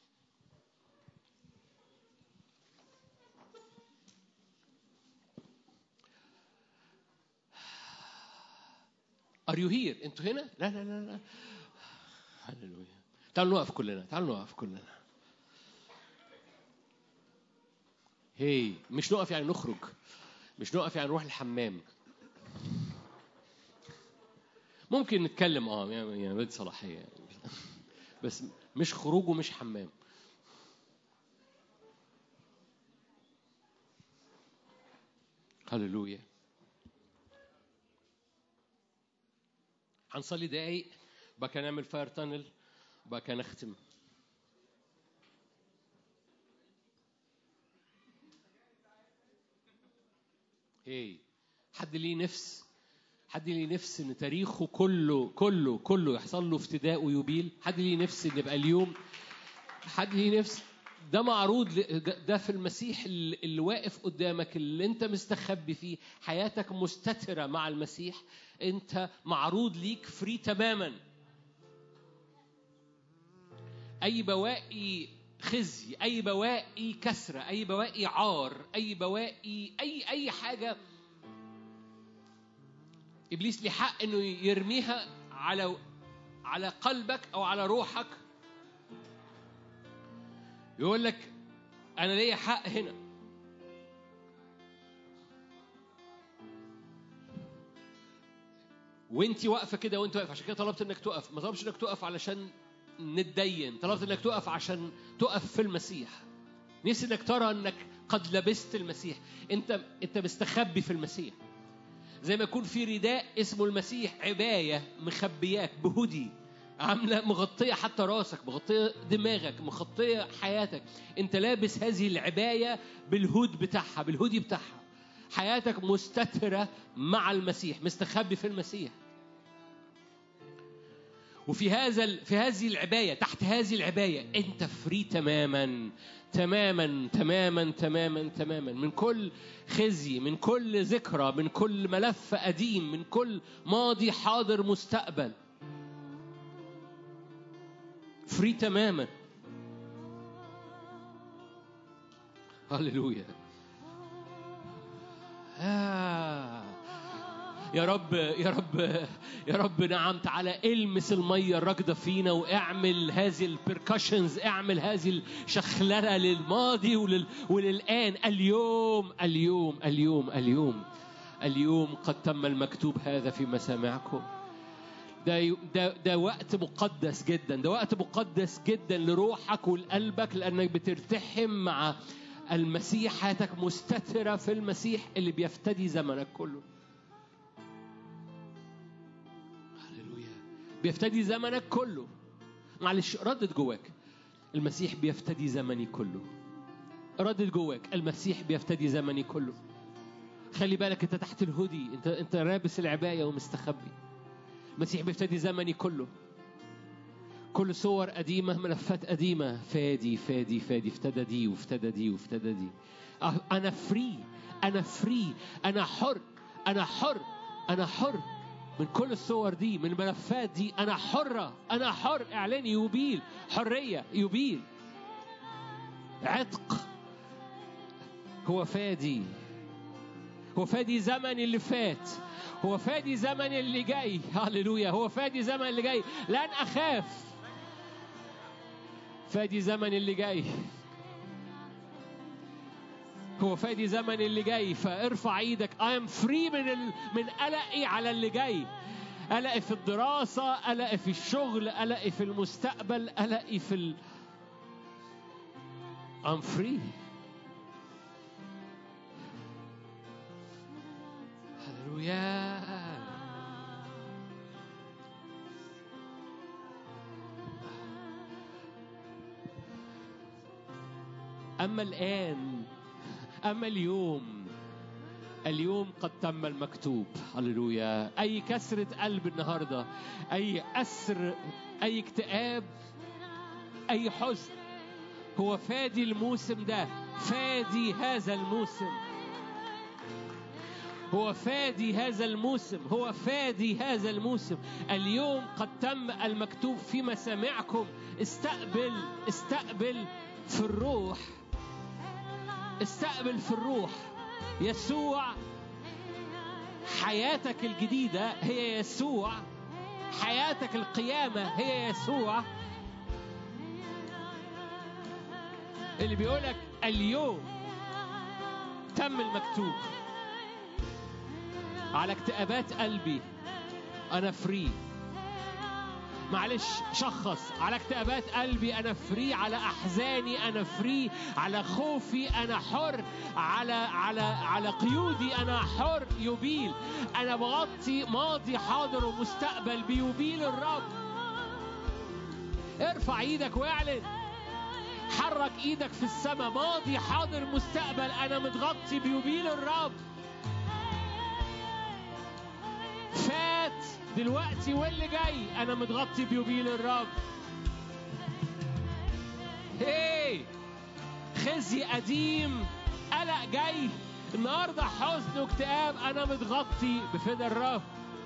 Are you here؟ انتوا هنا؟ لا لا لا لا هللويا تعالوا نقف كلنا تعالوا نقف كلنا هي مش نقف يعني نخرج مش نقف يعني نروح الحمام ممكن نتكلم اه يعني يعني بدي صلاحيه يعني. بس مش خروج ومش حمام هللويا هنصلي دقايق بقى كان نعمل فاير تانل بقى كان نختم هي حد ليه نفس حد ليه نفس ان تاريخه كله كله كله يحصل له افتداء ويبيل حد ليه نفس ان يبقى اليوم حد ليه نفس ده معروض ل- ده في المسيح اللي اللي واقف قدامك اللي انت مستخبي فيه حياتك مستترة مع المسيح انت معروض ليك فري تماما اي بواقي خزي اي بواقي كسرة اي بواقي عار اي بواقي اي اي حاجة ابليس ليه حق انه يرميها على على قلبك او على روحك يقول لك انا ليا حق هنا وانت واقفه كده وانت واقف عشان كده طلبت انك تقف ما طلبتش انك تقف علشان نتدين طلبت انك تقف عشان تقف في المسيح نفسي انك ترى انك قد لبست المسيح انت انت مستخبي في المسيح زي ما يكون في رداء اسمه المسيح عبايه مخبياك بهدي عامله مغطيه حتى راسك مغطيه دماغك مغطيه حياتك انت لابس هذه العبايه بالهود بتاعها بالهودي بتاعها حياتك مستتره مع المسيح مستخبي في المسيح وفي هذا ال- في هذه العبايه تحت هذه العبايه انت فري تماما تماما تماما تماما تماما من كل خزي من كل ذكرى من كل ملف قديم من كل ماضي حاضر مستقبل فري تماما هللويا آه. يا رب يا رب يا رب نعم تعالى المس الميه الراكده فينا واعمل هذه البركشنز اعمل هذه الشخلره للماضي ولل وللان اليوم اليوم اليوم اليوم اليوم قد تم المكتوب هذا في مسامعكم ده ده ده وقت مقدس جدا ده وقت مقدس جدا لروحك ولقلبك لانك بترتحم مع المسيح حياتك مستتره في المسيح اللي بيفتدي زمنك كله هللويا بيفتدي زمنك كله معلش ردد جواك المسيح بيفتدي زمني كله ردد جواك المسيح بيفتدي زمني كله خلي بالك انت تحت الهودي انت انت لابس العبايه ومستخبي المسيح بيفتدي زمني كله كل صور قديمة ملفات قديمة فادي فادي فادي افتدى دي وافتدى دي وافتدى دي انا فري انا فري انا حر انا حر انا حر من كل الصور دي من الملفات دي انا حره انا حر اعلان يوبيل حريه يوبيل عتق هو فادي هو فادي زمن اللي فات هو فادي زمن اللي جاي هللويا هو فادي زمن اللي جاي لن اخاف فادي زمن اللي جاي هو فادي زمن اللي جاي فارفع ايدك I am free من ال... من قلقي على اللي جاي قلقي في الدراسة قلقي في الشغل قلقي في المستقبل قلقي في ال... I'm free هللويا أما الآن أما اليوم اليوم قد تم المكتوب هللويا أي كسرة قلب النهاردة أي أسر أي اكتئاب أي حزن هو فادي الموسم ده فادي هذا الموسم هو فادي هذا الموسم هو فادي هذا الموسم اليوم قد تم المكتوب في مسامعكم استقبل استقبل في الروح استقبل في الروح يسوع حياتك الجديدة هي يسوع حياتك القيامة هي يسوع اللي بيقولك اليوم تم المكتوب على اكتئابات قلبي أنا فري معلش شخص على اكتئابات قلبي انا فري على احزاني انا فري على خوفي انا حر على على على قيودي انا حر يبيل انا بغطي ماضي حاضر ومستقبل بيبيل الرب ارفع ايدك واعلن حرك ايدك في السماء ماضي حاضر مستقبل انا متغطي بيبيل الرب فات دلوقتي واللي جاي انا متغطي بيوبيل الرب هي خزي قديم قلق جاي النهارده حزن واكتئاب انا متغطي بفدا الرب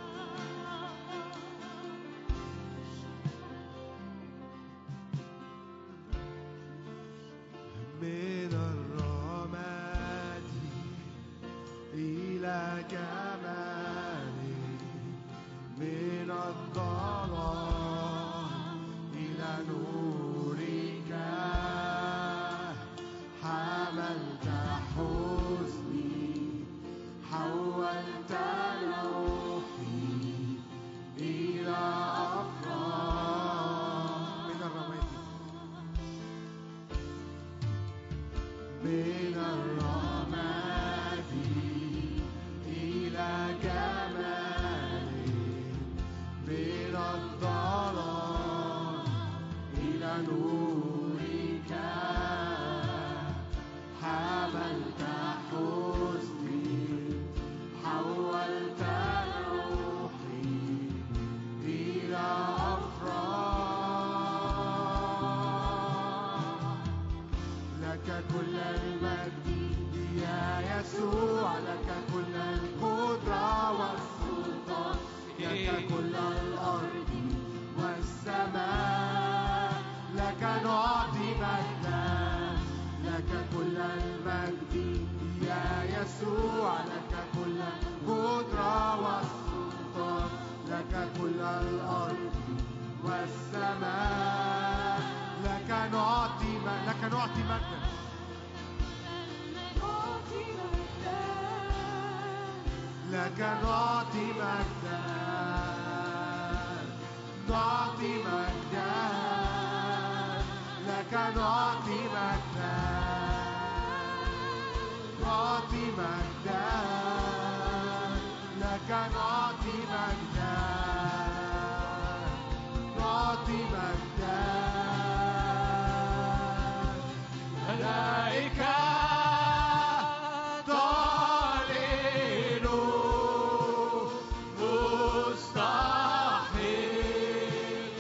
من الرماد إلى كمال من الظلام إلى نورك حملت حزني حولت روحي إلى أفراح من الرماد من الرماد إلى جمال من الظلام إلى نورك حملت حزني حولت روحي إلى أفراح لك كل المجد يا يسوع لك كل القدرة والسلطان لك كل الأرض والسماء لك نعطي مجدا لك كل المجد يا يسوع لك كل القدرة والسلطان لك كل الأرض والسماء لك نعطي م- لك نعطي مجدا لك نعطي مجدا نعطي مجدا لك نعطي مجدا نعطي مجدا لك نعطي مجدا نعطي مجدا ملائكة تعلن مستحيل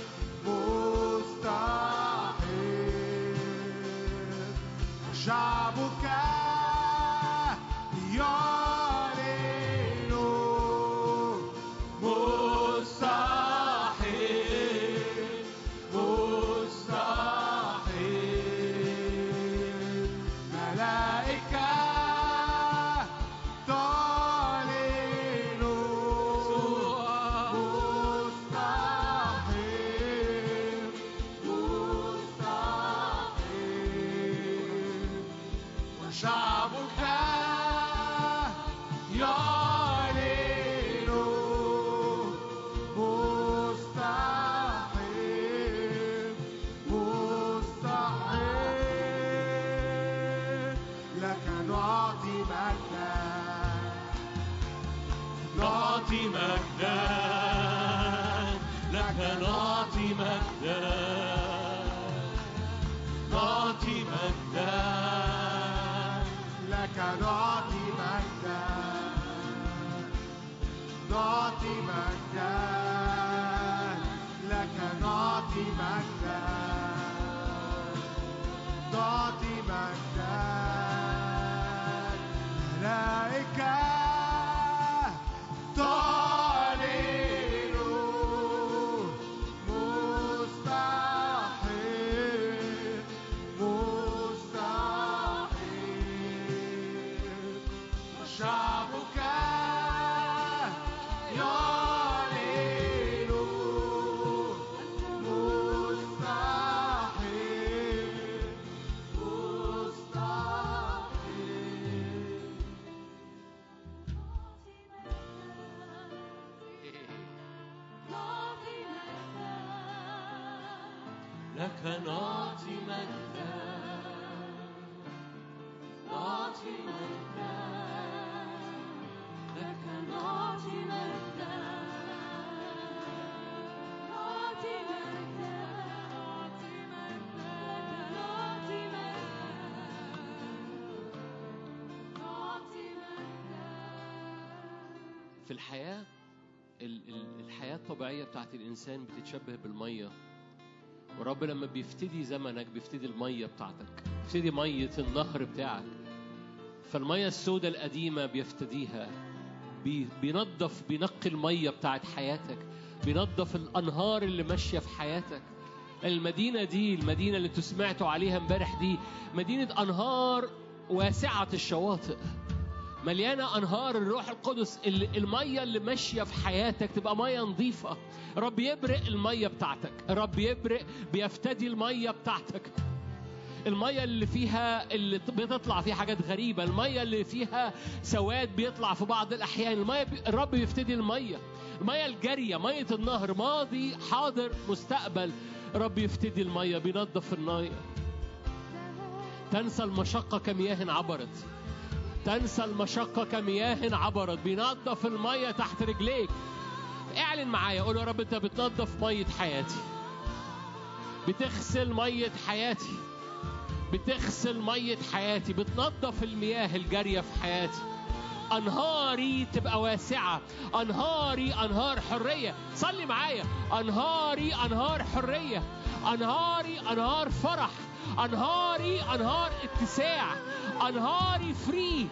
مستحيل شعبك يعلن مستحيل مستحيل ملائكة تعلن مستحيل مستحيل وشعبك يعلن مستحيل مستحيل لك نعطي مجدا نعطي مجدا لك نعطي مجدا نعطي مجدا لك نعطي مجدا نعطي مجدا لك نعطي مجدا نعطي مجدا ملائكة تعلن مستحيل مستحيل وشعبك يعلن مستحيل مستحيل لك نعطي مجدا نعطي مجدا لك نعطي مجدا نعطي مجدا نعطي مجدا نعطي مجدا نعطي مجدا في الحياة ال- ال- الحياة الطبيعية بتاعت الإنسان بتتشبه بالمية ورب لما بيفتدي زمنك بيفتدي المية بتاعتك بيفتدي مية النهر بتاعك فالمية السوداء القديمة بيفتديها بي- بينظف بينقي المية بتاعت حياتك بينظف الأنهار اللي ماشية في حياتك المدينة دي المدينة اللي انتوا سمعتوا عليها امبارح دي مدينة أنهار واسعة الشواطئ مليانة أنهار الروح القدس ال- المية اللي ماشية في حياتك تبقى مية نظيفة رب يبرق المية بتاعتك رب يبرق بيفتدي المية بتاعتك المية اللي فيها اللي بتطلع فيها حاجات غريبة المية اللي فيها سواد بيطلع في بعض الأحيان المية بي... الرب بيفتدي المية المية الجارية مية النهر ماضي حاضر مستقبل رب يفتدي المية بينظف المية تنسى المشقة كمياه عبرت تنسى المشقة كمياه عبرت بينظف المية تحت رجليك اعلن معايا قول يا رب انت بتنظف مية حياتي بتغسل مية حياتي بتغسل مية حياتي بتنظف المياه الجارية في حياتي أنهاري تبقى واسعة أنهاري أنهار حرية صلي معايا أنهاري أنهار حرية أنهاري أنهار فرح أنهاري أنهار اتساع أنهاري فري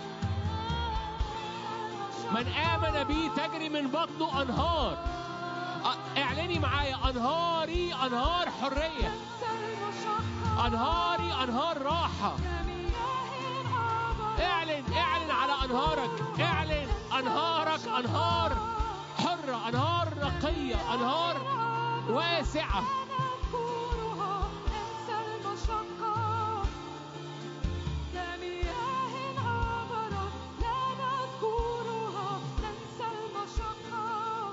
من آمن بي تجري من بطنه أنهار أ- اعلني معايا أنهاري أنهار حرية انسى المشقة أنهاري أنهار راحة كمياه عبرت اعلن اعلن على أنهارك اعلن أنهارك أنهار حرة أنهار نقية أنهار واسعة نذكرها انسى المشقة كمياه عبرت لا نذكرها ننسى المشقة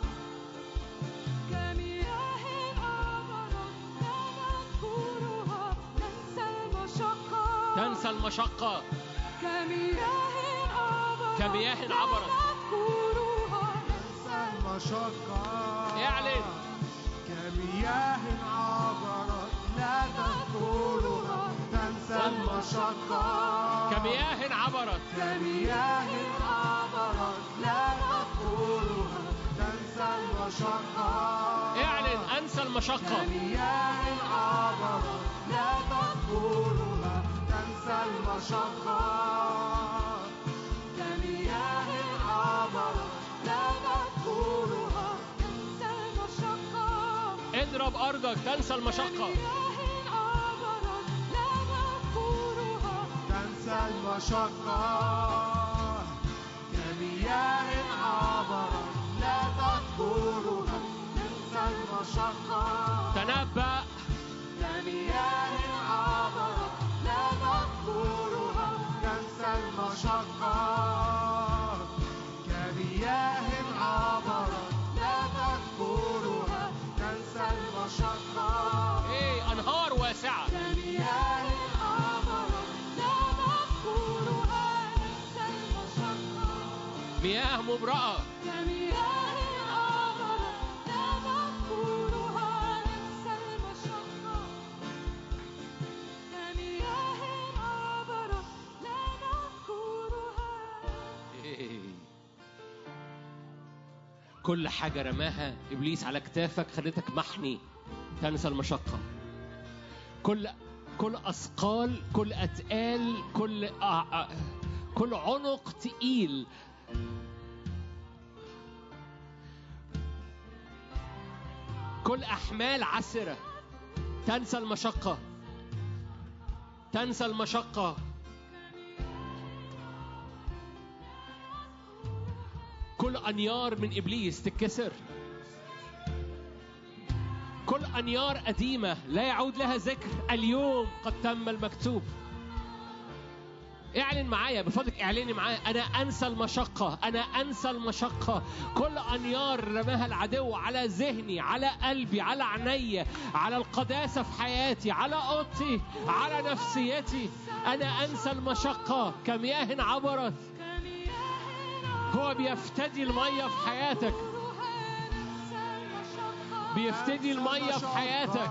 كمياه عبرت لا نذكرها ننسى المشقة تنسى المشقة كمياه عبرت كمياه لا عبرت. نذكرها تنسى المشقة اعلن. كمياه عبرت لا تذكرها تنسى المشقة كمياه عبرت كمياه عبرت لا تذكرها تنسى المشقة اعلن أنسى المشقة كمياه عبرت لا تذكرها تنسى المشقة أرضك تنسى المشقة كمياه عبرت لا نذكرها تنسى المشقة كمياه عبرت لا تذكرها تنسى المشقة تنبأ كمياه عبرت لا نذكرها تنسى المشقة كمياه عبرت لا نذكرها تنسى المشقة إيه أنهار واسعة كمياه عبرت لا نذكرها ننسى المشقة مياه مبرأة كمياه عبرت لا نذكرها ننسى المشقة كمياه عبرت لا نذكرها إيه. كل حاجة رماها إبليس على كتافك خلتك محني تنسى المشقة كل كل أثقال كل أتقال كل آه آه كل عنق تقيل كل أحمال عسرة تنسى المشقة تنسى المشقة كل أنيار من إبليس تتكسر كل أنيار قديمة لا يعود لها ذكر اليوم قد تم المكتوب اعلن معايا بفضلك اعلني معايا انا انسى المشقه انا انسى المشقه كل انيار رماها العدو على ذهني على قلبي على عيني على القداسه في حياتي على اوضتي على نفسيتي انا انسى المشقه كمياه عبرت هو بيفتدي الميه في حياتك بيفتدي الميه في حياتك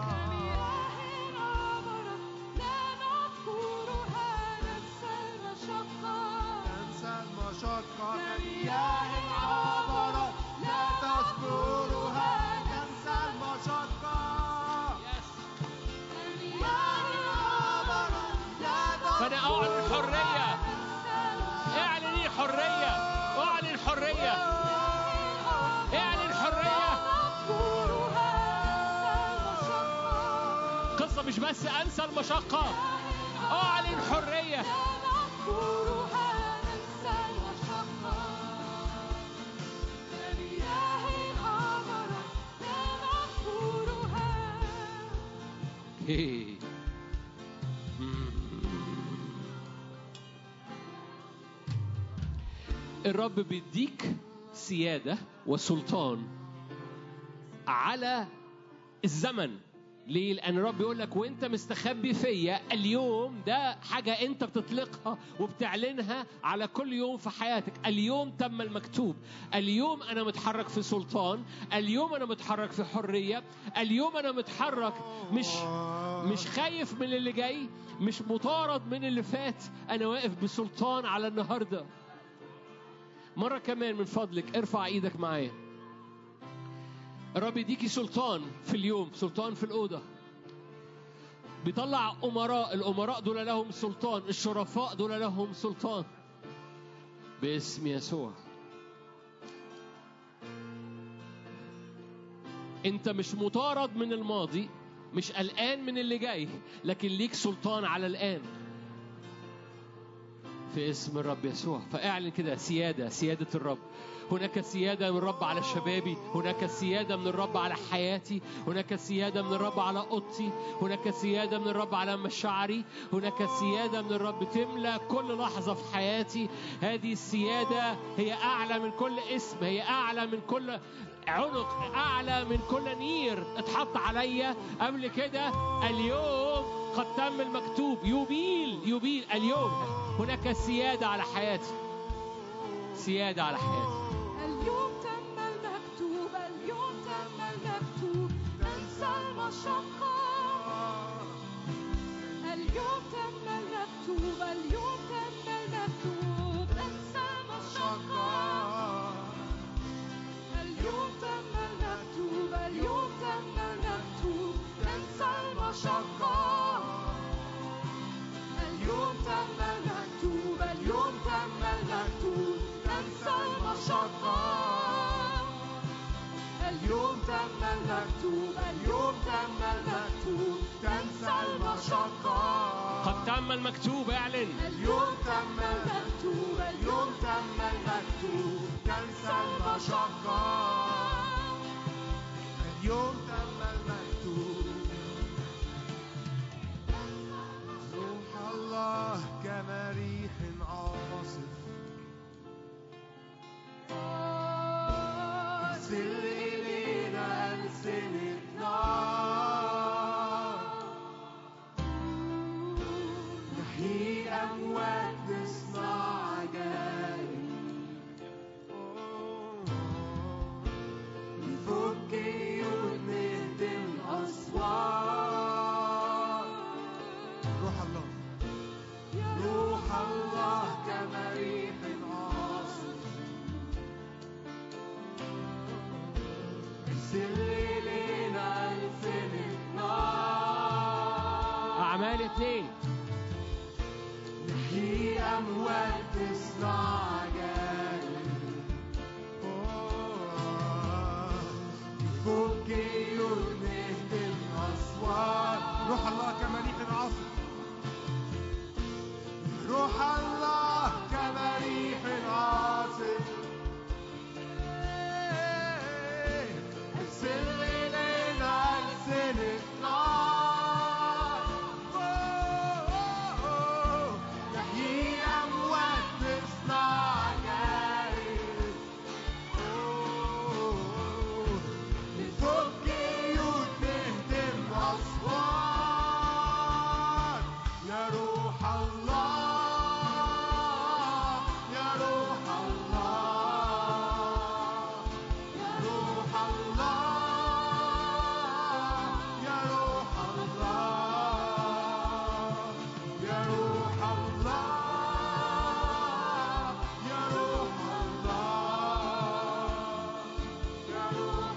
تنسى المشقة كمياه عبرت لا تذكرها تنسى المشقة كمياه عبرت لا فانا اعلن حريه اعلني حريه اعلن حريه اعلن حريه قصه مش بس انسى المشقه اعلن حريه هي. الرب بيديك سيادة وسلطان على الزمن ليه؟ لأن الرب يقول لك وأنت مستخبي فيا اليوم ده حاجة أنت بتطلقها وبتعلنها على كل يوم في حياتك، اليوم تم المكتوب، اليوم أنا متحرك في سلطان، اليوم أنا متحرك في حرية، اليوم أنا متحرك مش مش خايف من اللي جاي، مش مطارد من اللي فات، أنا واقف بسلطان على النهارده. مرة كمان من فضلك ارفع ايدك معايا. الرب يديكي سلطان في اليوم سلطان في الأوضة بيطلع أمراء الأمراء دول لهم سلطان الشرفاء دول لهم سلطان باسم يسوع انت مش مطارد من الماضي مش قلقان من اللي جاي لكن ليك سلطان على الآن في اسم الرب يسوع فاعلن كده سيادة سيادة الرب هناك سيادة من الرب على شبابي هناك سيادة من الرب على حياتي هناك سيادة من الرب على أوضتي هناك سيادة من الرب على مشاعري هناك سيادة من الرب تملى كل لحظة في حياتي هذه السيادة هي أعلى من كل اسم هي أعلى من كل عنق أعلى من كل نير اتحط عليا قبل كده اليوم قد تم المكتوب يبيل يبيل اليوم هناك سيادة على حياتي سيادة على حياتي اليوم تم المكتوب اليوم تم المكتوب ننسى المشقة اليوم تم المكتوب اليوم تم المكتوب ننسى المشقة اليوم تم المكتوب اليوم تم المكتوب ننسى المشقة اليوم تم المكتوب اليوم تم المكتوب ننسى المشقة اليوم تم المكتوب اليوم تم المكتوب تنسى المشقات قد تم المكتوب اعلن اليوم تم المكتوب اليوم تم المكتوب تنسى المشقات اليوم تم المكتوب روح الله كما ريح عاصف ارسل إلينا ألسنة نار نحيي أموات نصنع عجائب نفك قيود نهدم أسوار روح الله روح الله كما ريح عاصف ارسل إلينا ألسنة نار اعمال اتنين نحيي أموات تصنع عجائب نفك قيود نهدم أسوار روح الله كما ريح عاصف روح الله كما ريح عاصف ارسل إلينا ألسنة نار نحيي أموات نصنع عجائب نفك قيود نهدم أسوار يا روح الله يا روح الله يا روح الله يا روح الله يا روح الله يا روح الله يا روح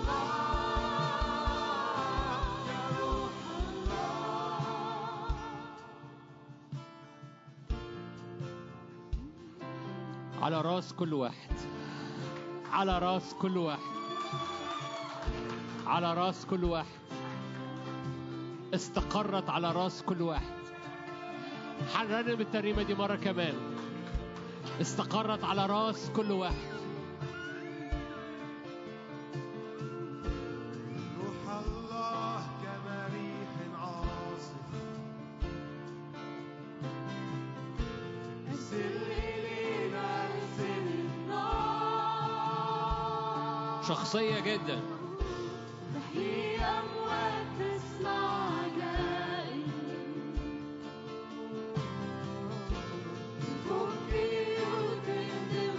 الله يا روح على راس كل واحد على راس كل واحد على راس كل واحد استقرت على راس كل واحد حررنا الترنيمة دي مرة كمان استقرت على راس كل واحد روح الله كما ريح عاصف ارسل إلينا ألسنة نار شخصية جدا نحيي أموات تصنع عجائب نفك قيود نهدم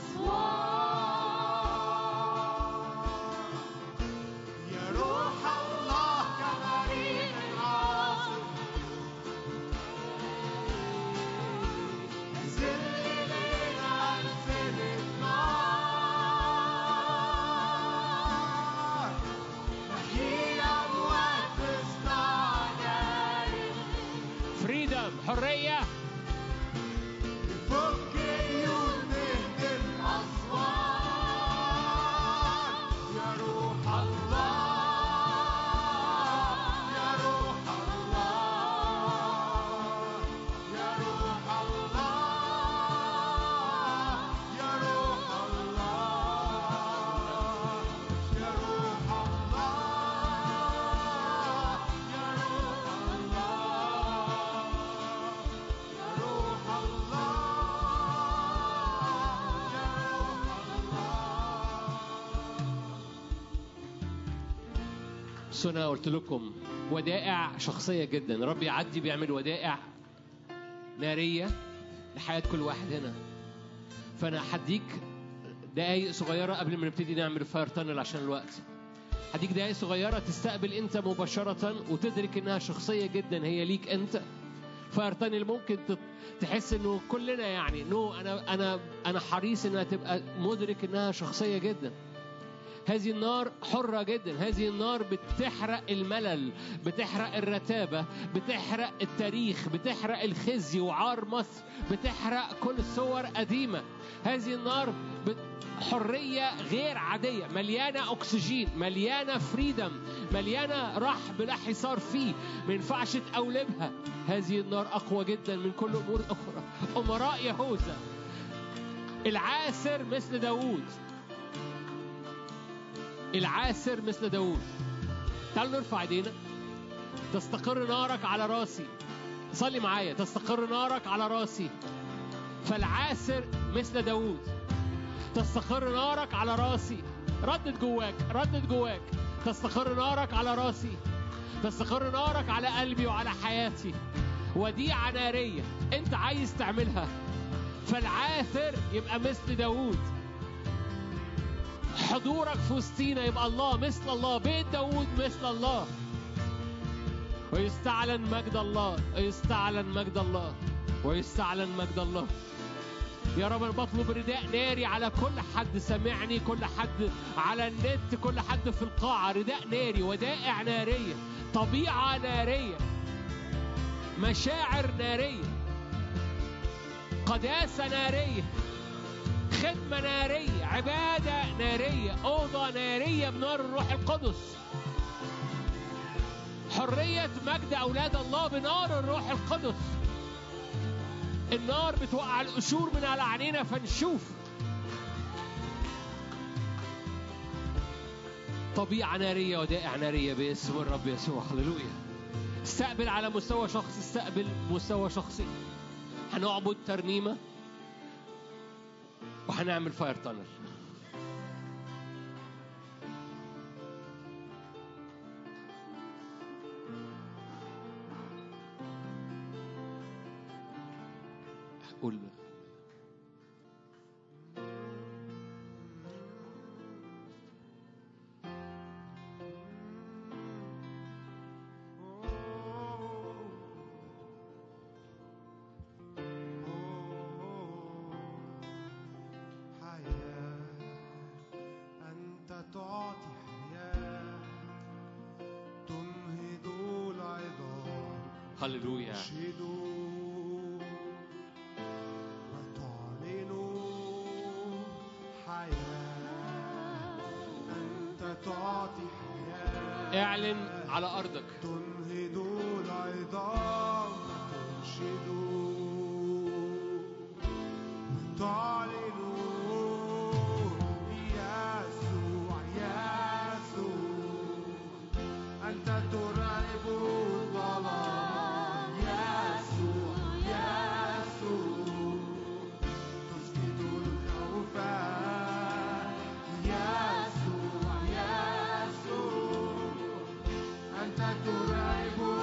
أسوار يا روح الله كما ريح عاصف ارسل إلينا ألسنة نار نحيي أموات تصنع عجائب فريدم حرية نفك قيود نهدم أسوار يا روح الله يا روح الله يا روح الله يا روح الله يا روح الله يا روح الله يا روح بس انا قلت لكم ودائع شخصية جدا رب يعدي بيعمل ودائع نارية لحياة كل واحد هنا فانا هديك دقايق صغيرة قبل ما نبتدي نعمل فاير تانل عشان الوقت هديك دقايق صغيرة تستقبل انت مباشرة وتدرك انها شخصية جدا هي ليك انت فاير تانل ممكن تت- تحس انه كلنا يعني نو انا انا انا حريص انها تبقى مدرك انها شخصية جدا هذه النار حرة جدا هذه النار بتحرق الملل بتحرق الرتابة بتحرق التاريخ بتحرق الخزي وعار مصر بتحرق كل صور قديمة هذه النار بت... حرية غير عادية مليانة أكسجين مليانة فريدم مليانة رحب لا حصار فيه ما ينفعش تقولبها هذه النار أقوى جدا من كل أمور أخرى أمراء يهوذا العاسر مثل داوود العاسر مثل داوود تعالوا نرفع ايدينا تستقر نارك على راسي صلي معايا تستقر نارك على راسي فالعاسر مثل داوود تستقر نارك على راسي ردد جواك ردد جواك تستقر نارك على راسي تستقر نارك على قلبي وعلى حياتي وديعة نارية انت عايز تعملها فالعاثر يبقى مثل داوود حضورك في وسطينا يبقى الله مثل الله بيت داوود مثل الله ويستعلن مجد الله ويستعلن مجد الله ويستعلن مجد الله يا رب انا بطلب رداء ناري على كل حد سمعني كل حد على النت كل حد في القاعة رداء ناري ودائع نارية طبيعة نارية مشاعر نارية قداسة نارية خدمة نارية عبادة نارية أوضة نارية بنار الروح القدس حرية مجد أولاد الله بنار الروح القدس النار بتوقع القشور من على عينينا فنشوف طبيعة نارية ودائع نارية باسم الرب يسوع هللويا استقبل على مستوى شخصي استقبل مستوى شخصي هنعبد ترنيمة وهنعمل فاير تانل قول حياة أنت تعطي حياة تنهض العظام هللويا تشهد وتعلن حياة أنت تعطي حياة اعلن على أرضك تنهض العظام وتنشد وتعلن يسوع يسوع أنت ترعب الظلام يسوع يسوع تسكت الخوف يسوع يسوع أنت ترعب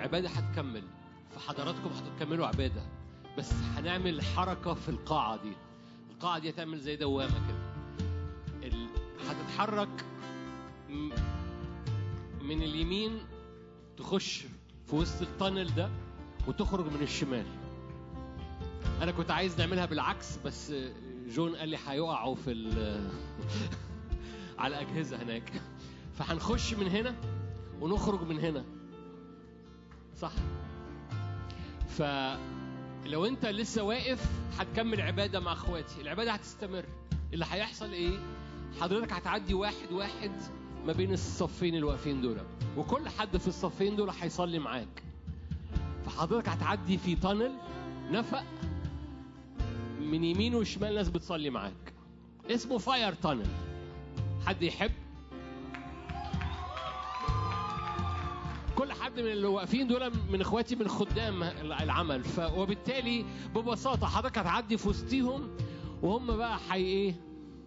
العبادة هتكمل فحضراتكم هتكملوا عبادة بس هنعمل حركة في القاعة دي القاعة دي هتعمل زي دوامة كده ال... هتتحرك م- من اليمين تخش في وسط التانل ده وتخرج من الشمال انا كنت عايز نعملها بالعكس بس جون قال لي هيقعوا في ال- على الاجهزه هناك فهنخش من هنا ونخرج من هنا صح فلو انت لسه واقف هتكمل عباده مع اخواتي العباده هتستمر اللي هيحصل ايه حضرتك هتعدي واحد واحد ما بين الصفين اللي واقفين دول وكل حد في الصفين دول هيصلي معاك فحضرتك هتعدي في تانل نفق من يمين وشمال ناس بتصلي معاك اسمه فاير تانل حد يحب كل حد من اللي واقفين دول من اخواتي من خدام العمل ف... وبالتالي ببساطه حضرتك هتعدي في وسطيهم وهم بقى حي ايه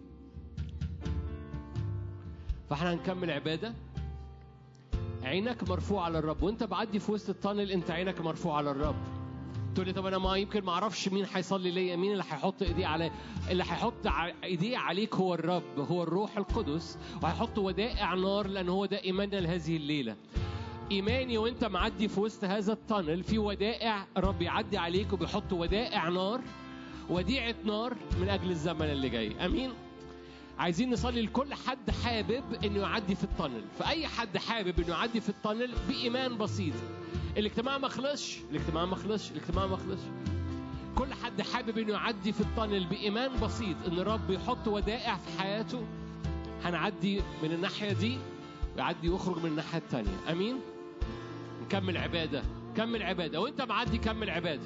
فاحنا هنكمل عباده عينك مرفوعه على الرب وانت بعدي في وسط التانل انت عينك مرفوعه على الرب تقول لي طب انا ما يمكن ما اعرفش مين هيصلي ليا مين اللي هيحط ايديه على اللي هيحط ع- ايديه عليك هو الرب هو الروح القدس وهيحط ودائع نار لان هو ده ايماننا لهذه الليله ايماني وانت معدي في وسط هذا التانل في ودائع الرب يعدي عليك وبيحط ودائع نار وديعه نار من اجل الزمن اللي جاي امين عايزين نصلي لكل حد حابب انه يعدي في التانل فاي حد حابب انه يعدي في التانل بايمان بسيط الاجتماع ما خلصش الاجتماع ما خلصش الاجتماع ما خلصش كل حد حابب انه يعدي في التانل بايمان بسيط ان الرب يحط ودائع في حياته هنعدي من الناحيه دي ويعدي ويخرج من الناحيه التانيه امين نكمل عباده كمل عباده وانت معدي كمل عباده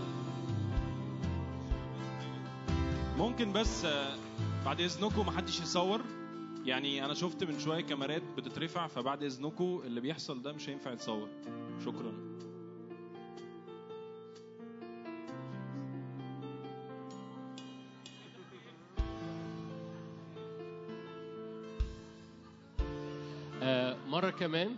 ممكن بس آه، بعد اذنكم محدش يصور يعني انا شفت من شويه كاميرات بتترفع فبعد اذنكم اللي بيحصل ده مش هينفع يتصور شكرا آه، مرة كمان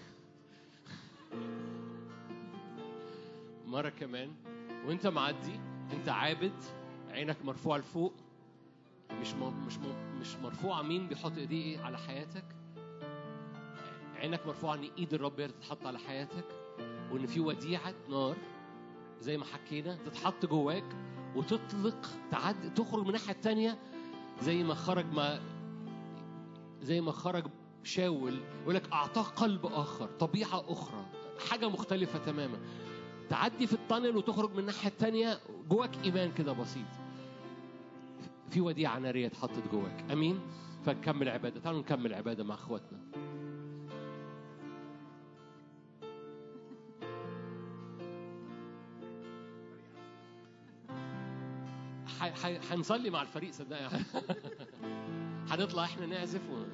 مرة كمان وانت معدي انت عابد عينك مرفوعة لفوق مش م... مش م... مش مرفوعة مين بيحط ايديه ايه على حياتك عينك مرفوعة ان ايد الرب هي اللي تتحط على حياتك وان في وديعة نار زي ما حكينا تتحط جواك وتطلق تعدي تخرج من الناحية التانية زي ما خرج ما زي ما خرج شاول يقول لك اعطاه قلب اخر طبيعه اخرى حاجه مختلفه تماما تعدي في التانل وتخرج من الناحيه التانية جواك ايمان كده بسيط في وديعه ناريه اتحطت جواك امين فنكمل عباده تعالوا نكمل عباده مع اخواتنا ح- ح- هنصلي مع الفريق صدقني هنطلع احنا نعزف و...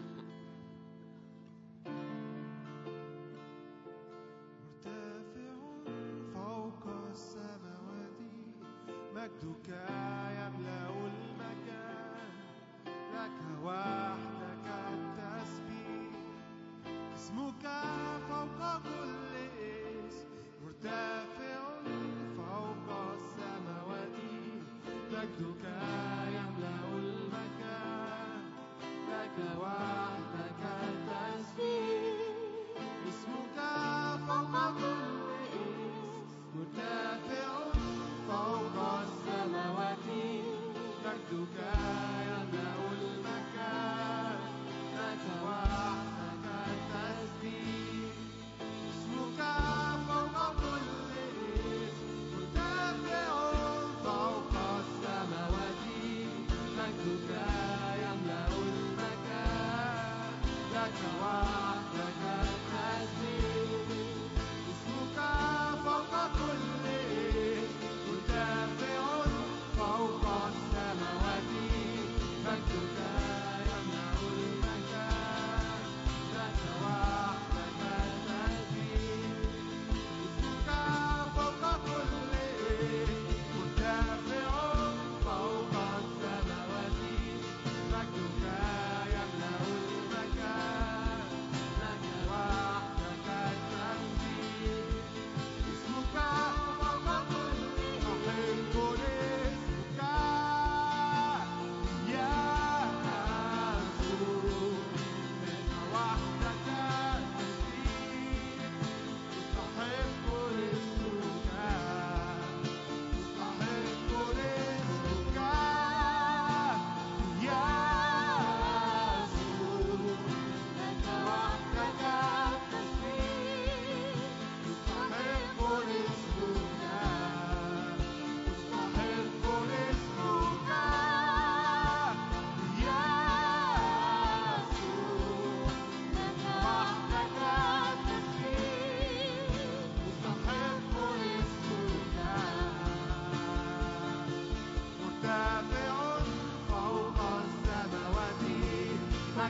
مرتفع فوق السماوات مجدك يملأ المكان لك وحدك التسبيح اسمك فوق كل اسم مرتفع فوق السماوات مجدك يملأ المكان لك وحدك التسبيح اسمك فوق كل اسم مرتفع فوق السماوات مجدك يملأ المكان لك وحدك التسبيح اسمك فوق كل اسم مرتفع فوق السماوات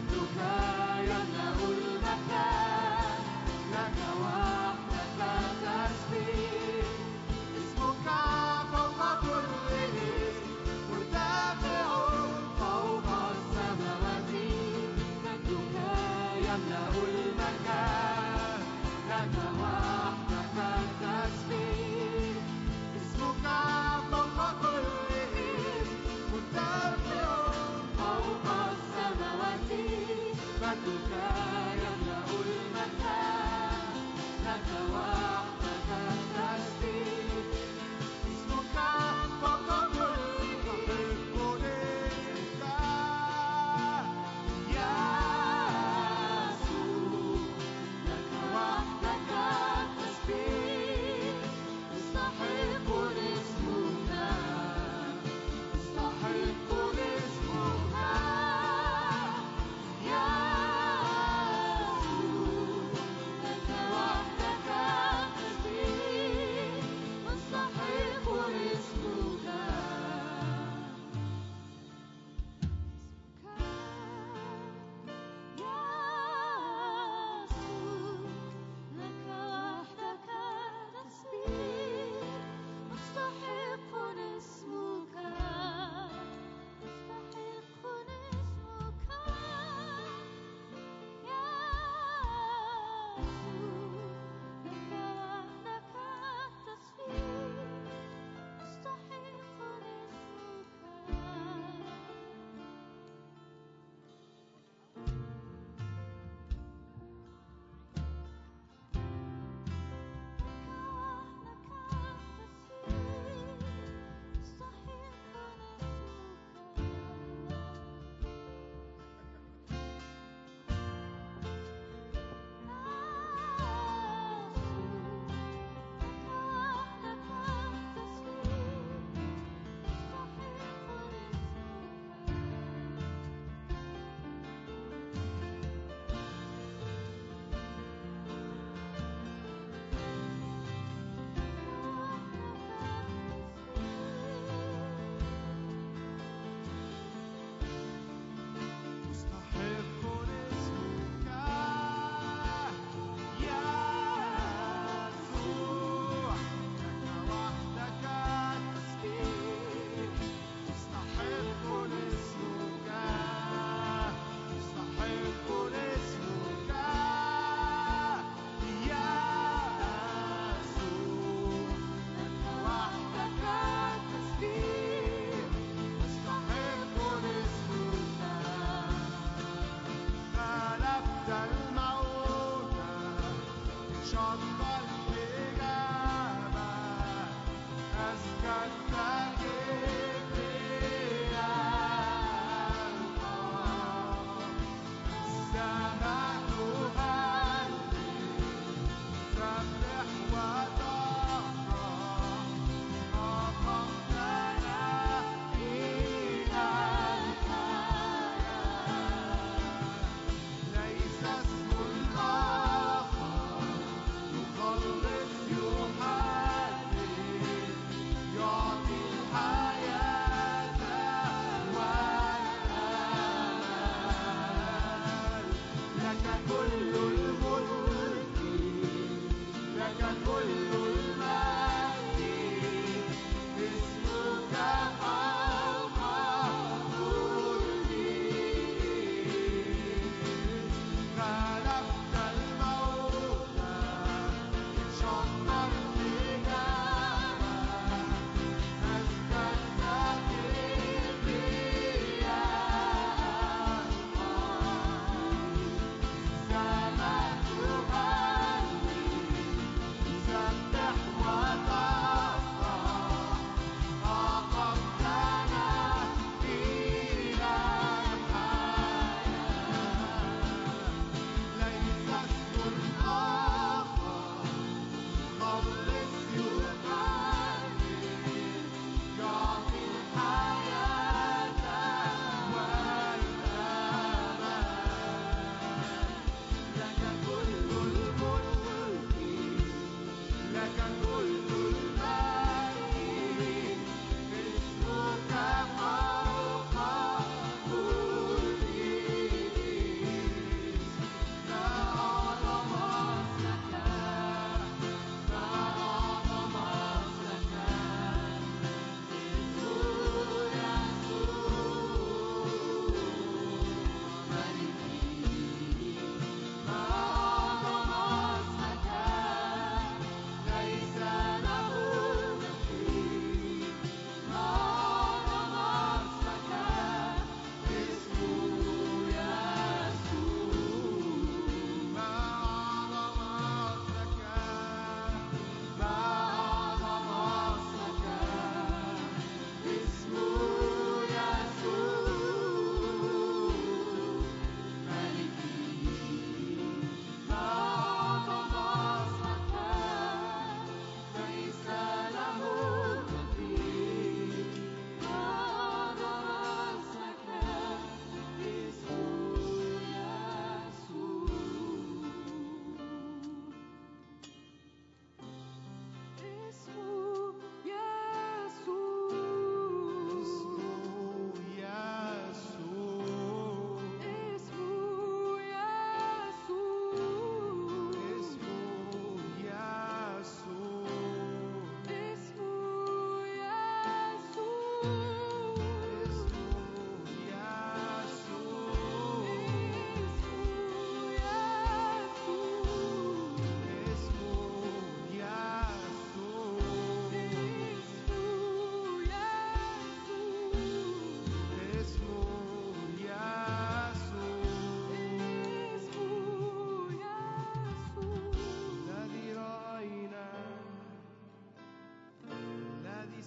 يعطي الحياة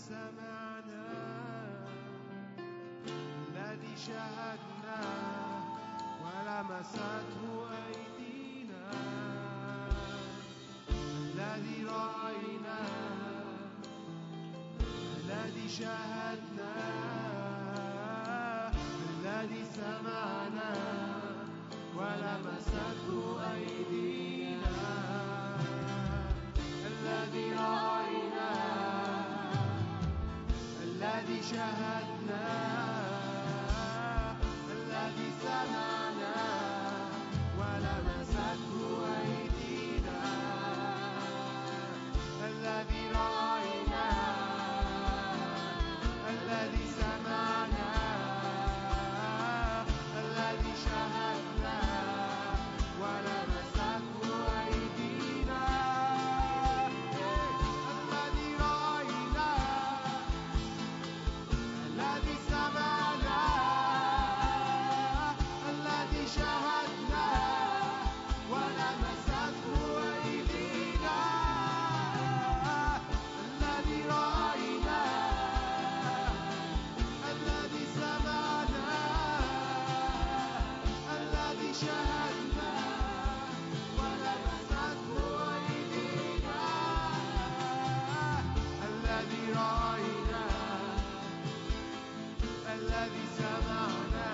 سمعنا الذي شاهدنا ولمسته أيدينا الذي رأينا الذي شاهدنا الذي سمعنا ولمسته أيدينا الذي رأينا الذي شاهدنا الذي سمعنا ولمسته أيدينا الذي رأينا الذي سمعنا الذي شاهدنا ولمسته أيدينا الذي رأينا الذي سمعنا الذي شاهدنا ولمسته أيدينا الذي رأينا الذي سمعنا الذي شاهدنا ولمسته أيدينا الذي رأينا الذي سمعنا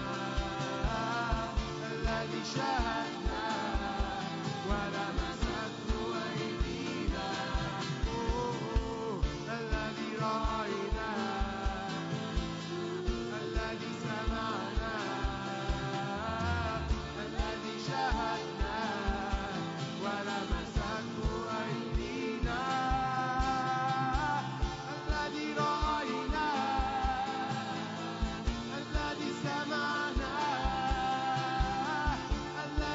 الذي شاهدنا ولمسته أيدينا أوه، الذي رأينا الذي سمعنا الذي شاهدنا ولمسته أيدينا الذي رأينا الذي سمعنا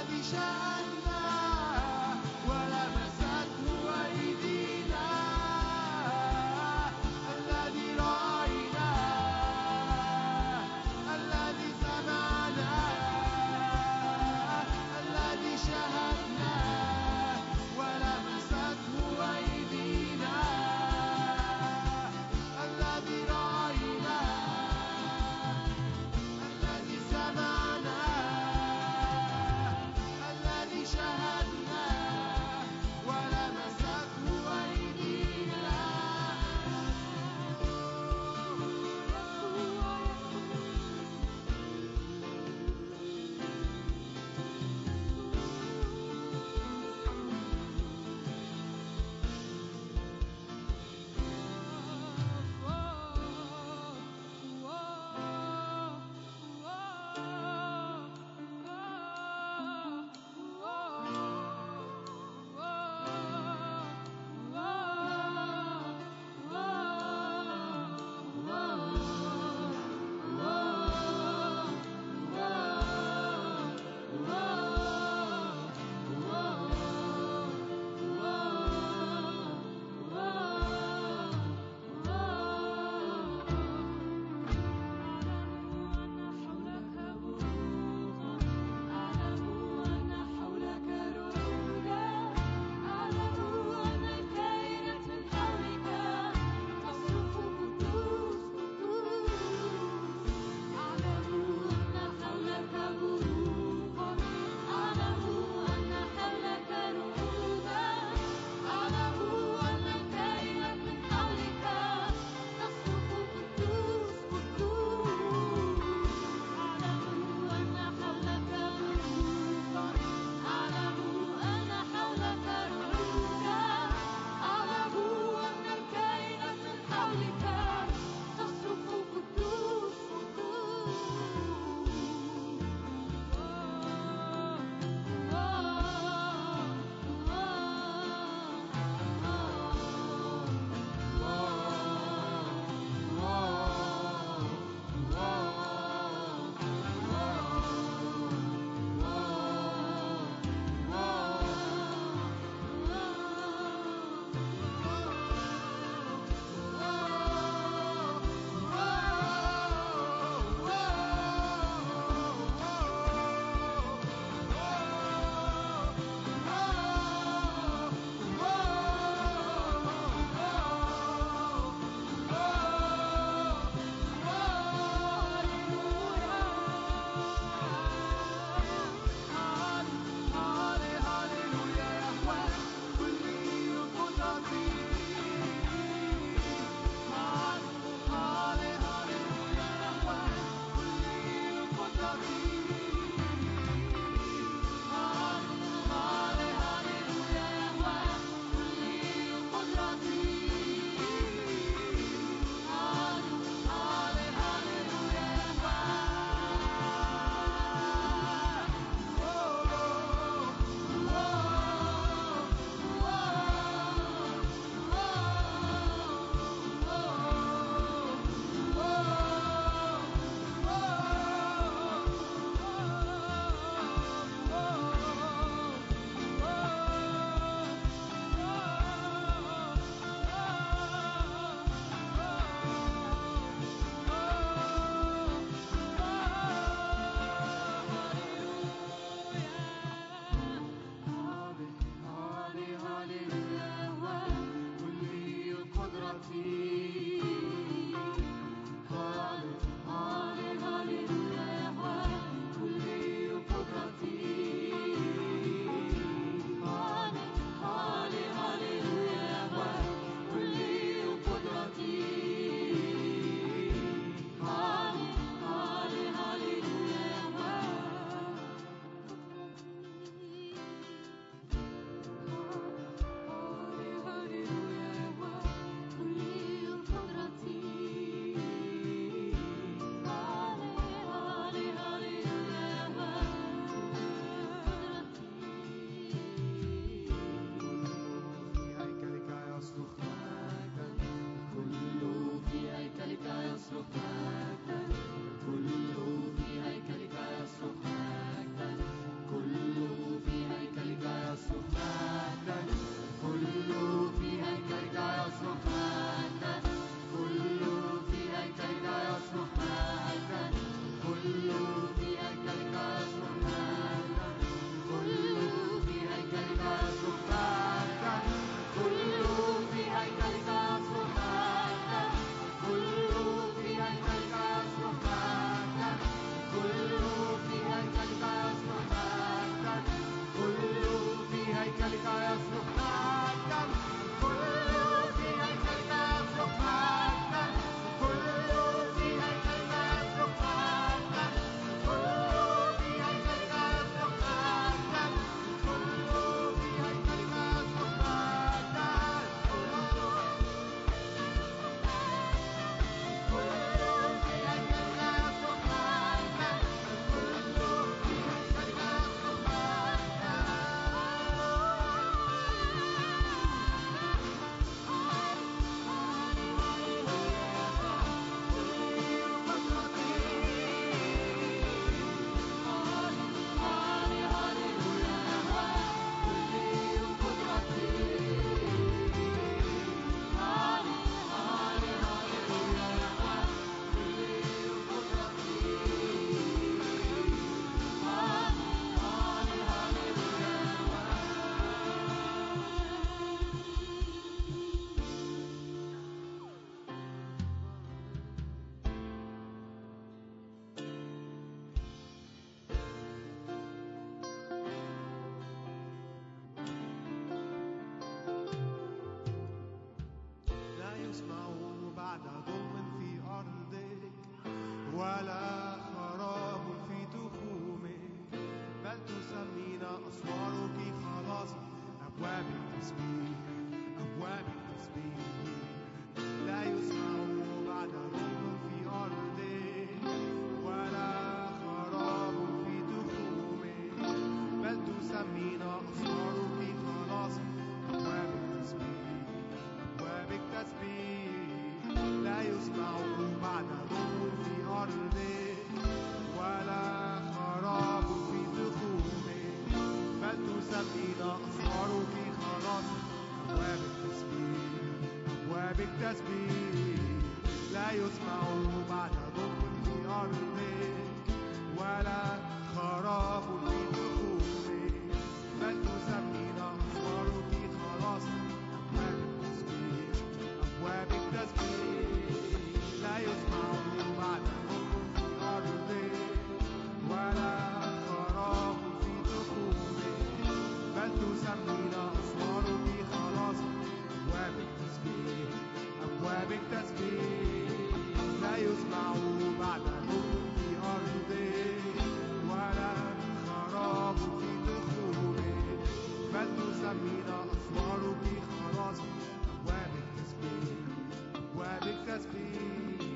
يسمع بعد ظلم في أرضك ولا خراب في تخومك بل تسمينا أسوارك خلاصا أبواب التسبيح أبواب التسبيح لا يسمع بعد ظلم في أرضك ولا خراب في تخومك بل تسمينا أسوارك خلاصا أبواب التسبيح أبواب التسبيح لا يسمع بعد ظلم في أرضك ولا خراب في تخومك بل تسمينا أسرارك خلاص أبواب التسبيح أبواب التسبيح لا يسمع بعد ظلم في أرضك ولا خراب في تخومك بل تسمينا أسرارك خلاص أبواب التسبيح أبواب التسبيح لا يسمع بعد ظلم في أرضك ولا خراب في تخومك بل تسمينا أسوارك خلاص أبواب التسبيح أبواب التسبيح لا يسمع بعد ظلم في أرضك ولا خراب في تخومك بل تسمينا أسوارك خلاص أبواب التسبيح أبواب التسبيح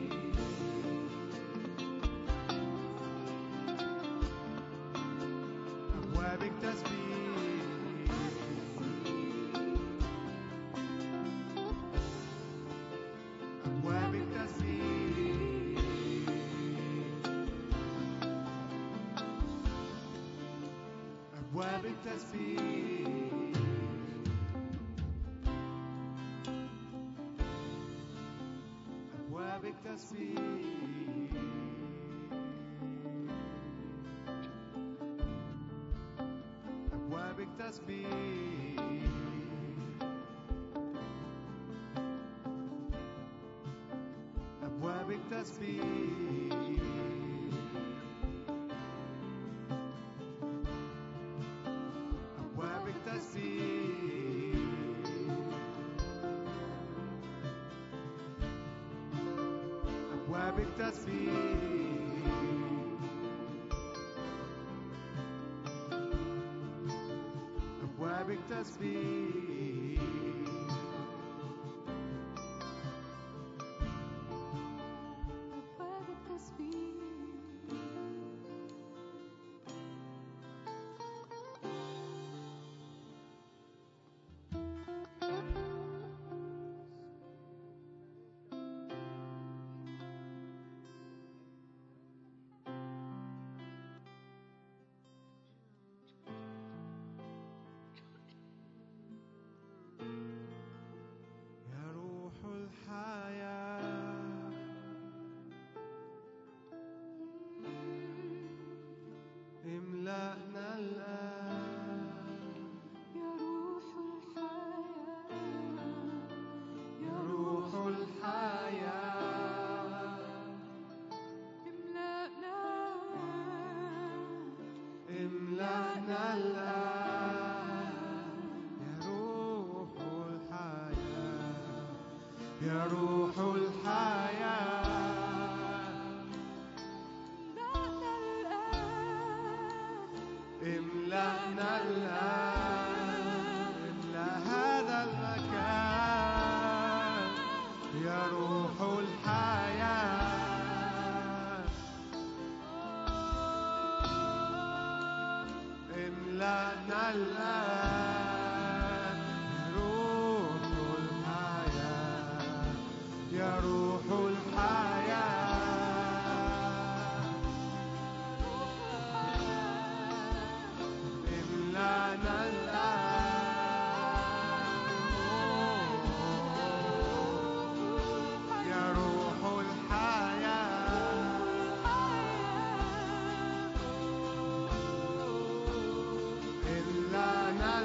أبواب التسبيح أبواب التسبيح أبواب التسبيح أبواب التسبيح أبواب التسبيح أبواب التسبيح أبواب التسبيح أبواب التسبيح أبواب التسبيح أبواب التسبيح يا روح الحياة املأنا الآن يا روح الحياة يا روح الحياة املأنا املأنا الآن يا روح الحياة يا روح الحياة املأنا املأنا الآن الآن املأ هذا المكان يا روح الحياة املأنا الآن يا روح الحياة يا روح الحياة املأنا الآن يا روح الحياة إلا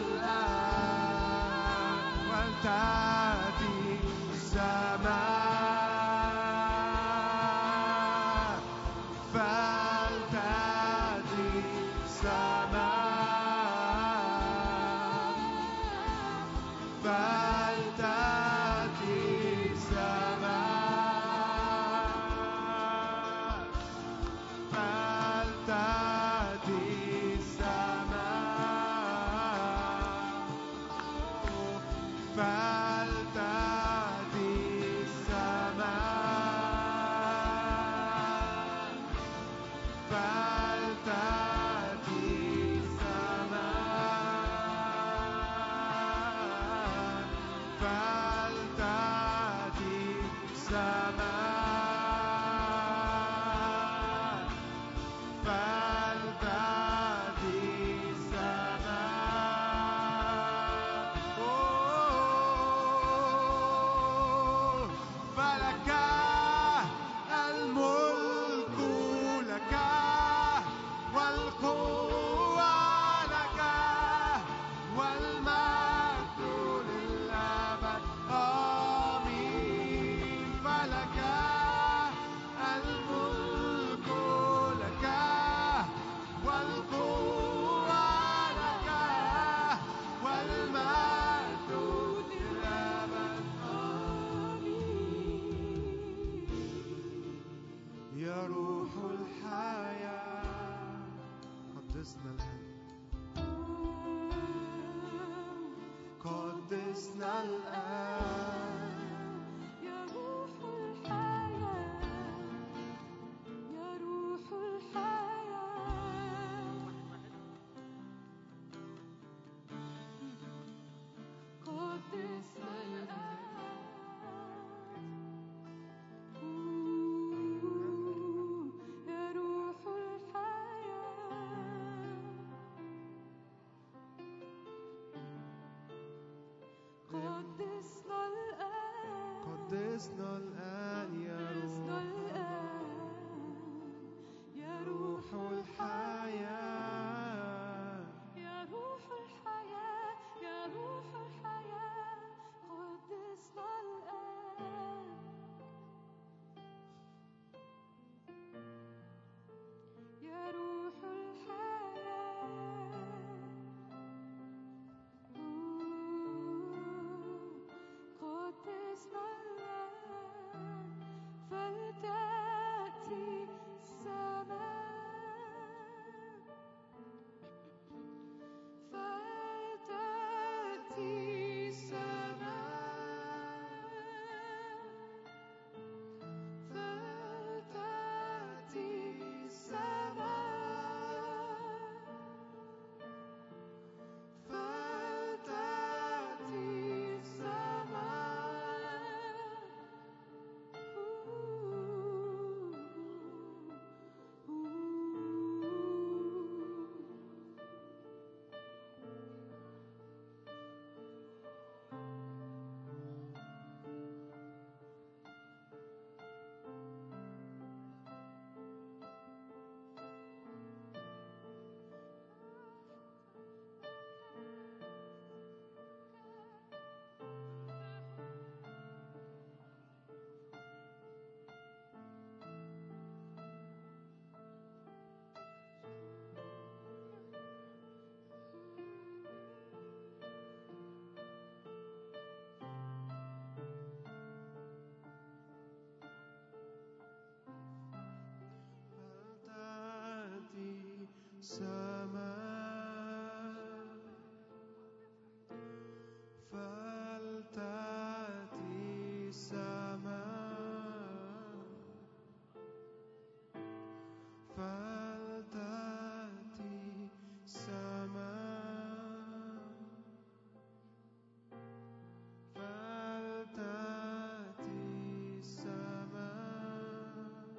الآن ولتأتي السماء السماء فلتأتي السماء أوه، فلك الملك لك والقوة لك والمجد للأبد آمين فلك الملك لك والقوة لك والمجد للأبد يا روح الحياة قدسنا الآن قدسنا الآن يا روح الحياة يا روح الحياة قدسنا الآن يا روح الحياة قدسنا الآن قدسنا الآن يا قدسنا روح الآن يا روح روح الحياة يا روح الحياة يا روح الحياة قدسنا الآن يا روح الحياة قدسنا الآن فلتأتي السماء فلتأتي السماء فلتأتي السماء فلتأتي السماء فلتأتي السماء فلتأتي السماء فلتأتي السماء فلتأتي السماء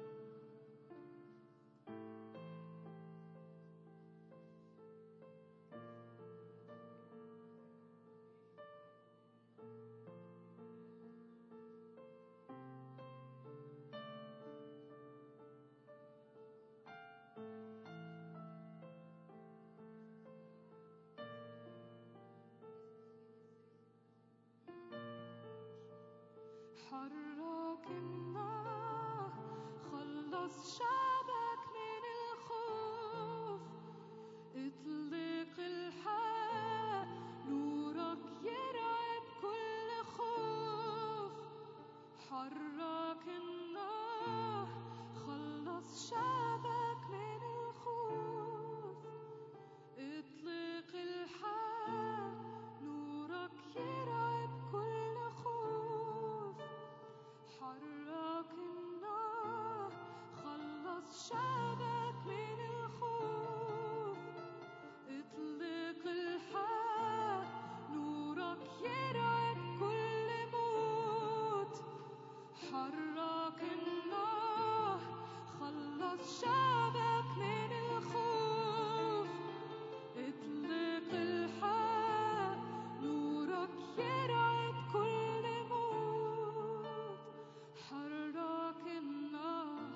حرك النار خلص شعبك من الخوف اطلق الحق نورك يرعب كل خوف حرك النار خلص شعبك من الخوف اطلق الحق نورك يرعب كل خوف حرك النار خلص شعبك من الخوف اطلق الحق نورك يرعب كل موت حرك حرك النار خلص شعبك من الخوف اطلق الحق نورك يرعب كل موت حرك النار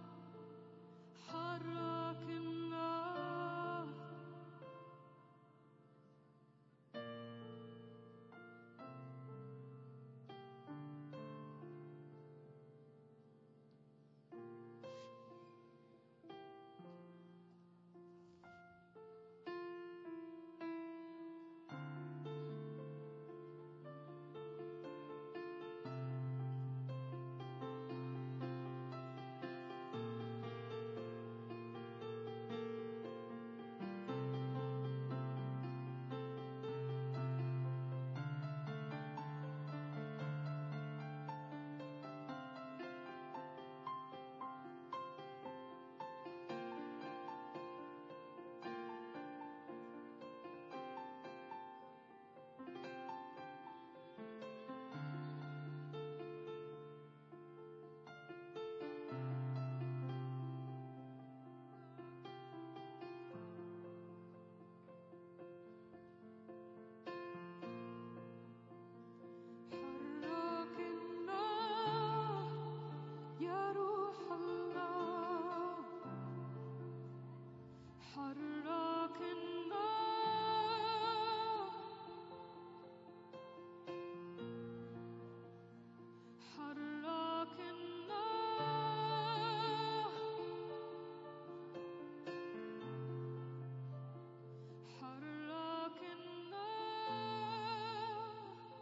حرك النار حرك النار يا روح الله حرك النار حرك النار حرك النار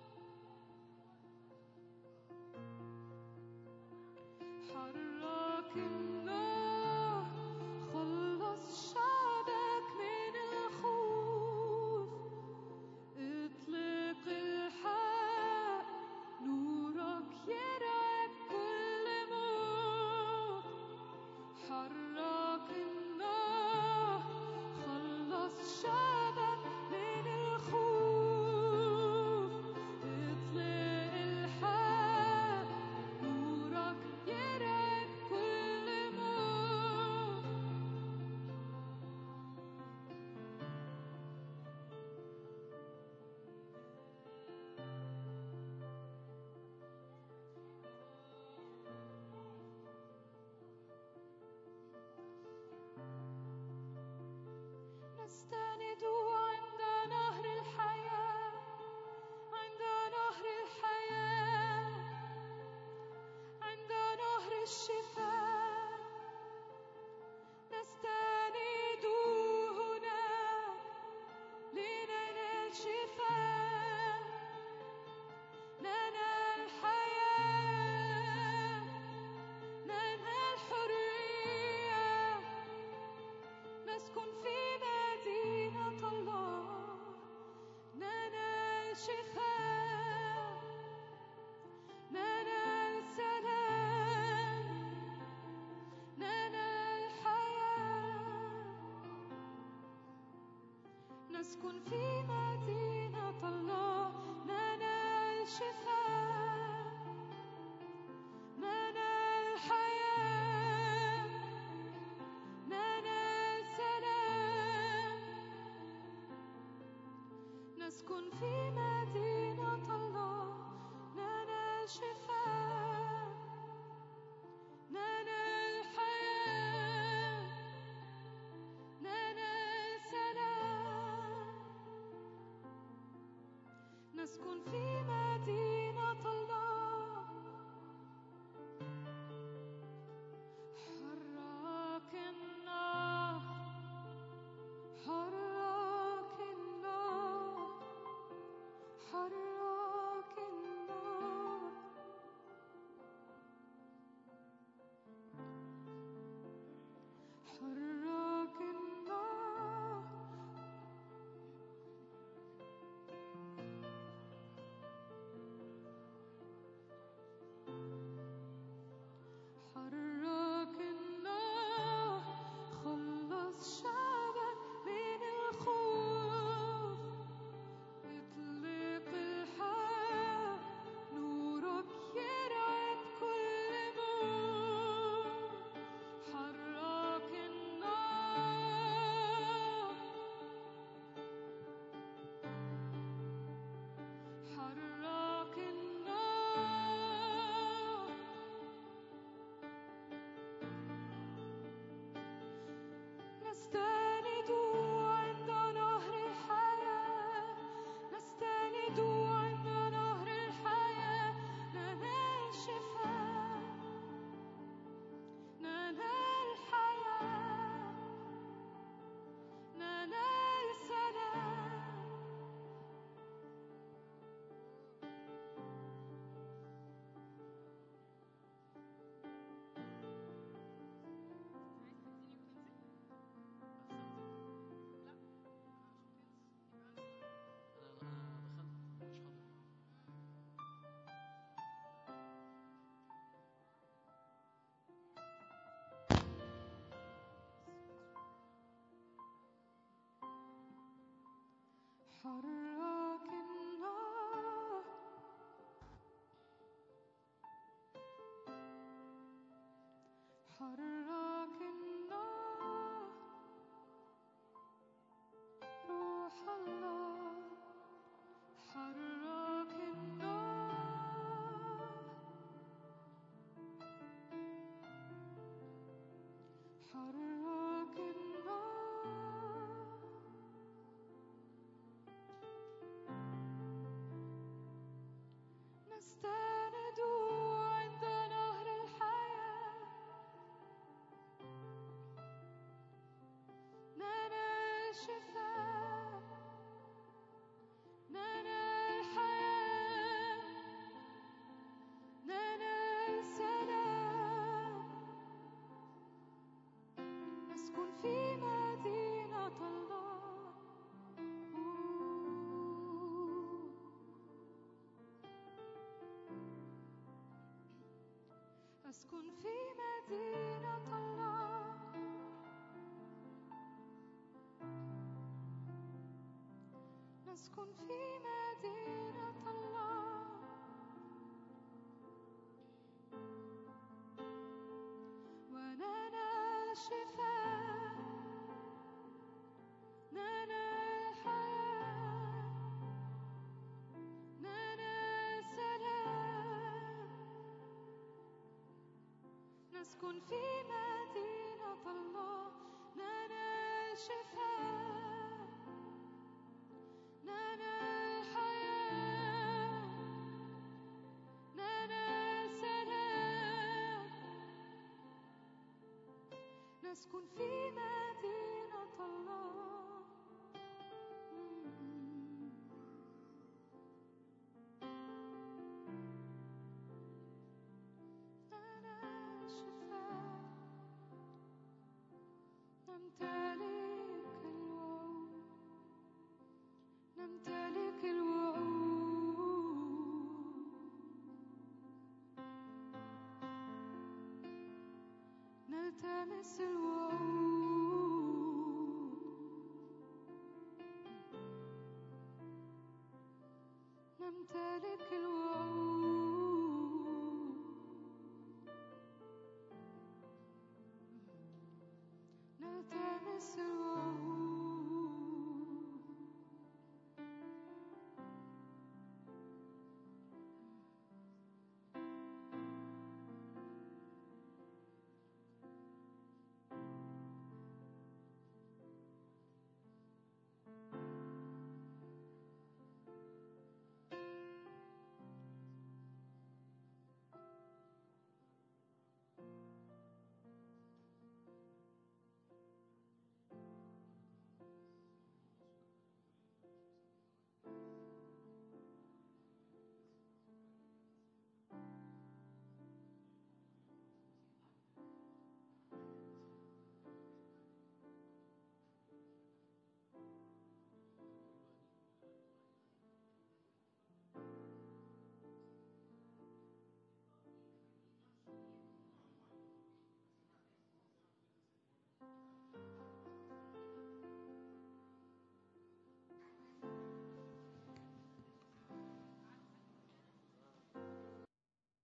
حرك النار خلص شعبك من الخوف اطلق الحق نورك يرعب كل موت حرك النار خلص شعبك من الخوف اطلق الحق نورك يرعب كل موت نستند عند نهر الحياة عند نهر الحياة عند نهر الشفاء نستند هناك لننال شفاء ننال حياة ننال حرية نسكن في مدينة الله ننال شفاء ننال سلام ننال حياة نسكن في مدينة الله ننال شفاء ننال حياة ننال سلام نسكن في مدينة الله ننال شفاء ننال حياة ننال سلام نستند عند نهر الحياة نستند عند نهر الحياة ننال شفاء ننال حياة ننال سلام حرك النار حرك النار روح الله حرك النار حرك النار نستند عند نهر الحياة ننال شفاء ننال حياة ننال سلام نسكن في مدينة الله أسكن في مدينة الله نسكن في مدينة الله وننال شفاء ننال حياة ننال سلام نسكن في مدينة الله ننال شفاء ننال حياة ننال سلام نسكن في مدينة الله ننال شفاء نمتلك الوعود نمتلك الوعود نلتمس الوعود نمتلك الوعود نلتمس الوعود